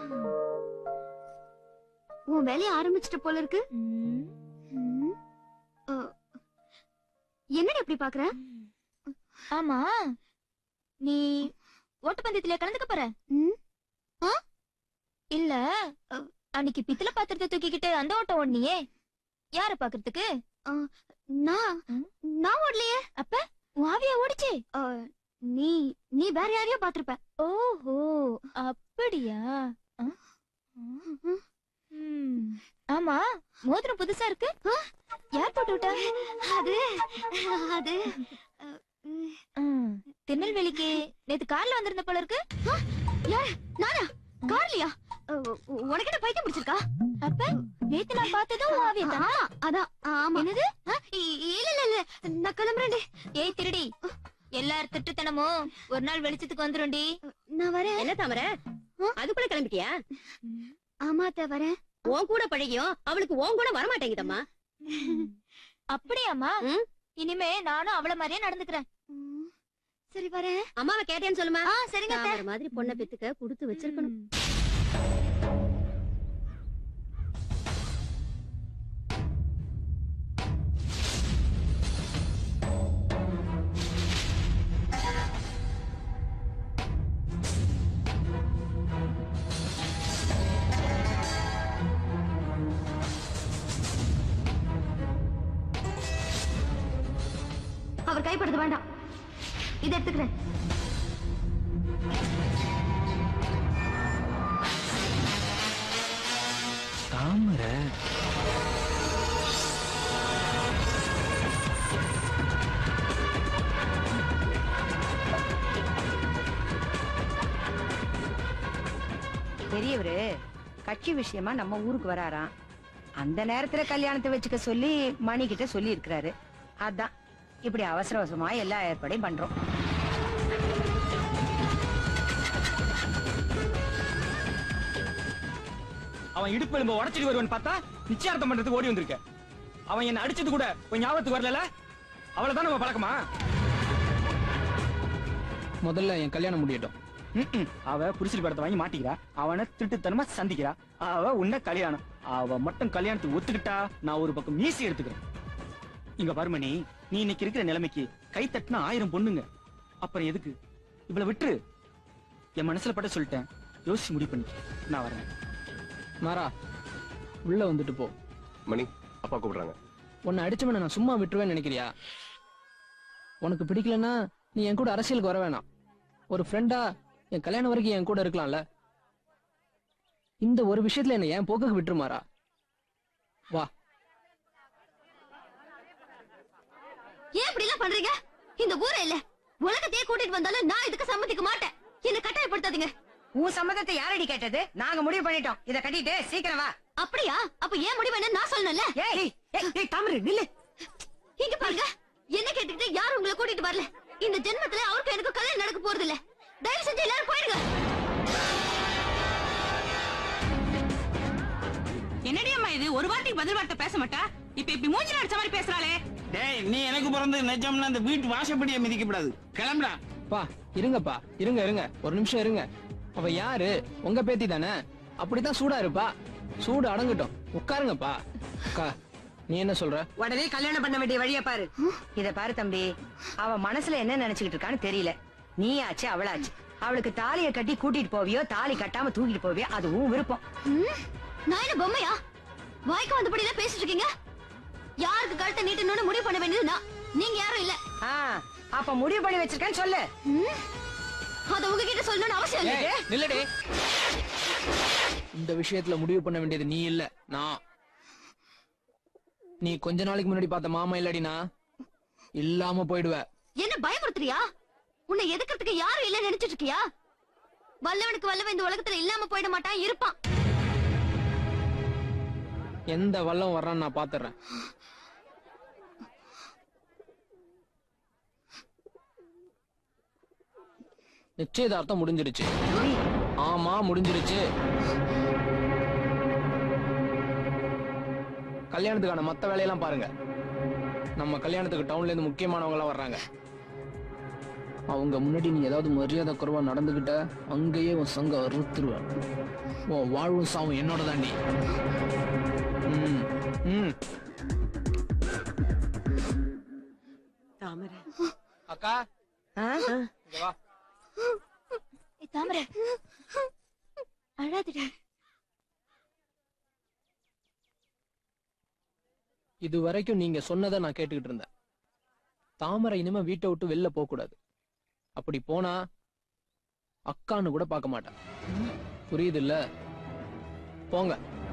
உன் வேலைய ஆரம்பிச்சிட்ட போல இருக்கு ம். அ, என்னடி இப்படி பாக்குற ஆமா நீ ஓட்டப்பந்தயத்துல கலந்துக்க போற ம்? ஆ? இல்ல அ, அன்னைக்கு பித்தளை பாத்திரத்தை தூக்கிக்கிட்டு அந்த ஓட்டம் ஓடனியே யார பாக்குறதுக்கு நான் நான் ஓடலையே அப்ப உன் ஆவியா ஓடிச்சு அ, நீ நீ வேற யாரையோ பாத்திருப்ப ஓஹோ அப்படியா அ? ம். ஆமா மோதிரம் புதுசா இருக்கு ஆ, யார் போட்டு விட்டா அது அது ம், திருநெல்வேலிக்கு நேத்து கார்ல வந்திருந்த போல இருக்கு ஆ, யார் நானா கார்லயா அ, உ- உனக்கு என்ன பைத்தியம் பிடிச்சிருக்கா அப்ப நேத்து நான் பார்த்ததும் உன் ஆவியா ஆமா அதான் ஆமா என்னது ஆ, இ- இல்ல இல்ல இல்ல நான் கிளம்புறேன்டி ஏய் திருடி எல்லார் திட்டுத்தனமும் ஒரு நாள் வெளிச்சத்துக்கு வந்துரும்டி நான் வரேன் என்ன தாமரை அதுக்குள்ள கிளம்பிட்டியா ஆமா அத்தை வரேன் உன் கூட பழகியும் அவளுக்கு உன் கூட வரமாட்டேங்குதம்மா அப்படியாம்மா இனிமே நானும் அவள மாதிரியே நடந்துக்கிறேன் சரி வரேன் அம்மாவை கேட்டேன்னு சொல்லுமா ஆ சரிங்க அத்தை. தாமரை மாதிரி பொண்ணை பெத்துக்க கொடுத்து வச்சிருக்கணும் அவர் கைப்படுத்த வேண்டாம் இதை எடுத்துக்கிறேன் தாமரை பெரியவரு கட்சி விஷயமா நம்ம ஊருக்கு வராராம் அந்த நேரத்துல கல்யாணத்தை வச்சுக்க சொல்லி மணி கிட்ட சொல்லி இருக்கிறாரு அதான் இப்படி அவசர அவசரமா எல்லா ஏற்பாடையும் பண்றோம் அவன் இடுப்பு எலும்ப உடச்சிட்டு வருவன் பார்த்தா நிச்சயார்த்தம் பண்றதுக்கு ஓடி வந்திருக்க அவன் என்ன அடிச்சது கூட கொஞ்சம் ஞாபகத்துக்கு வரல அவ்வளவுதான் நம்ம பழக்கமா முதல்ல என் கல்யாணம் முடியட்டும் ம்ம். அவ புரிசில் படத்தை வாங்கி மாட்டிக்கிறா அவனை திருட்டுத்தனமா சந்திக்கிறா அவ உன்ன கல்யாணம் அவ மட்டும் கல்யாணத்துக்கு ஒத்துக்கிட்டா நான் ஒரு பக்கம் மீசி எடுத்துக்கிறேன் இங்க பருமணி நீ இன்னைக்கு இருக்கிற நிலைமைக்கு கை தட்டினா ஆயிரம் பொண்ணுங்க அப்புறம் எதுக்கு இவ்வளவு விட்டுரு என் மனசுல பட்ட சொல்லிட்டேன் யோசிச்சு முடிவு பண்ணி நான் வரேன் மாறா உள்ள வந்துட்டு போ மணி அப்பா கூப்பிடுறாங்க உன்னை அடிச்சவன நான் சும்மா விட்டுருவேன்னு நினைக்கிறியா உனக்கு பிடிக்கலன்னா நீ என் கூட அரசியலுக்கு வர வேணாம் ஒரு ஃப்ரெண்டா என் கல்யாணம் வரைக்கும் என் கூட இருக்கலாம்ல இந்த ஒரு விஷயத்துல என்ன என் போக்குக்கு விட்டுருமாறா வா ஏன் இப்படி எல்லாம் பண்றீங்க இந்த ஊரே இல்ல உலகத்தையே கூட்டிட்டு வந்தாலும் நான் இதுக்கு சம்மதிக்க மாட்டேன் என்ன கட்டாயப்படுத்தாதீங்க உன் சம்மதத்தை யாரடி கேட்டது நாங்க முடிவு பண்ணிட்டோம் இத கட்டிட்டு சீக்கிரம் வா அப்படியா அப்ப ஏன் முடிவு என்ன நான் சொல்லணும்ல ஏய் ஏய் தமிழ் நில்லு இங்க பாருங்க என்ன கேட்டுக்கிட்டு யாரும் உங்களை கூட்டிட்டு வரல இந்த ஜென்மத்துல அவருக்கு எனக்கு கல்யாணம் நடக்க போறது இல்ல தயவு செஞ்சு எல்லாரும் போயிடுங்க என்னடி அம்மா இது ஒரு வார்த்தைக்கு பதில் வார்த்தை பேச மாட்டா இப்ப இப்படி மூஞ்சில அடிச்ச மாதிரி பேசுறாளே டேய் நீ எனக்கு பிறந்து நிஜம்னா அந்த வீட்டு வாசப்படியை மிதிக்கப்படாது கிளம்புடா பா இருங்கப்பா இருங்க இருங்க ஒரு நிமிஷம் இருங்க அவ யாரு உங்க பேத்தி தானே அப்படித்தான் சூடா இருப்பா சூடு அடங்கட்டும் உட்காருங்கப்பா அக்கா நீ என்ன சொல்ற உடனே கல்யாணம் பண்ண வேண்டிய வழிய பாரு இத பாரு தம்பி அவ மனசுல என்ன நினைச்சுக்கிட்டு இருக்கான்னு தெரியல நீ ஆச்சு அவளாச்சு அவளுக்கு தாலிய கட்டி கூட்டிட்டு போவியோ தாலி கட்டாம தூக்கிட்டு போவியோ அது உன் விருப்பம் நான் என்ன பொம்மையா வாய்க்கு வந்தபடி எல்லாம் பேசிட்டு இருக்கீங்க யாருக்கு கழுத்தை நீட்டணும்னு முடிவு பண்ண வேண்டியது நான் நீங்க யாரும் இல்ல அப்ப முடிவு பண்ணி வச்சிருக்கேன்னு சொல்லு அத உங்ககிட்ட சொல்லணும்னு அவசியம் ஏய், இல்ல நில்லுடி இந்த விஷயத்துல முடிவு பண்ண வேண்டியது நீ இல்ல நான் நீ கொஞ்ச நாளைக்கு முன்னாடி பார்த்த மாமா இல்லடினா இல்லாம போயிடுவ என்ன பயமுறுத்துறியா உன்னை எதுக்கிறதுக்கு யாரும் இல்ல நினைச்சிட்டு இருக்கியா வல்லவனுக்கு வல்லவன் இந்த உலகத்துல இல்லாம போயிட மாட்டான் இருப்பான் எந்த வல்லம் வர்றான்னு நான் பாத்துறேன் நிச்சயதார்த்தம் முடிஞ்சிருச்சு ஆமா முடிஞ்சிருச்சு கல்யாணத்துக்கான மத்த வேலையெல்லாம் பாருங்க நம்ம கல்யாணத்துக்கு டவுன்ல இருந்து முக்கியமானவங்க எல்லாம் வர்றாங்க அவங்க முன்னாடி நீ ஏதாவது மரியாதை குறைவா நடந்துகிட்ட அங்கேயே உன் சங்க அறுத்துருவேன் உன் வாழ்வும் சாவும் என்னோட தாண்டி ம் ம் தாமரை அக்கா இங்க வா ஏய், தாமரை அழாதடி இது வரைக்கும் நீங்க சொன்னதை நான் கேட்டுக்கிட்டு இருந்தேன் தாமரை இனிமே வீட்டை விட்டு வெளில போக கூடாது அப்படி போனா அக்கான்னு கூட பார்க்க மாட்டேன் புரியுது இல்ல போங்க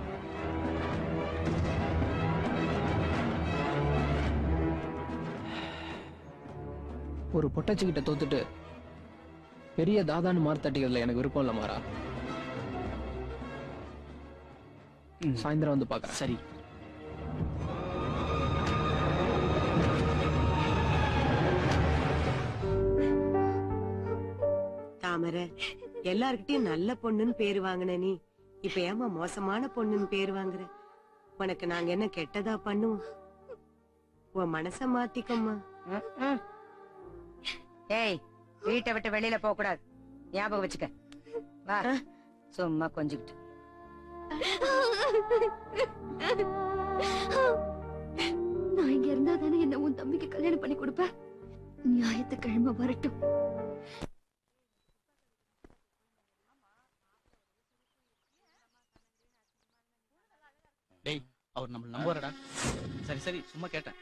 ஒரு பொட்டச்சிக்கிட்ட தோத்துட்டு பெரிய தாதான்னு மாறு தட்டிக்கிறதுல எனக்கு விருப்பம் இல்ல மாறா சாயந்தரம் வந்து பாக்குறேன் சரி தாமரை எல்லார்கிட்டயும் நல்ல பொண்ணுன்னு பேரு வாங்கின நீ இப்ப ஏமா மோசமான பொண்ணுன்னு பேரு வாங்குற உனக்கு நாங்க என்ன கெட்டதா பண்ணுவோம் உன் மனச மாத்திக்கம்மா ஏய் வீட்டை விட்டு வெளியில போக கூடாது ஞாபகம் வச்சுக்க வா சும்மா கொஞ்சிக்கிட்டு நான் இங்க இருந்தா தானே என்ன உன் தம்பிக்கு கல்யாணம் பண்ணி கொடுப்ப ஞாயிற்றுக்கிழமை வரட்டும் டேய் அவர் நம்ம நம்புவாரடா சரி சரி சும்மா கேட்டேன்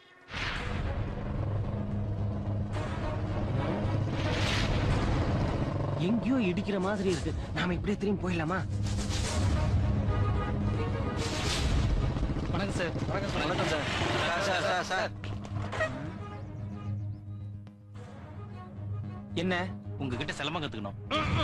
எங்கேயோ இடிக்கிற மாதிரி இருக்கு நாம இப்படியே திரும்பி போயிடலாமா வணக்கம் சார் வணக்கம் சார் சார் சார் சார் என்ன உங்ககிட்ட சிலம்பம் கத்துக்கணும்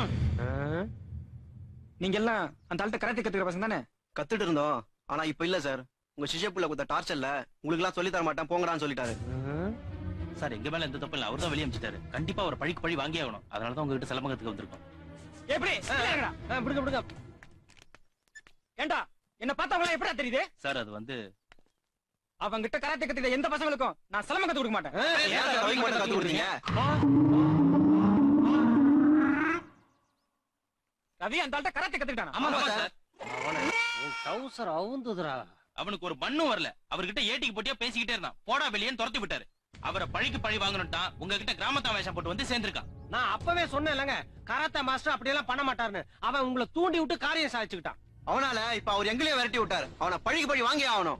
நீங்க எல்லாம் அந்த ஆள்கிட்ட கராத்தே கத்துக்கிற பசங்க தானே கத்துட்டு இருந்தோம் ஆனா இப்ப இல்ல சார் உங்க சிஷ்ய புள்ள கொடுத்த டார்ச்சர்ல உங்களுக்கு எல்லாம் சொல்லி தர மாட்டேன் போங்கடான்னு சொல்லிட்டாரு சார் எங்க மேல எந்த தப்பு இல்ல அவர் தான் வெளியே அமிச்சிட்டாரு கண்டிப்பா அவர் பழிக்கு பழி வாங்கி ஆகணும் அதனால தான் உங்ககிட்ட சிலம்பம் கத்துக்க வந்திருக்கோம் எப்படி விடுங்க விடுங்க ஏண்டா என்ன பார்த்தவங்களா எப்படா தெரியுது சார் அது வந்து அவங்க கிட்ட கராத்தே கத்துக்கிற எந்த பசங்களுக்கும் நான் சிலம்பம் கத்து கொடுக்க மாட்டேன் ஏன் சார் அவங்க மட்டும் கத்து கொடுத்தீங்க ரவி அந்த ஆள்கிட்ட கராத்தே கத்துக்கிட்டானா ஆமா சார் டவுசர் அவுந்துதுரா அவனுக்கு ஒரு மண்ணும் வரல அவர்கிட்ட ஏட்டிக்கு போட்டியா பேசிக்கிட்டே இருந்தான் போடா வெளியேன்னு துரத்தி விட்டாரு அவரை பழிக்கு பழி வாங்கணும்ட்டான் உங்ககிட்ட கிராமத்தா வேஷம் போட்டு வந்து சேர்ந்திருக்கான் நான் அப்பவே சொன்னேன் இல்லங்க கராத்தே மாஸ்டர் அப்படியெல்லாம் பண்ண மாட்டாருன்னு அவன் உங்களை தூண்டி விட்டு காரியம் சாதிச்சுக்கிட்டான் அவனால இப்ப அவர் எங்களையும் விரட்டி விட்டாரு அவனை பழிக்கு பழி வாங்கி ஆகணும்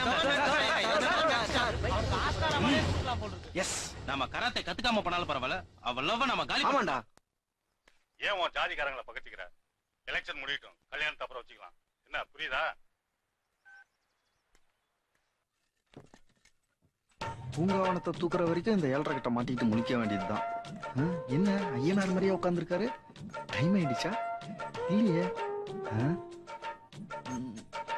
எஸ் நாம கராத்தே கத்துக்காம போனாலும் பரவாயில்ல அவ லவ் நம்ம காலி ஆமாண்டா ஏன் உன் ஜாதிக்காரங்களை பகச்சிக்கிற எலெக்ஷன் முடியட்டும் கல்யாணத்தை அப்புறம் வச்சுக்கலாம் என்ன புரியுதா பூங்காவனத்தை தூக்குற வரைக்கும் இந்த ஏழரை கிட்ட மாட்டிட்டு முழிக்க வேண்டியதுதான் ஆ, என்ன ஐயனார் மாதிரியா உட்காந்துருக்காரு டைம் ஆயிடுச்சா இல்லையே ஆ? ம்.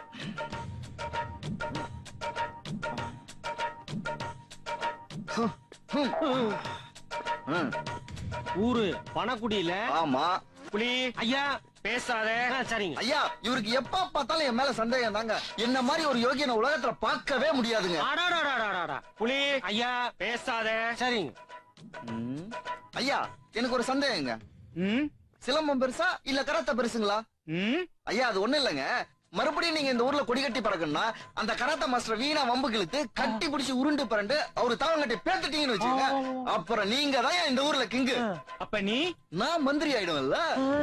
ஹம், ஹம். ஆ, ஊரு பணக்குடியில ஆமா புலி ஐயா பேசாத சரிங்க ஐயா இவருக்கு எப்ப பார்த்தாலும் என் மேல சந்தேகம் தாங்க என்ன மாதிரி ஒரு யோகியனை உலகத்துல பார்க்கவே முடியாதுங்க அடாடாடாடாடா. புலி ஐயா பேசாத சரிங்க ம். ஐயா எனக்கு ஒரு சந்தேகங்க சிலம்பம் பெருசா இல்ல கராத்தே பெருசுங்களா ஐயா அது ஒண்ணு இல்லைங்க மறுபடியும் நீங்க இந்த ஊர்ல கொடி கட்டி பறக்கணும்னா அந்த கராத்தே மாஸ்டர் வீணா வம்பு கிழித்து கட்டி பிடிச்சு உருண்டு பரண்டு அவரு தாவங்கட்டி பேத்துட்டீங்கன்னு வச்சுக்கோங்க அப்புறம் நீங்க தான் இந்த ஊர்ல கிங்கு அப்ப நீ நான் மந்திரி ஆயிடுவேன்ல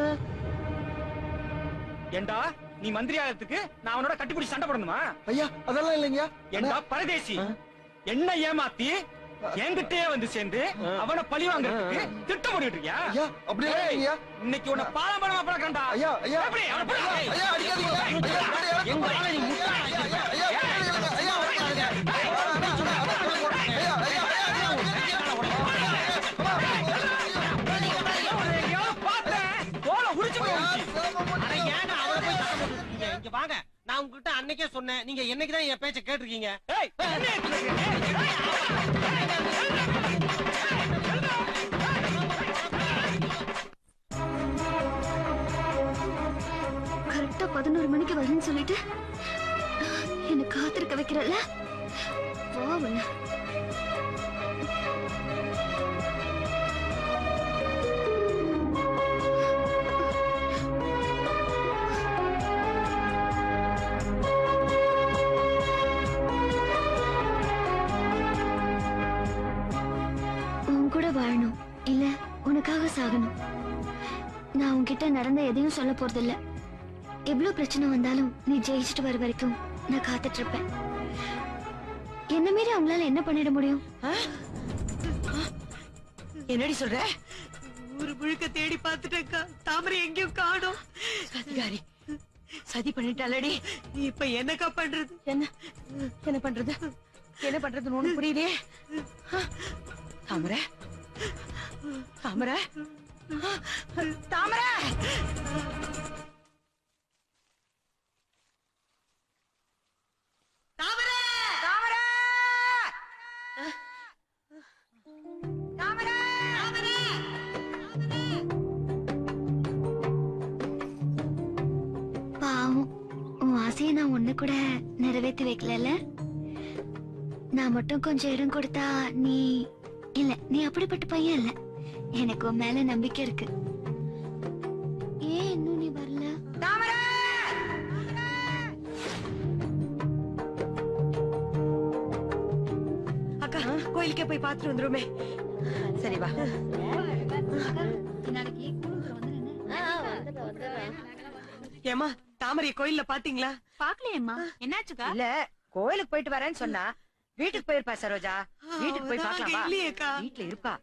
ஏண்டா நீ மந்திரி ஆகிறதுக்கு நான் அவனோட கட்டிப்பிடி சண்டை போடணுமா ஐயா அதெல்லாம் இல்லைங்க ஏண்டா பரதேசி என்ன ஏமாத்தி என்கிட்டயே வந்து சேர்ந்து அவனை பழி வாங்குறதுக்கு திட்டம் போட்டுட்டு இருக்கியா ஐயா அப்படி எல்லாம் ஏய், இல்லைங்கய்யா. இன்னைக்கு உன்னை பாலம் பணமா பழக்கண்டா ஐயா ஐயா எப்படி? அவனை போடு. ஐயா அடிக்காதீங்க ஐயா ஐயா, எங்க ஐயா, ஆளை நீ ஐயா, ஐயா, ஐயா, ஐயா, அடிக்காதீங்க. ஐயா, அடிக்காதீங்க. ஐயா, ஐயா, ஐயா, எங்கேயாவது பார்த்தேன். தோலை உரிச்சு போய் உரிச்சு. அட ஏன்டா அவரை போய் சத்தம் போட்டுட்டு இருக்கீங்க? இங்க வாங்க நான் உங்ககிட்ட அன்னைக்கே சொன்னேன் நீங்க என்னைக்கு தான் என் பேச்ச கேட்டிருக்கீங்க ஏய், என்ன இது? கரெக்டா பதினோரு மணிக்கு வரேன்னு சொல்லிட்டு என்ன காத்திருக்க வைக்கிறல்ல வா உள்ள. உன் கூட வாழணும் இல்ல உனக்காக சாகணும் நான் உன்கிட்ட நடந்த எதையும் சொல்ல போறதில்ல எவ்வளவு பிரச்சனை வந்தாலும் நீ ஜெயிச்சுட்டு வர வரைக்கும் நான் காத்துட்டு இருப்பேன் என்ன மீறி அவங்களால என்ன பண்ணிட முடியும் என்னடி சொல்ற ஊரு முழுக்க தேடி பார்த்துட்டேக்கா தாமரை எங்கேயும் காணோம் அதிகாரி சதி பண்ணிட்டாலடி இப்ப என்னக்கா பண்றது என்ன என்ன பண்றது என்ன பண்றதுன்னு ஒண்ணு புரியலையே தாமரை தாமரை தாமரை தாமரை தாமரை தாமரை தாமரை பாவம் உன் ஆசையை நான் ஒண்ணு கூட நிறைவேற்றி வைக்கலல்ல நான் மட்டும் கொஞ்சம் இடம் கொடுத்தா நீ இல்ல நீ அப்படிப்பட்ட பையன் இல்ல எனக்கு உன் மேல நம்பிக்கை இருக்கு ஏன் இன்னும் நீ வரல தாமரை அக்கா கோயிலுக்கே போய் பார்த்துட்டு வந்துருமே சரி வா ஏமா தாமரை கோயில்ல பாத்தீங்களா பாக்கலையேம்மா என்னாச்சுக்கா இல்ல கோயிலுக்கு போயிட்டு வரேன்னு சொன்னா வீட்டுக்கு போயிருப்பா சரோஜா வீட்டுக்கு போய் அவ தான் பார்க்கலாம் வா. அங்க இல்லையேக்கா. வீட்டுல இருப்பா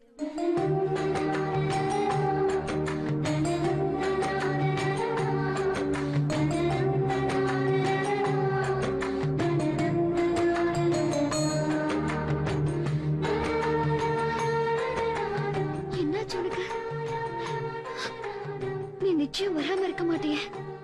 என்னாச்சு உனக்கு நீ நிச்சயம் வராம இருக்க மாட்டியே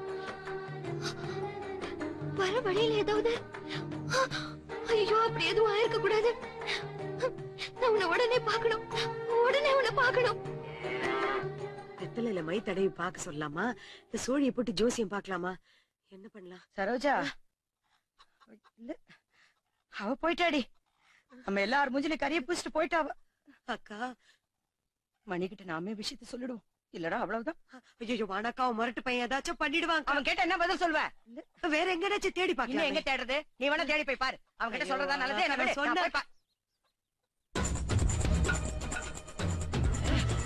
வர வழியில ஏதாவது ஐயோ அப்படி எதுவும் ஆயிருக்க கூடாது நான் உன்னை உடனே பார்க்கணும் உடனே உன்னை பார்க்கணும் வெத்தலையில மை தடவி பார்க்க சொல்லலாமா இந்த சோழியை போட்டு ஜோசியம் பார்க்கலாமா என்ன பண்ணலாம் சரோஜா இல்ல அவ போயிட்டாடி நம்ம எல்லாரும் மூஞ்சில கறிய பூசிட்டு போயிட்டா அவ அக்கா மணிக்கிட்ட நாமே விஷயத்த சொல்லிடுவோம் இல்லடா அவ்வளவுதான் ஐயோ வானாக்கா அவன் முரட்டு பையன் ஏதாச்சும் பண்ணிடுவான் அவன் கேட்ட என்ன பதில் சொல்வ வேற எங்கனாச்சும் தேடி இன்னும் பார்க்கலாம் எங்க தேடுறது நீ வேணா தேடி போய் பாரு அவன் கிட்ட ஐயோ, சொல்றதா நல்லது என்ன அதான் விடு. நான் சொன்னேன். போய் பா-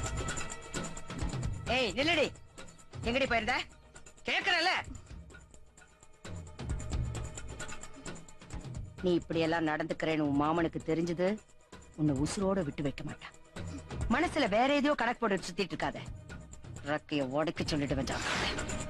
ஏய் நில்லடி எங்கடி போயிருந்த கேக்குறல நீ இப்படி எல்லாம் நடந்துக்கிறேன்னு உன் மாமனுக்கு தெரிஞ்சது உன்னை உசுரோட விட்டு வைக்க மாட்டான் மனசுல வேற எதையோ கணக்கு போட்டு சுத்திட்டு இருக்காத ரக்கைய உடைக்க சொல்லிடுவேன் ஜாக்கிரதை.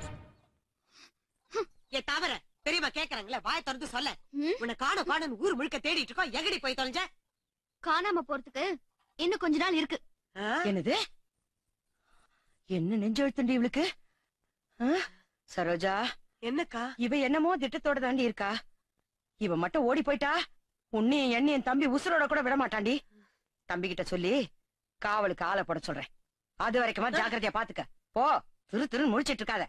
ஏ தாமர பெரியம்மா கேக்குறாங்களே வாய் திறந்து சொல்ல உன்னை காணும் காணும் ஊர் முழுக்க தேடிட்டு இருக்கோம் எங்கடி போய் தொலைஞ்ச காணாம போறதுக்கு இன்னும் கொஞ்ச நாள் இருக்கு என்னது என்ன நெஞ்செழுத்துண்டி இவளுக்கு ஆ? சரோஜா என்னக்கா இவ என்னமோ திட்டத்தோட தாண்டி இருக்கா இவ மட்டும் ஓடி போயிட்டா உன்னையும் என்னையும் தம்பி உசுரோட கூட விட மாட்டாண்டி தம்பி கிட்ட சொல்லி காவலுக்கு ஆளை போட சொல்றேன் அது வரைக்குமா ஜாக்கிரதையா பாத்துக்க போ திரு திரு முடிச்சிட்டு இருக்காத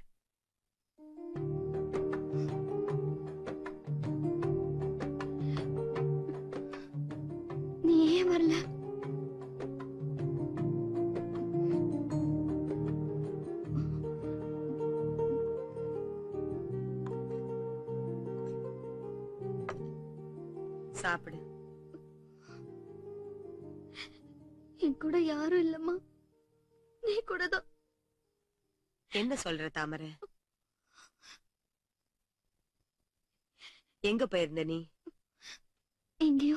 நீ ஏன் வரல சாப்பிடு என் கூட யாரும் இல்லம்மா நீ கூட தான் என்ன சொல்ற தாமர எங்க போயிருந்த நீ எங்கேயோ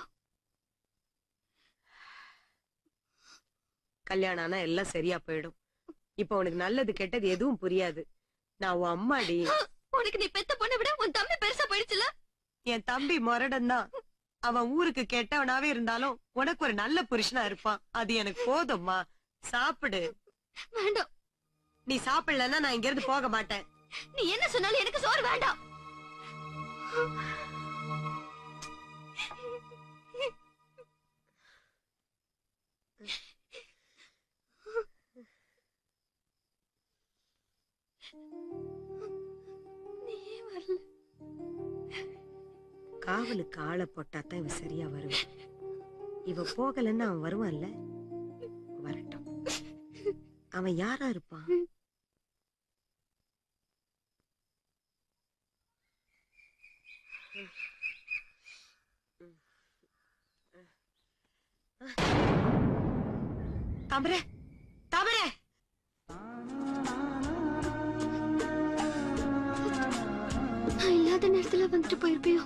கல்யாணம் ஆனா எல்லாம் சரியா போயிடும் இப்ப உனக்கு நல்லது கெட்டது எதுவும் புரியாது நான் உன் அம்மாடி உனக்கு நீ பெத்த பொண்ணை விட உன் தம்பி பெருசா போயிடுச்சுல என் தம்பி முரடன் தான் அவன் ஊருக்கு கெட்டவனாவே இருந்தாலும் உனக்கு ஒரு நல்ல புருஷனா இருப்பான் அது எனக்கு போதும்மா சாப்பிடு வேண்டாம் நீ சாப்பிடலன்னா நான் இங்க இருந்து போக மாட்டேன் நீ என்ன சொன்னாலும் எனக்கு சோறு வேண்டாம் நீ ஏன் வரல காவலுக்கு ஆளை போட்டாதான் இவன் சரியா வருவான் இவ போகலன்னா அவன் வருவான்ல வரட்டும் அவன் யாரா இருப்பான் தாமரை தாமரை நான் இல்லாத நேரத்துல வந்துட்டு போயிருப்பியோ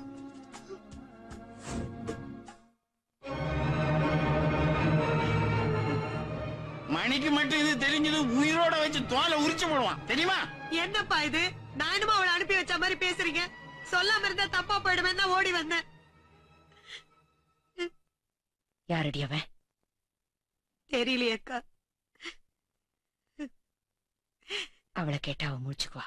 மணிக்கு மட்டும் இது தெரிஞ்சது உயிரோட வச்சு தோலை உரிச்சு போடுவான் தெரியுமா என்னப்பா இது நானும் அவளை அனுப்பி வச்ச மாதிரி பேசுறீங்க சொல்லாம இருந்தா தப்பா போயிடுவேன் தான் ஓடி வந்தேன் யாரடி அவன் தெரியலையேக்கா அவளை கேட்டா அவ முடிச்சுக்குவா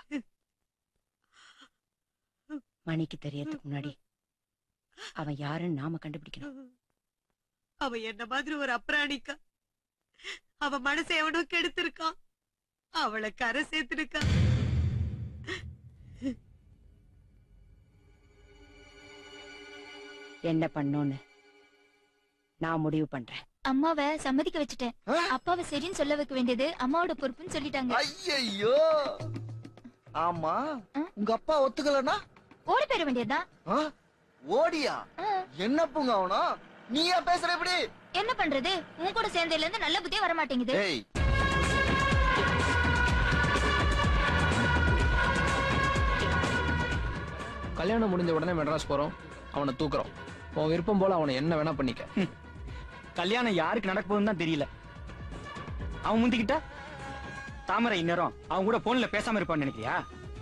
மணிக்கு தெரியறதுக்கு முன்னாடி அவன் யாருன்னு நாம கண்டுபிடிக்கணும் அவ என்ன மாதிரி ஒரு அப்ராணிக்கா அவ மனசை எவனோ கெடுத்திருக்கான் அவளை கரை சேர்த்திருக்கான் என்ன பண்ணோன்னு நான் முடிவு பண்றேன் அம்மாவை சம்மதிக்க வச்சுட்டேன் அப்பாவை சரின்னு சொல்ல வைக்க வேண்டியது அம்மாவோட பொறுப்புன்னு சொல்லிட்டாங்க ஐயோ ஆமா உங்க அப்பா ஒத்துக்கலனா ஓடி போயிட வேண்டியதுதான் ஆ? ஓடியா என்ன பூங்க அவனும் நீயா பேசுற இப்படி என்ன பண்றது உன் கூட சேர்ந்ததுல இருந்து நல்ல புத்தியே வர மாட்டேங்குது ஏய் கல்யாணம் முடிஞ்ச உடனே மெட்ராஸ் போறோம் அவனை தூக்குறோம் உன் விருப்பம் போல அவனை என்ன வேணா பண்ணிக்க கல்யாணம் யாருக்கு நடக்க போகுதுன்னு தான் தெரியல அவன் முந்திக்கிட்டா தாமரை இந்நேரம் அவன் கூட போன்ல பேசாம இருப்பான்னு நினைக்கிறியா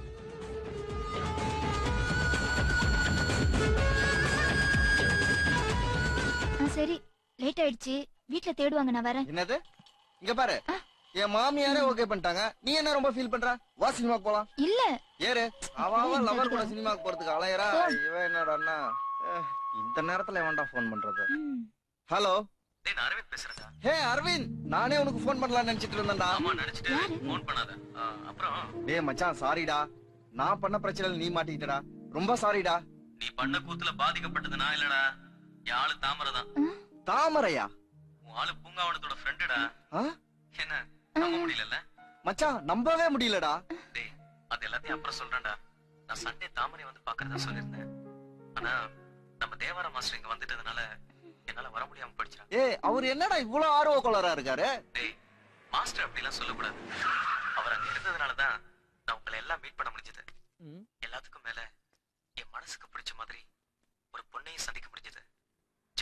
ஆ, சரி லேட் ஆயிடுச்சு வீட்ல தேடுவாங்க நான் வரேன் என்னது இங்க பாரு என் மாமியாரே ஓகே பண்ணிட்டாங்க நீ என்ன ரொம்ப ஃபீல் பண்ற வா சினிமாக்கு போலாம் இல்ல ஏறு அவ அவ லவர் கூட சினிமாக்கு போறதுக்கு அலையறா இவன் என்னடான்னா அஹ், இந்த நேரத்துல எவன்டா ஃபோன் பண்றது ஹலோ டேய் நான் அரவிந்த் பேசுறேன்டா ஹே அரவிந்த் நானே உனக்கு ஃபோன் பண்ணலாம்னு நினைச்சிட்டு இருந்தேன்டா ஆமா நினைச்சிட்டு ஃபோன் பண்ணாத ஆ, அப்புறம் டேய் மச்சான் சாரிடா நான் பண்ண பிரச்சனையில நீ மாட்டிக்கிட்டடா ரொம்ப சாரிடா நீ பண்ண கூத்துல பாதிக்கப்பட்டது நான் இல்லடா என் ஆளு தாமரை தான் தாமரையா உன் ஆளு பூங்காவனத்தோட ஃப்ரெண்டுடா ஆ? என்ன நம்ப முடியலல்ல மச்சான் நம்பவே முடியலடா டேய் அது எல்லாத்தையும் அப்புறம் சொல்றேன்டா நான் சண்டே தாமரை வந்து பாக்குறதா சொல்லியிருந்தேன் ஆனா நம்ம தேவார மாஸ்டர் இங்க வந்துட்டதுனால என்னால வர முடியாம போயிடுச்சுடா ஏய் அவர் என்னடா இவ்வளவு ஆர்வ கோளரா இருக்காரு டேய் மாஸ்டர் அப்படிலாம் சொல்லக்கூடாது அவர் அங்க இருந்ததுனால தான் நான் உங்களை எல்லாம் மீட் பண்ண முடிஞ்சது எல்லாத்துக்கும் மேல என் மனசுக்கு பிடிச்ச மாதிரி ஒரு பொண்ணையும் சந்திக்க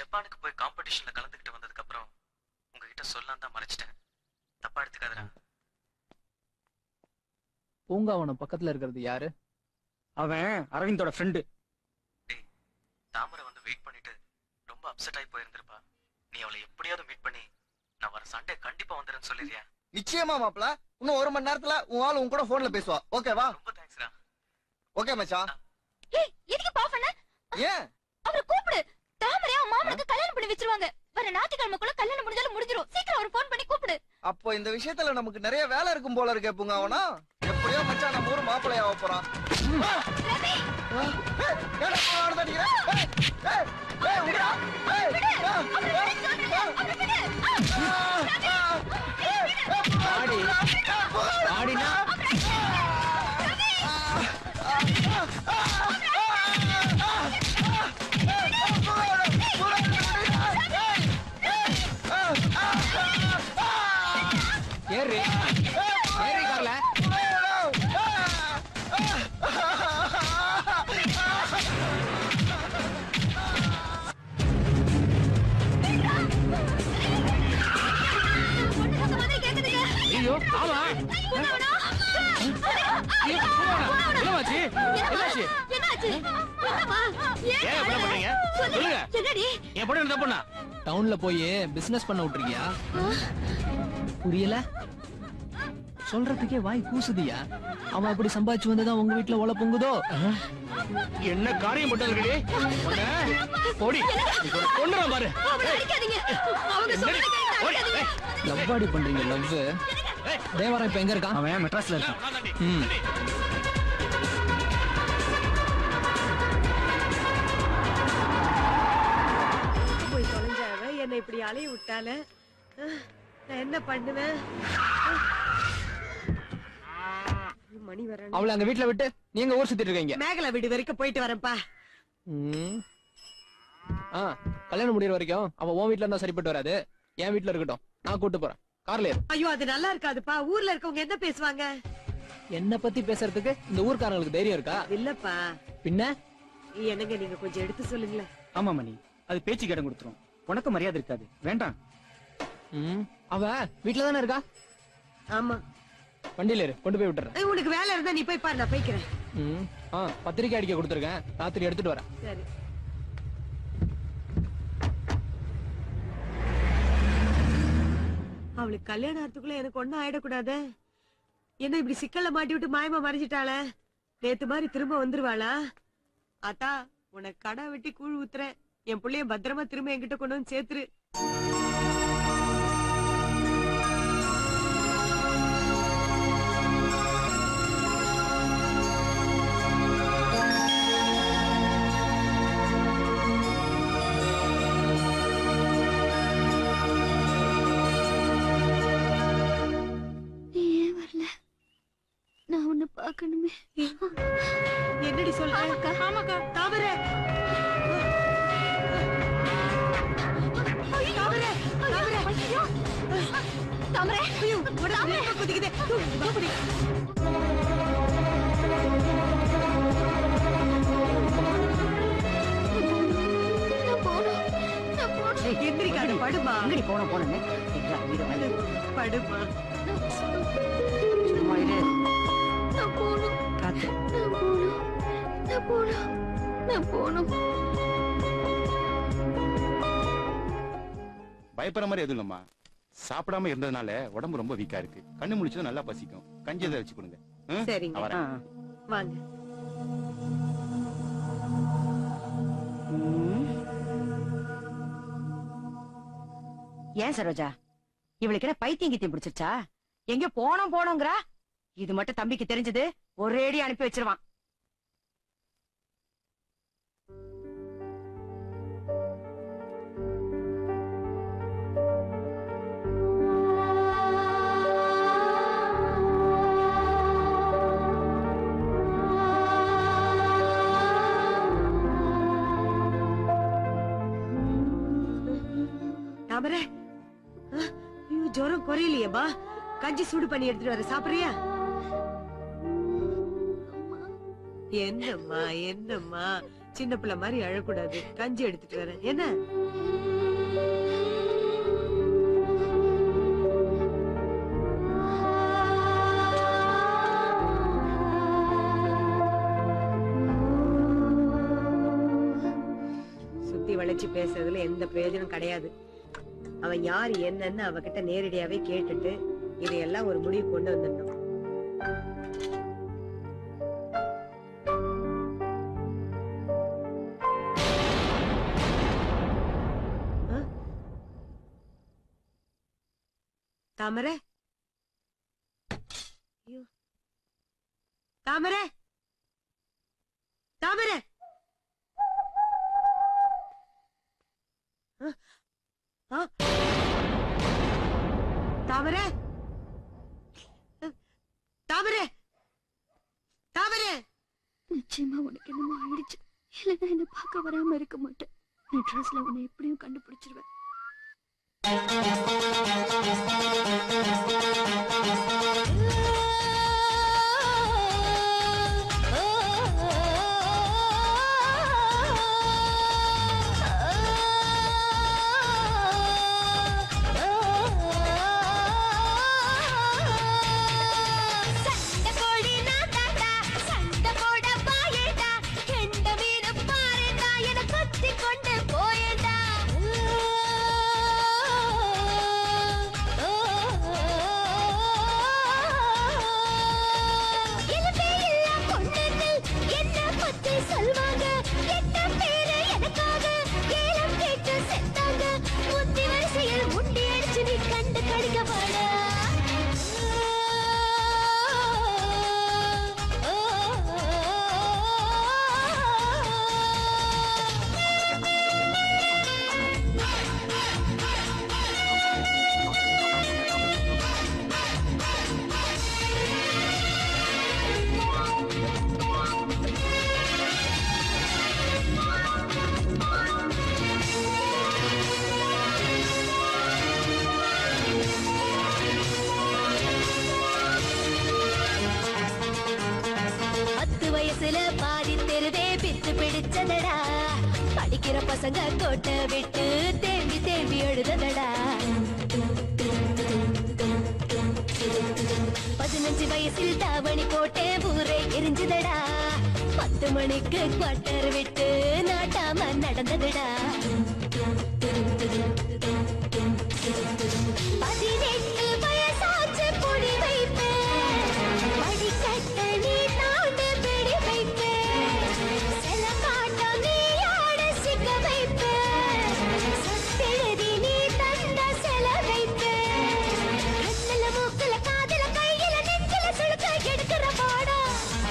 ஜப்பானுக்கு போய் காம்படிஷன்ல கலந்துக்கிட்டு வந்ததுக்கு அப்புறம் உங்ககிட்ட சொல்லலாம் தான் மறைச்சிட்டேன் தப்பா எடுத்துக்காதடா பூங்காவனம் பக்கத்துல இருக்கிறது யாரு அவன் அரவிந்தோட ஃப்ரெண்டு தாமரை வந்து வெயிட் பண்ணிட்டு ரொம்ப அப்செட் ஆகி போயிருந்திருப்பா நீ அவளை எப்படியாவது மீட் பண்ணி நான் வர சண்டே கண்டிப்பா வந்துடுறேன்னு சொல்லிடுறியா நிச்சயமா மாப்ள இன்னும் ஒரு மணி நேரத்துல உன் ஆளு உன் கூட போன்ல பேசுவா ஓகேவா ரொம்ப தேங்க்ஸ்டா ஓகே மச்சான் ஏய் எதுக்கு பா பண்ண ஏன் அவரை கூப்பிடு தாமரை அவன் மாமனுக்கு கல்யாணம் பண்ணி வச்சிருவாங்க வர ஞாயிற்றுக்கிழமைக்குள்ள கல்யாணம் முடிஞ்சாலும் முடிஞ்சிரும் சீக்கிரம் அவர் ஃபோன் பண்ணி கூப்பிடு அப்போ இந்த விஷயத்துல நமக்கு நிறைய வேலை இருக்கும் போல இருக்கே பூங்காவனா எப்படியோ மச்சான் நம்ம ஊர் மாப்பிள்ளையாக போறான் ஆ! ஆ! ஏய், ஏன்டா இப்படி ஆடுது அடிக்கிற? ஏய், ஏய், ஏய், விடுடா. ஏய், ஆ, ஆ, ஆ, ஆ, ஆ, ஏய், ஏய், ஆடி ஆடினா ஏறி ஏறி கார்ல ஐயோ ஆமா ஐயோ, பூவாடா. என்னமாச்சு என்னாச்சு என்னாச்சு என்னம்மா? ஏன் ஏன் இப்படி பண்றீங்க சொல்லுங்க என்னடி என் பொண்ணு என்ன பொண்ணா டவுன்ல போய் பிசினஸ் பண்ண விட்டுருக்கியா புரியல சொல்றதுக்கே வாய் கூசுதியா அவன் அப்படி சம்பாதிச்சு வந்ததான் உங்க வீட்டுல ஒல பொங்குதோ என்ன காரியம் பண்ணது போடி கொண்டு பாரு அவளை அடிக்காதீங்க அவங்க சொல்றத கேட்டு அடிக்காதீங்க லவ் ஆடி பண்றீங்க லவ் தேவரா இப்ப எங்க இருக்கான் அவன் மெட்ராஸ்ல இருக்கான் ம் போய் தொலைஞ்சாவ என்னை இப்படி அலைய விட்டால அஹ், நான் என்ன பண்ணுவேன் அஹ். மணி வர அவளை அங்க வீட்டுல விட்டு நீங்க ஊர் சுத்திட்டு இருக்கீங்க மேகலை வீடு வரைக்கும் போயிட்டு வரேன்ப்பா ம். ஆ கல்யாணம் முடியற வரைக்கும் அவ உன் வீட்ல இருந்தா சரிப்பட்டு வராது என் வீட்ல இருக்கட்டும் நான் கூட்டு போறேன் கார்ல ஏறு ஐயோ அது நல்லா இருக்காதுப்பா ஊர்ல இருக்கவங்க என்ன பேசுவாங்க என்ன பத்தி பேசுறதுக்கு இந்த ஊர்க்காரங்களுக்கு தைரியம் இருக்கா இல்லப்பா பின்ன என்னங்க நீங்க கொஞ்சம் எடுத்து சொல்லுங்களேன் ஆமா மணி அது பேச்சு கேடம் கொடுத்துரும் உனக்கு மரியாதை இருக்காது வேண்டாம் ம் அவ வீட்ல தானே இருக்கா ஆமா வண்டியில ஏறு கொண்டு போய் விட்டுறேன் ஏய், உனக்கு வேலை இருந்தா நீ போய் பாரு நான் போய்க்கிறேன் ம் ஆ பத்திரிக்கை அடிக்க கொடுத்துருக்கேன் ராத்திரி எடுத்துட்டு வரேன் சரி அவளுக்கு கல்யாணம் ஆகிறதுக்குள்ள எனக்கு ஒண்ணும் ஆயிடக்கூடாது என்ன இப்படி சிக்கல்ல மாட்டி விட்டு மாயமா மறைஞ்சிட்டாளே நேத்து மாதிரி திரும்ப வந்துருவாளா அத்தா உனக்கு கடை வெட்டி கூழ் ஊத்துறேன் என் புள்ளைய பத்திரமா திரும்ப என்கிட்ட கொண்டு வந்து சேர்த்துரு நீ ஏன் வரல நான் உன்னை பார்க்கணுமே என்னடி சொல்ற ஆமாக்கா. ஆமாக்கா தாவர தாவர தாவர ஐயோ தாமரை ஐயோ உடம்பு வேகமா குதிக்குதே வா புடி. நான் போகணும் நான் போகணும் எந்திரிக்காத படுமா எங்கடி போன போனேன்னு படுமா சும்மா இரு நான் போகணும் காத்து நான் போகணும் நான் போகணும் நான் போகணும் பயப்படுற மாதிரி எதுவும் இல்லம்மா சாப்பிடாம இருந்ததுனால உடம்பு ரொம்ப வீக்கா இருக்கு கண்ணு முடிச்சதும் நல்லா பசிக்கும் கஞ்சி எதை வச்சு கொடுங்க ம்? சரிங்க. நான் வரேன். வாங்க ஏன் சரோஜா இவளுக்கு என்ன பைத்தியம் கித்தியம் பிடிச்சிருச்சா எங்க போனோம் போனோங்கிறா இது மட்டும் தம்பிக்கு தெரிஞ்சது ஒரேடி அனுப்பி வச்சிருவான் தாமர ஐயோ ஜுரம் குறையலையேம்மா கஞ்சி சூடு பண்ணி எடுத்துட்டு வர சாப்பிடுறியா என்னம்மா என்னம்மா சின்ன பிள்ளை மாதிரி அழக்கூடாது கஞ்சி எடுத்துட்டு வரேன் என்ன பேசுறதுல எந்த பிரயோஜனம் கிடையாது அவன் யார் என்னன்னு அவகிட்ட நேரடியாவே கேட்டுட்டு இதையெல்லாம் ஒரு முடிவு கொண்டு வந்துடணும் ஆ? தாமரை ஐயோ. தாமரை தாமரை ஆ? ஆ? தாமரை தாமரை தாமரை நிச்சயமா உனக்கு என்னமோ ஆயிடுச்சு இல்லைன்னா என்ன பார்க்க வராம இருக்க மாட்டேன் மெட்ராஸ்ல உன்னை எப்படியும் கண்டுபிடிச்சிருவேன் சண்டை போடி நான் தாண்டா, சண்டை போட பாயேண்டா, கெண்ட மீனை பாருடா, என்னை கொத்தி கொண்டு போயேண்டா. இனிமே இல்லா பொண்ணுங்கள் என்னை பத்தி சொல்வாங்க. கெட்ட பேரு எனக்காக ஏலம் கேட்டு செத்தாங்க. முந்தி வரிசையில் முண்டி அடிச்சு நீ கண்டு கடிக்க வாடா. பத்து வயசுல பாதி தெருவே பித்து பிடிச்சதடா படிக்கிற பசங்க கோட்டை விட்டு தேம்பி தேம்பி எழுததடா பதினஞ்சு வயசில் தாவணி போட்டே ஊரே எரிஞ்சதடா பத்து மணிக்கு குவார்டர் விட்டு நாட்டாம நடந்ததுடா பதினெட்டு வயசாச்சு பொடி வைப்பு படிக்கட்ட நீ தாண்டு பிடி வைப்பு சில காட்டம் நீ ஆட சிக்க வைப்பு சத்தெழுதி நீ தந்த சில வைப்பு கண்ணுல மூக்குல காதுல கையில நெஞ்சில சுழுக்க எடுக்கிற பாடம்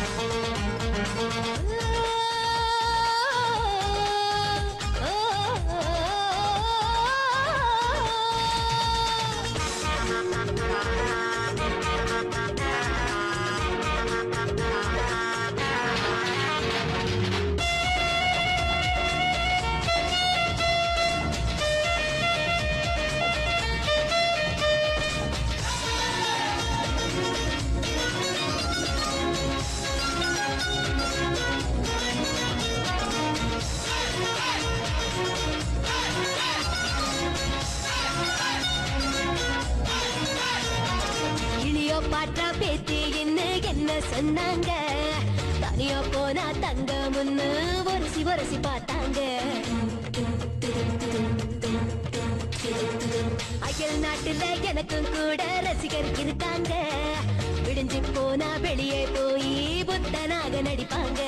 இளியோ பாட்டா பேத்தி என்ன என்ன சொன்னாங்க தனியா போனா தங்க முன்னு ஒரசி ஒரசி பார்த்தாங்க அயல் நாட்டுல எனக்கும் கூட ரசிகர் இருக்காங்க விடிஞ்சு போனா வெளியே போய் புத்தனாக நடிப்பாங்க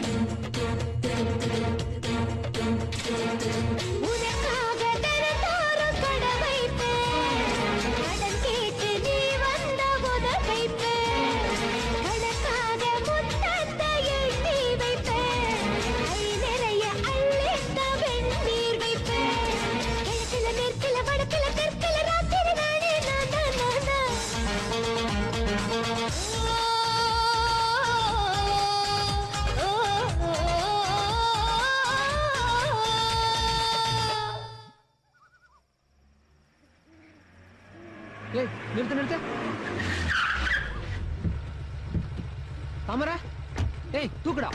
உனக்காக தினந்தோறும் கடை வைப்பேன். கடன் கேட்டு நீ வந்த உத வைப்பேன். கணக்காக முத்தத்தை எண்ணி வைப்பேன். கை நிறைய அள்ளித்த வெந்நீர் வைப்பேன். கிழக்குல, மேற்குல, வடக்குல, தெற்குல, ராத்திரி நானே நான் தான், நான் தான். ஓ, ஓ, ஏய் நிறுத்து நிறுத்து தாமரை ஏய் தூக்குடா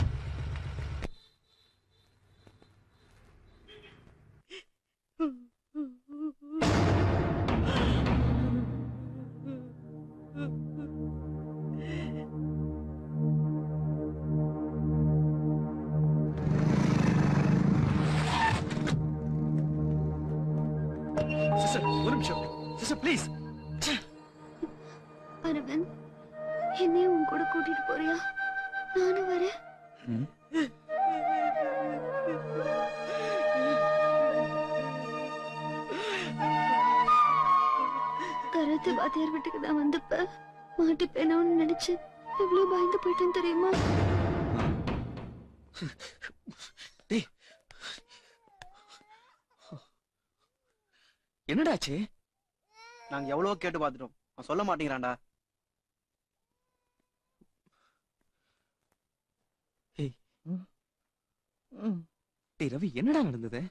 சிஸ்டர் ப்ளீஸ் அரவிந்த் என்னையும் உன் கூட கூட்டிட்டு போறியா நானும் வரேன் கராத்தே வாத்தியார் வீட்டுக்கு தான் வந்தப்ப மாட்டிப்பேனோன்னு நினைச்சு எவ்வளவு பயந்து போயிட்டேன் தெரியுமா டேய் என்னடாச்சு நாங்க எவ்வளவு கேட்டு பார்த்துட்டோம் அவன் சொல்ல மாட்டேங்கிறான்டா ஏய் டேய் ரவி என்னடா நடந்தது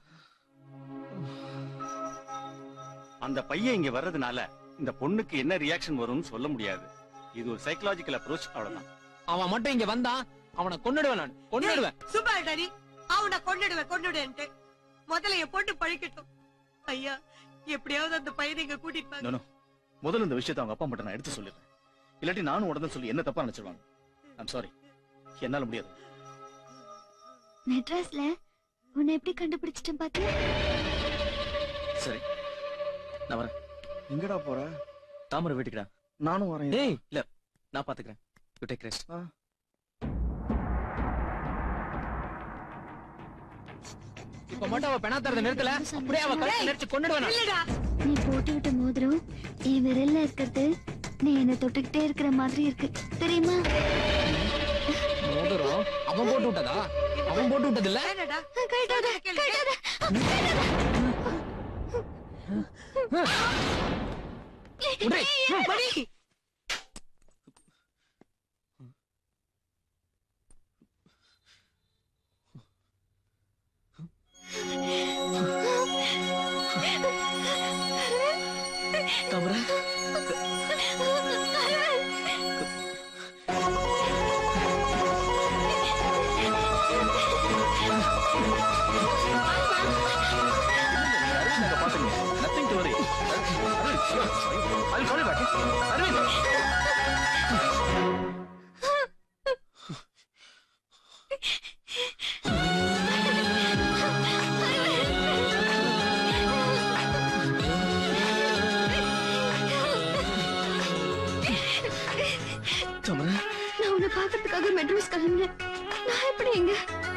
அந்த பையன் இங்க வர்றதுனால இந்த பொண்ணுக்கு என்ன ரியாக்ஷன் வரும்னு சொல்ல முடியாது இது ஒரு சைக்கலாஜிக்கல் அப்ரோச் அவ்வளவுதான் அவன் மட்டும் இங்க வந்தான் அவனை கொன்னுடுவேன் நான் கொன்னுடுவேன் சும்மா டாடி அவனை கொண்டுடுவேன் கொண்டுடுவேன்ட்டு முதல்ல என் பொண்ணு பழிக்கட்டும் ஐயா எப்படியாவது அந்த பையனை இங்க கூட்டிட்டு வாங்க நோ, நோ. முதல்ல இந்த விஷயத்தை அவங்க அப்பா மட்டும் நான் எடுத்து சொல்லிடுறேன் இல்லாட்டி நானும் உடனே சொல்லி என்ன தப்பா நினைச்சிருவாங்க ஐம் சாரி என்னால முடியாது மெட்ராஸ்ல உன்னை எப்படி கண்டுபிடிச்சிட்டேன் பாத்தியா சரி நான் வரேன் எங்கடா போற தாமரை வீட்டுக்குடா நானும் வரேன் ஏய் இல்ல நான் பாத்துக்கிறேன் யூ டேக் ரெஸ்ட் இப்ப மட்டும் அவ பெணாத்தறத நிறுத்தல அப்படியே அவ கழுத்தை நெரிச்சு கொன்னுடுவேன் நான். நீ போட்டுக்கிட்ட மோதிரம் என் விரல்ல இருக்கிறது நீ என்ன தொட்டுக்கிட்டே இருக்கிற மாதிரி இருக்கு தெரியுமா மோதிரம் அவன் போட்டு விட்டதா அவன் போட்டு விட்டது இல்ல தாமரை Nothing to worry. Arvind, sure. I'll call you back. eh? Arvind. தாமரை நான் உன்னை பாக்குறதுக்காக மெட்ராஸ் கிளம்பினேன் நான் எப்படி எங்க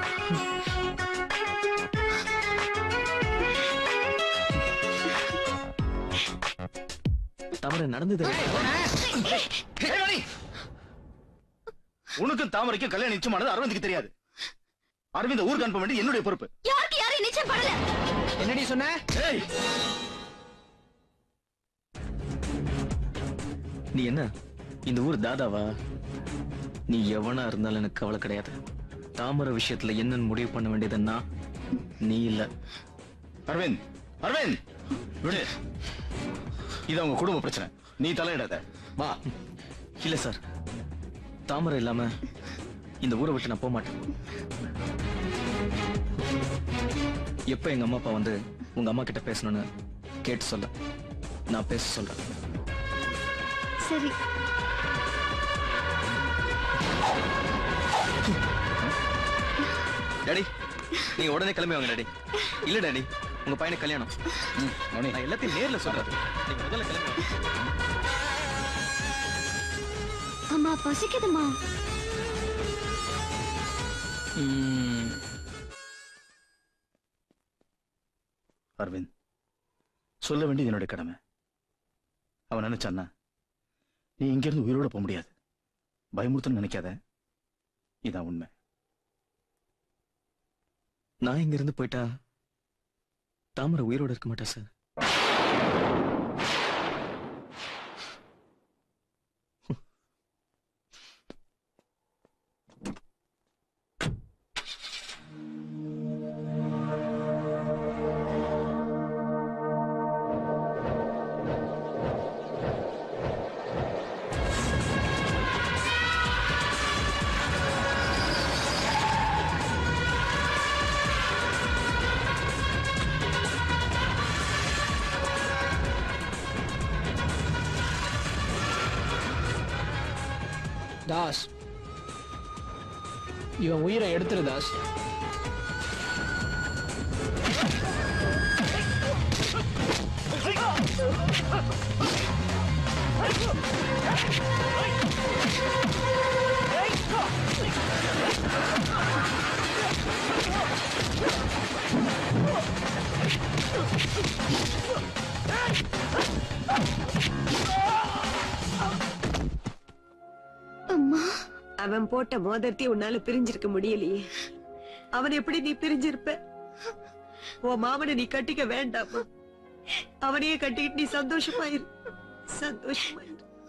தாமரை நடந்தது உனக்கும் தாமரைக்கும் கல்யாணம் நிச்சயமானது அரவிந்துக்கு தெரியாது அரவிந்த் ஊருக்கு அனுப்ப வேண்டியது என்னுடைய பொறுப்பு யாருக்கு யாரையும் நிச்சயம் படல என்னடி சொன்ன ஏய் நீ என்ன இந்த ஊர் தாதாவா நீ எவனா இருந்தாலும் எனக்கு கவலை கிடையாது தாமரை விஷயத்துல என்னன்னு முடிவு பண்ண வேண்டியதுன்னா நீ இல்ல அரவிந்த் அரவிந்த் விடு இது அவங்க குடும்ப பிரச்சனை நீ தலையிடாத வா இல்ல சார் தாமரை இல்லாம இந்த ஊரை விட்டு நான் போக மாட்டேன் எப்ப எங்க அம்மா அப்பா வந்து உங்க அம்மா கிட்ட பேசணும்னு கேட்டு சொல்ல நான் பேச சொல்றேன் சரி டாடி நீங்க உடனே கிளம்பி வாங்க டாடி இல்ல டாடி உங்க பையனை கல்யாணம் நான் எல்லாத்தையும் நேர்ல சொல்றேன் நீங்க முதல்ல கிளம்பி வாங்க. அம்மா பசிக்குதுமா அரவிந்த் சொல்ல வேண்டியது என்னுடைய கடமை அவன் நினைச்சான்னா நீ இங்கிருந்து உயிரோட போக முடியாது பயமுறுத்தன்னு நினைக்காத இதான் உண்மை நான் இங்க இருந்து போயிட்டா தாமரை உயிரோட இருக்க மாட்டா சார் தாஸ் இவன் உயிரை எடுத்துரு தாஸ் ஐயோ அவன் போட்ட மோதிரத்தை உன்னால பிரிஞ்சிருக்க முடியலையே அவன் எப்படி நீ பிரிஞ்சிருப்ப உன் மாமனை நீ கட்டிக்க வேண்டாமா அவனையே கட்டிக்கிட்டு நீ சந்தோஷமாயிரு சந்தோஷமாயிரு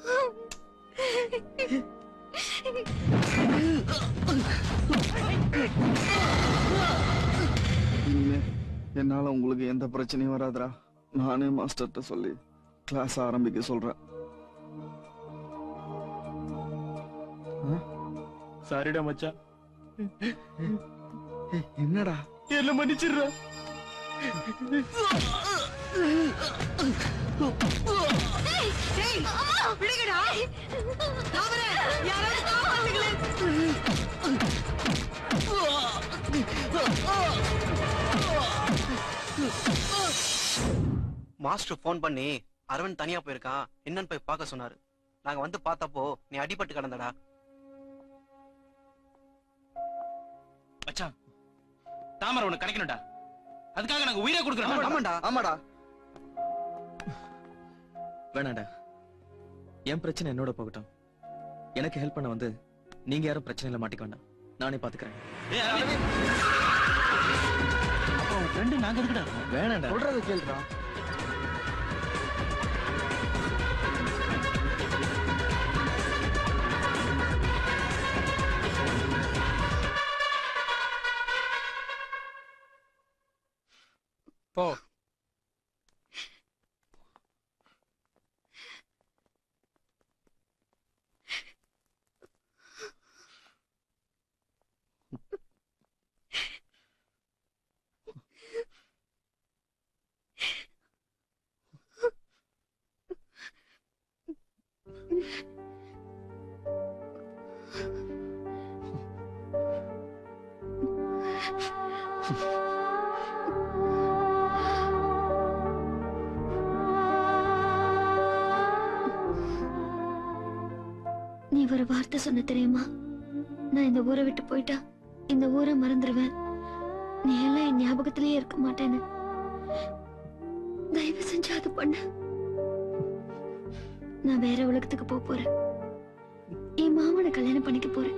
இனிமே என்னால உங்களுக்கு எந்த பிரச்சனையும் வராதுடா நானே மாஸ்டர்கிட்ட சொல்லி கிளாஸ் ஆரம்பிக்க சொல்றேன் சாரிடா மச்சான் என்னடா என்ன மன்னிச்சிடுறா விடுங்கடா தாமரை யாராவது காப்பாத்துங்களேன் மாஸ்டர் ஃபோன் பண்ணி அரவிந்த் தனியா போயிருக்கான் என்னன்னு போய் பார்க்க சொன்னாரு நாங்க வந்து பார்த்தப்போ நீ அடிபட்டு கிடந்தடா மச்சான் தாமரை உனக்கு கிடைக்கணும்டா அதுக்காக நாங்க உயிரை கொடுக்குறோம் ஆமாண்டா ஆமாடா வேணாடா என் பிரச்சனை என்னோட போகட்டும் எனக்கு ஹெல்ப் பண்ண வந்து நீங்க யாரும் பிரச்சனையில மாட்டிக்க வேண்டாம் நானே பாத்துக்கிறேன் அப்போ உன் ஃப்ரெண்டு நாங்க இருக்கடா வேணாடா சொல்றத கேளுடா போ நீ ஒரு வார்த்தை சொன்ன தெரியுமா நான் இந்த ஊரை விட்டு போயிட்டா இந்த ஊரை மறந்துடுவேன் நீ எல்லாம் என் ஞாபகத்திலேயே இருக்க மாட்டேன்னு தயவு செஞ்சு அது பண்ணு நான் வேற உலகத்துக்கு போக போறேன் என் மாமனை கல்யாணம் பண்ணிக்க போறேன்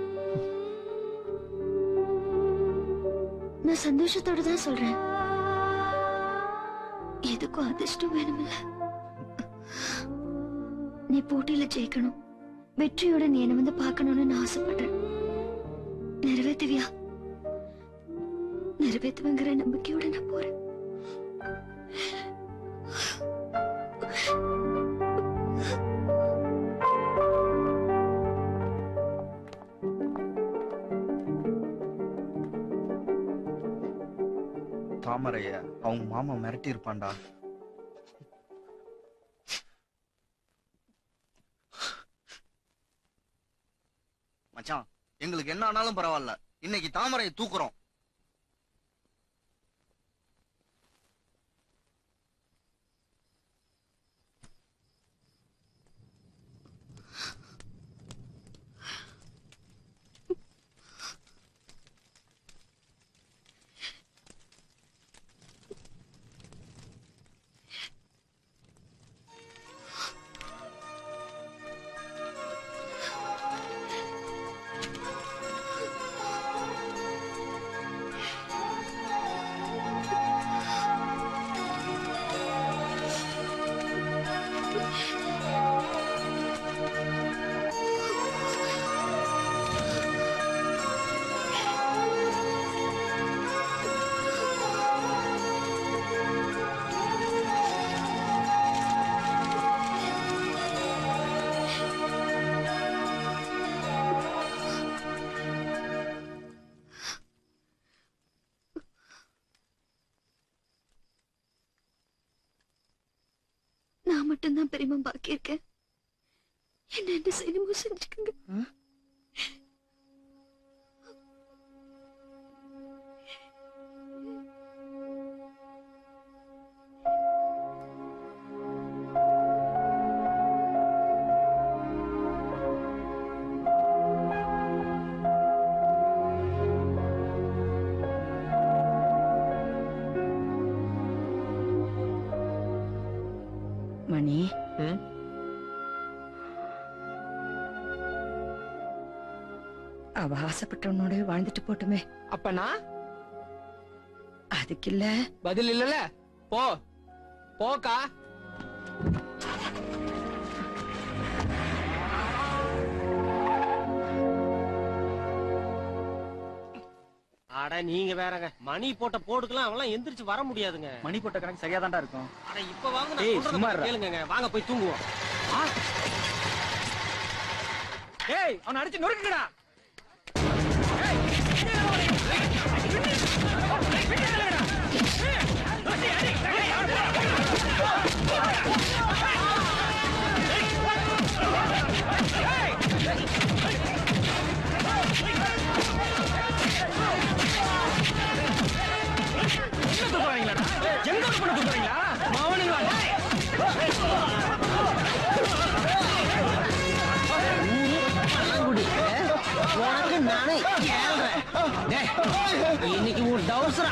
நான் சந்தோஷத்தோட தான் சொல்றேன் எதுக்கும் அதிர்ஷ்டம் வேணுமில்ல நீ போட்டியில ஜெயிக்கணும் வெற்றியோட நீ என்ன வந்து பார்க்கணும்னு நான் ஆசைப்படுறேன் நிறைவேத்துவியா நிறைவேத்துவங்கிற நம்பிக்கையோட நான் போறேன் தாமரைய அவங்க மாமா மிரட்டி இருப்பான்டா மச்சான் எங்களுக்கு என்ன ஆனாலும் பரவாயில்ல இன்னைக்கு தாமரையை தூக்குறோம் நான் மட்டும்தான் பெரியமா பாக்கி இருக்கேன் என்ன என்ன செய்யணுமோ செஞ்சுக்கோங்க மணி ம்? அவ ஆசைப்பட்டவனோட வாழ்ந்துட்டு போட்டுமே அப்ப நான் அதுக்கு இல்ல பதில் இல்லல போ போக்கா அட நீங்க வேறங்க மணி போட்ட போடுக்கலாம் அவெல்லாம் எந்திரிச்சு வர முடியாதுங்க மணி போட்ட கணக்கு சரியா தான்டா இருக்கும் அட இப்ப வாங்க நான் ஏய், சொல்றத சும்மா மட்டும் இருடா. கேளுங்க வாங்க போய் தூங்குவோம் ஆ, ஏய் அவனை அடிச்சு நொறுக்குடா என்ன தூக்குறாங்களாடா எங்க ஒரு பண்ண தூக்குறீங்களா மவனுங்களா உனக்கு நானே ஏழ்றேன். டேய், இன்னைக்கு உன் டவுசர்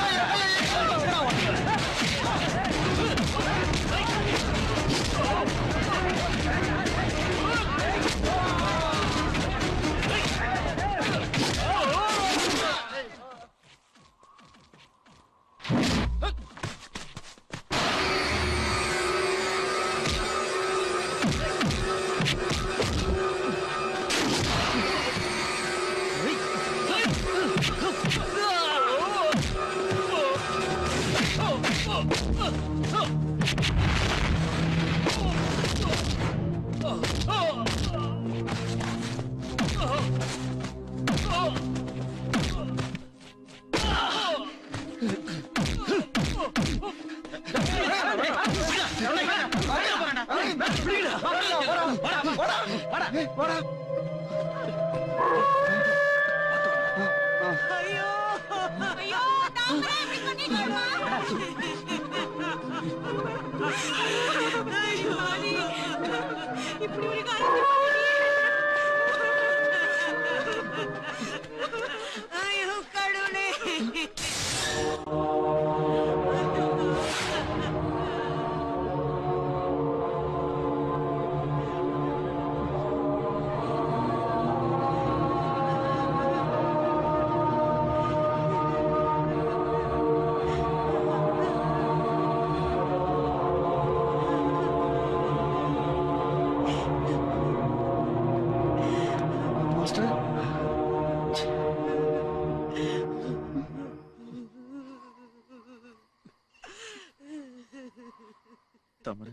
ஐயோ ஐயோ தாமரை இப்படி பண்ணிட்டேம்மா ஐயோ அலி இப்படி ஒரு காரியத்தை ஐயோ கடவுளே மாஸ்டர் தாமரை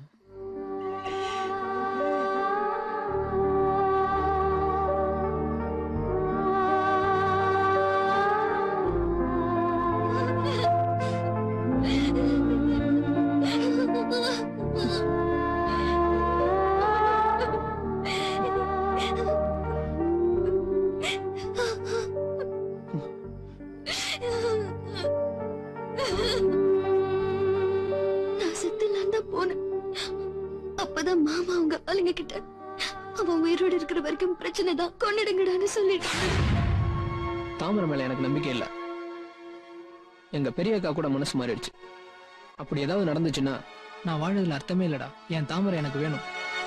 நான் செத்துலாம் தான் போனேன் அப்பதான் மாமா அவங்க ஆளுங்க கிட்ட அவன் உயிரோட இருக்கிற வரைக்கும் பிரச்சனை தான் கொன்னிடுங்கடான்னு சொல்லிட்டு தாமரை மேல எனக்கு நம்பிக்கை இல்ல எங்க பெரிய அக்கா கூட மனசு மாறிடுச்சு அப்படி ஏதாவது நடந்துச்சுன்னா நான் வாழறதுல அர்த்தமே இல்லடா என் தாமரை எனக்கு வேணும்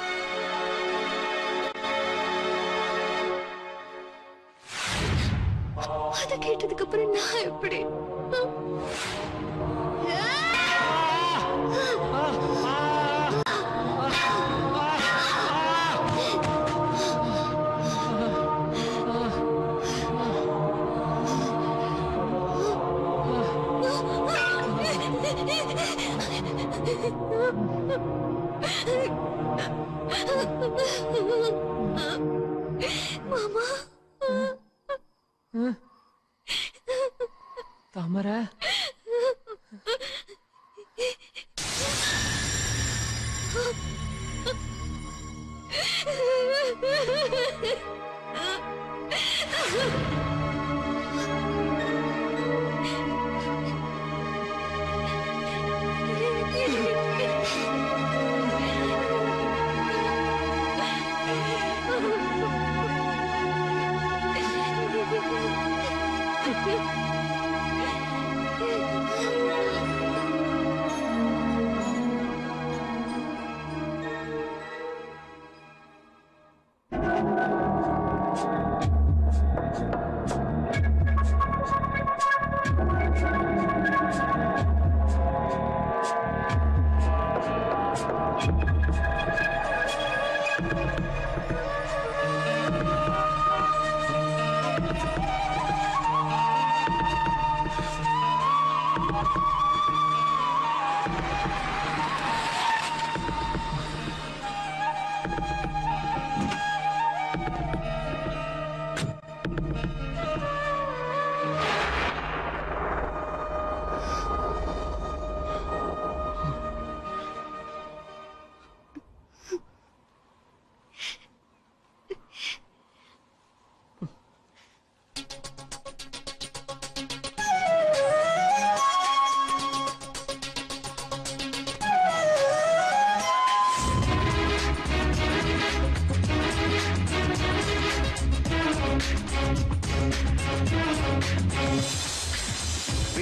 அதை கேட்டதுக்கு அப்புறம் நான் எப்படி மாமா தாமரை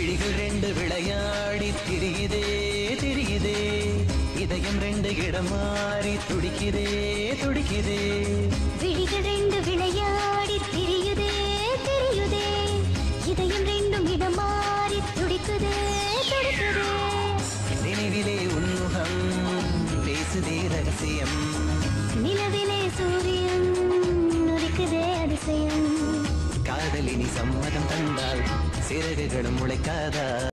விழிகள் ரெண்டு விளையாடி திரியுதே திரியுதே இதயம் ரெண்டு இடம் மாறி துடிக்குதே துடிக்குதே விழிகள் ரெண்டு விளையாடி திரியுதே தெரியுதே இதயம் ரெண்டும் இடம் மாறி துடிக்குதே துடிக்குதே நினைவிலே உன்முகம் பேசுதே ரகசியம் நிலவிலே சூரியன் உதிக்குதே அதிசயம் காதலினி சம்மதம் தந்தால் சிறகுகளும் முளைக்காதா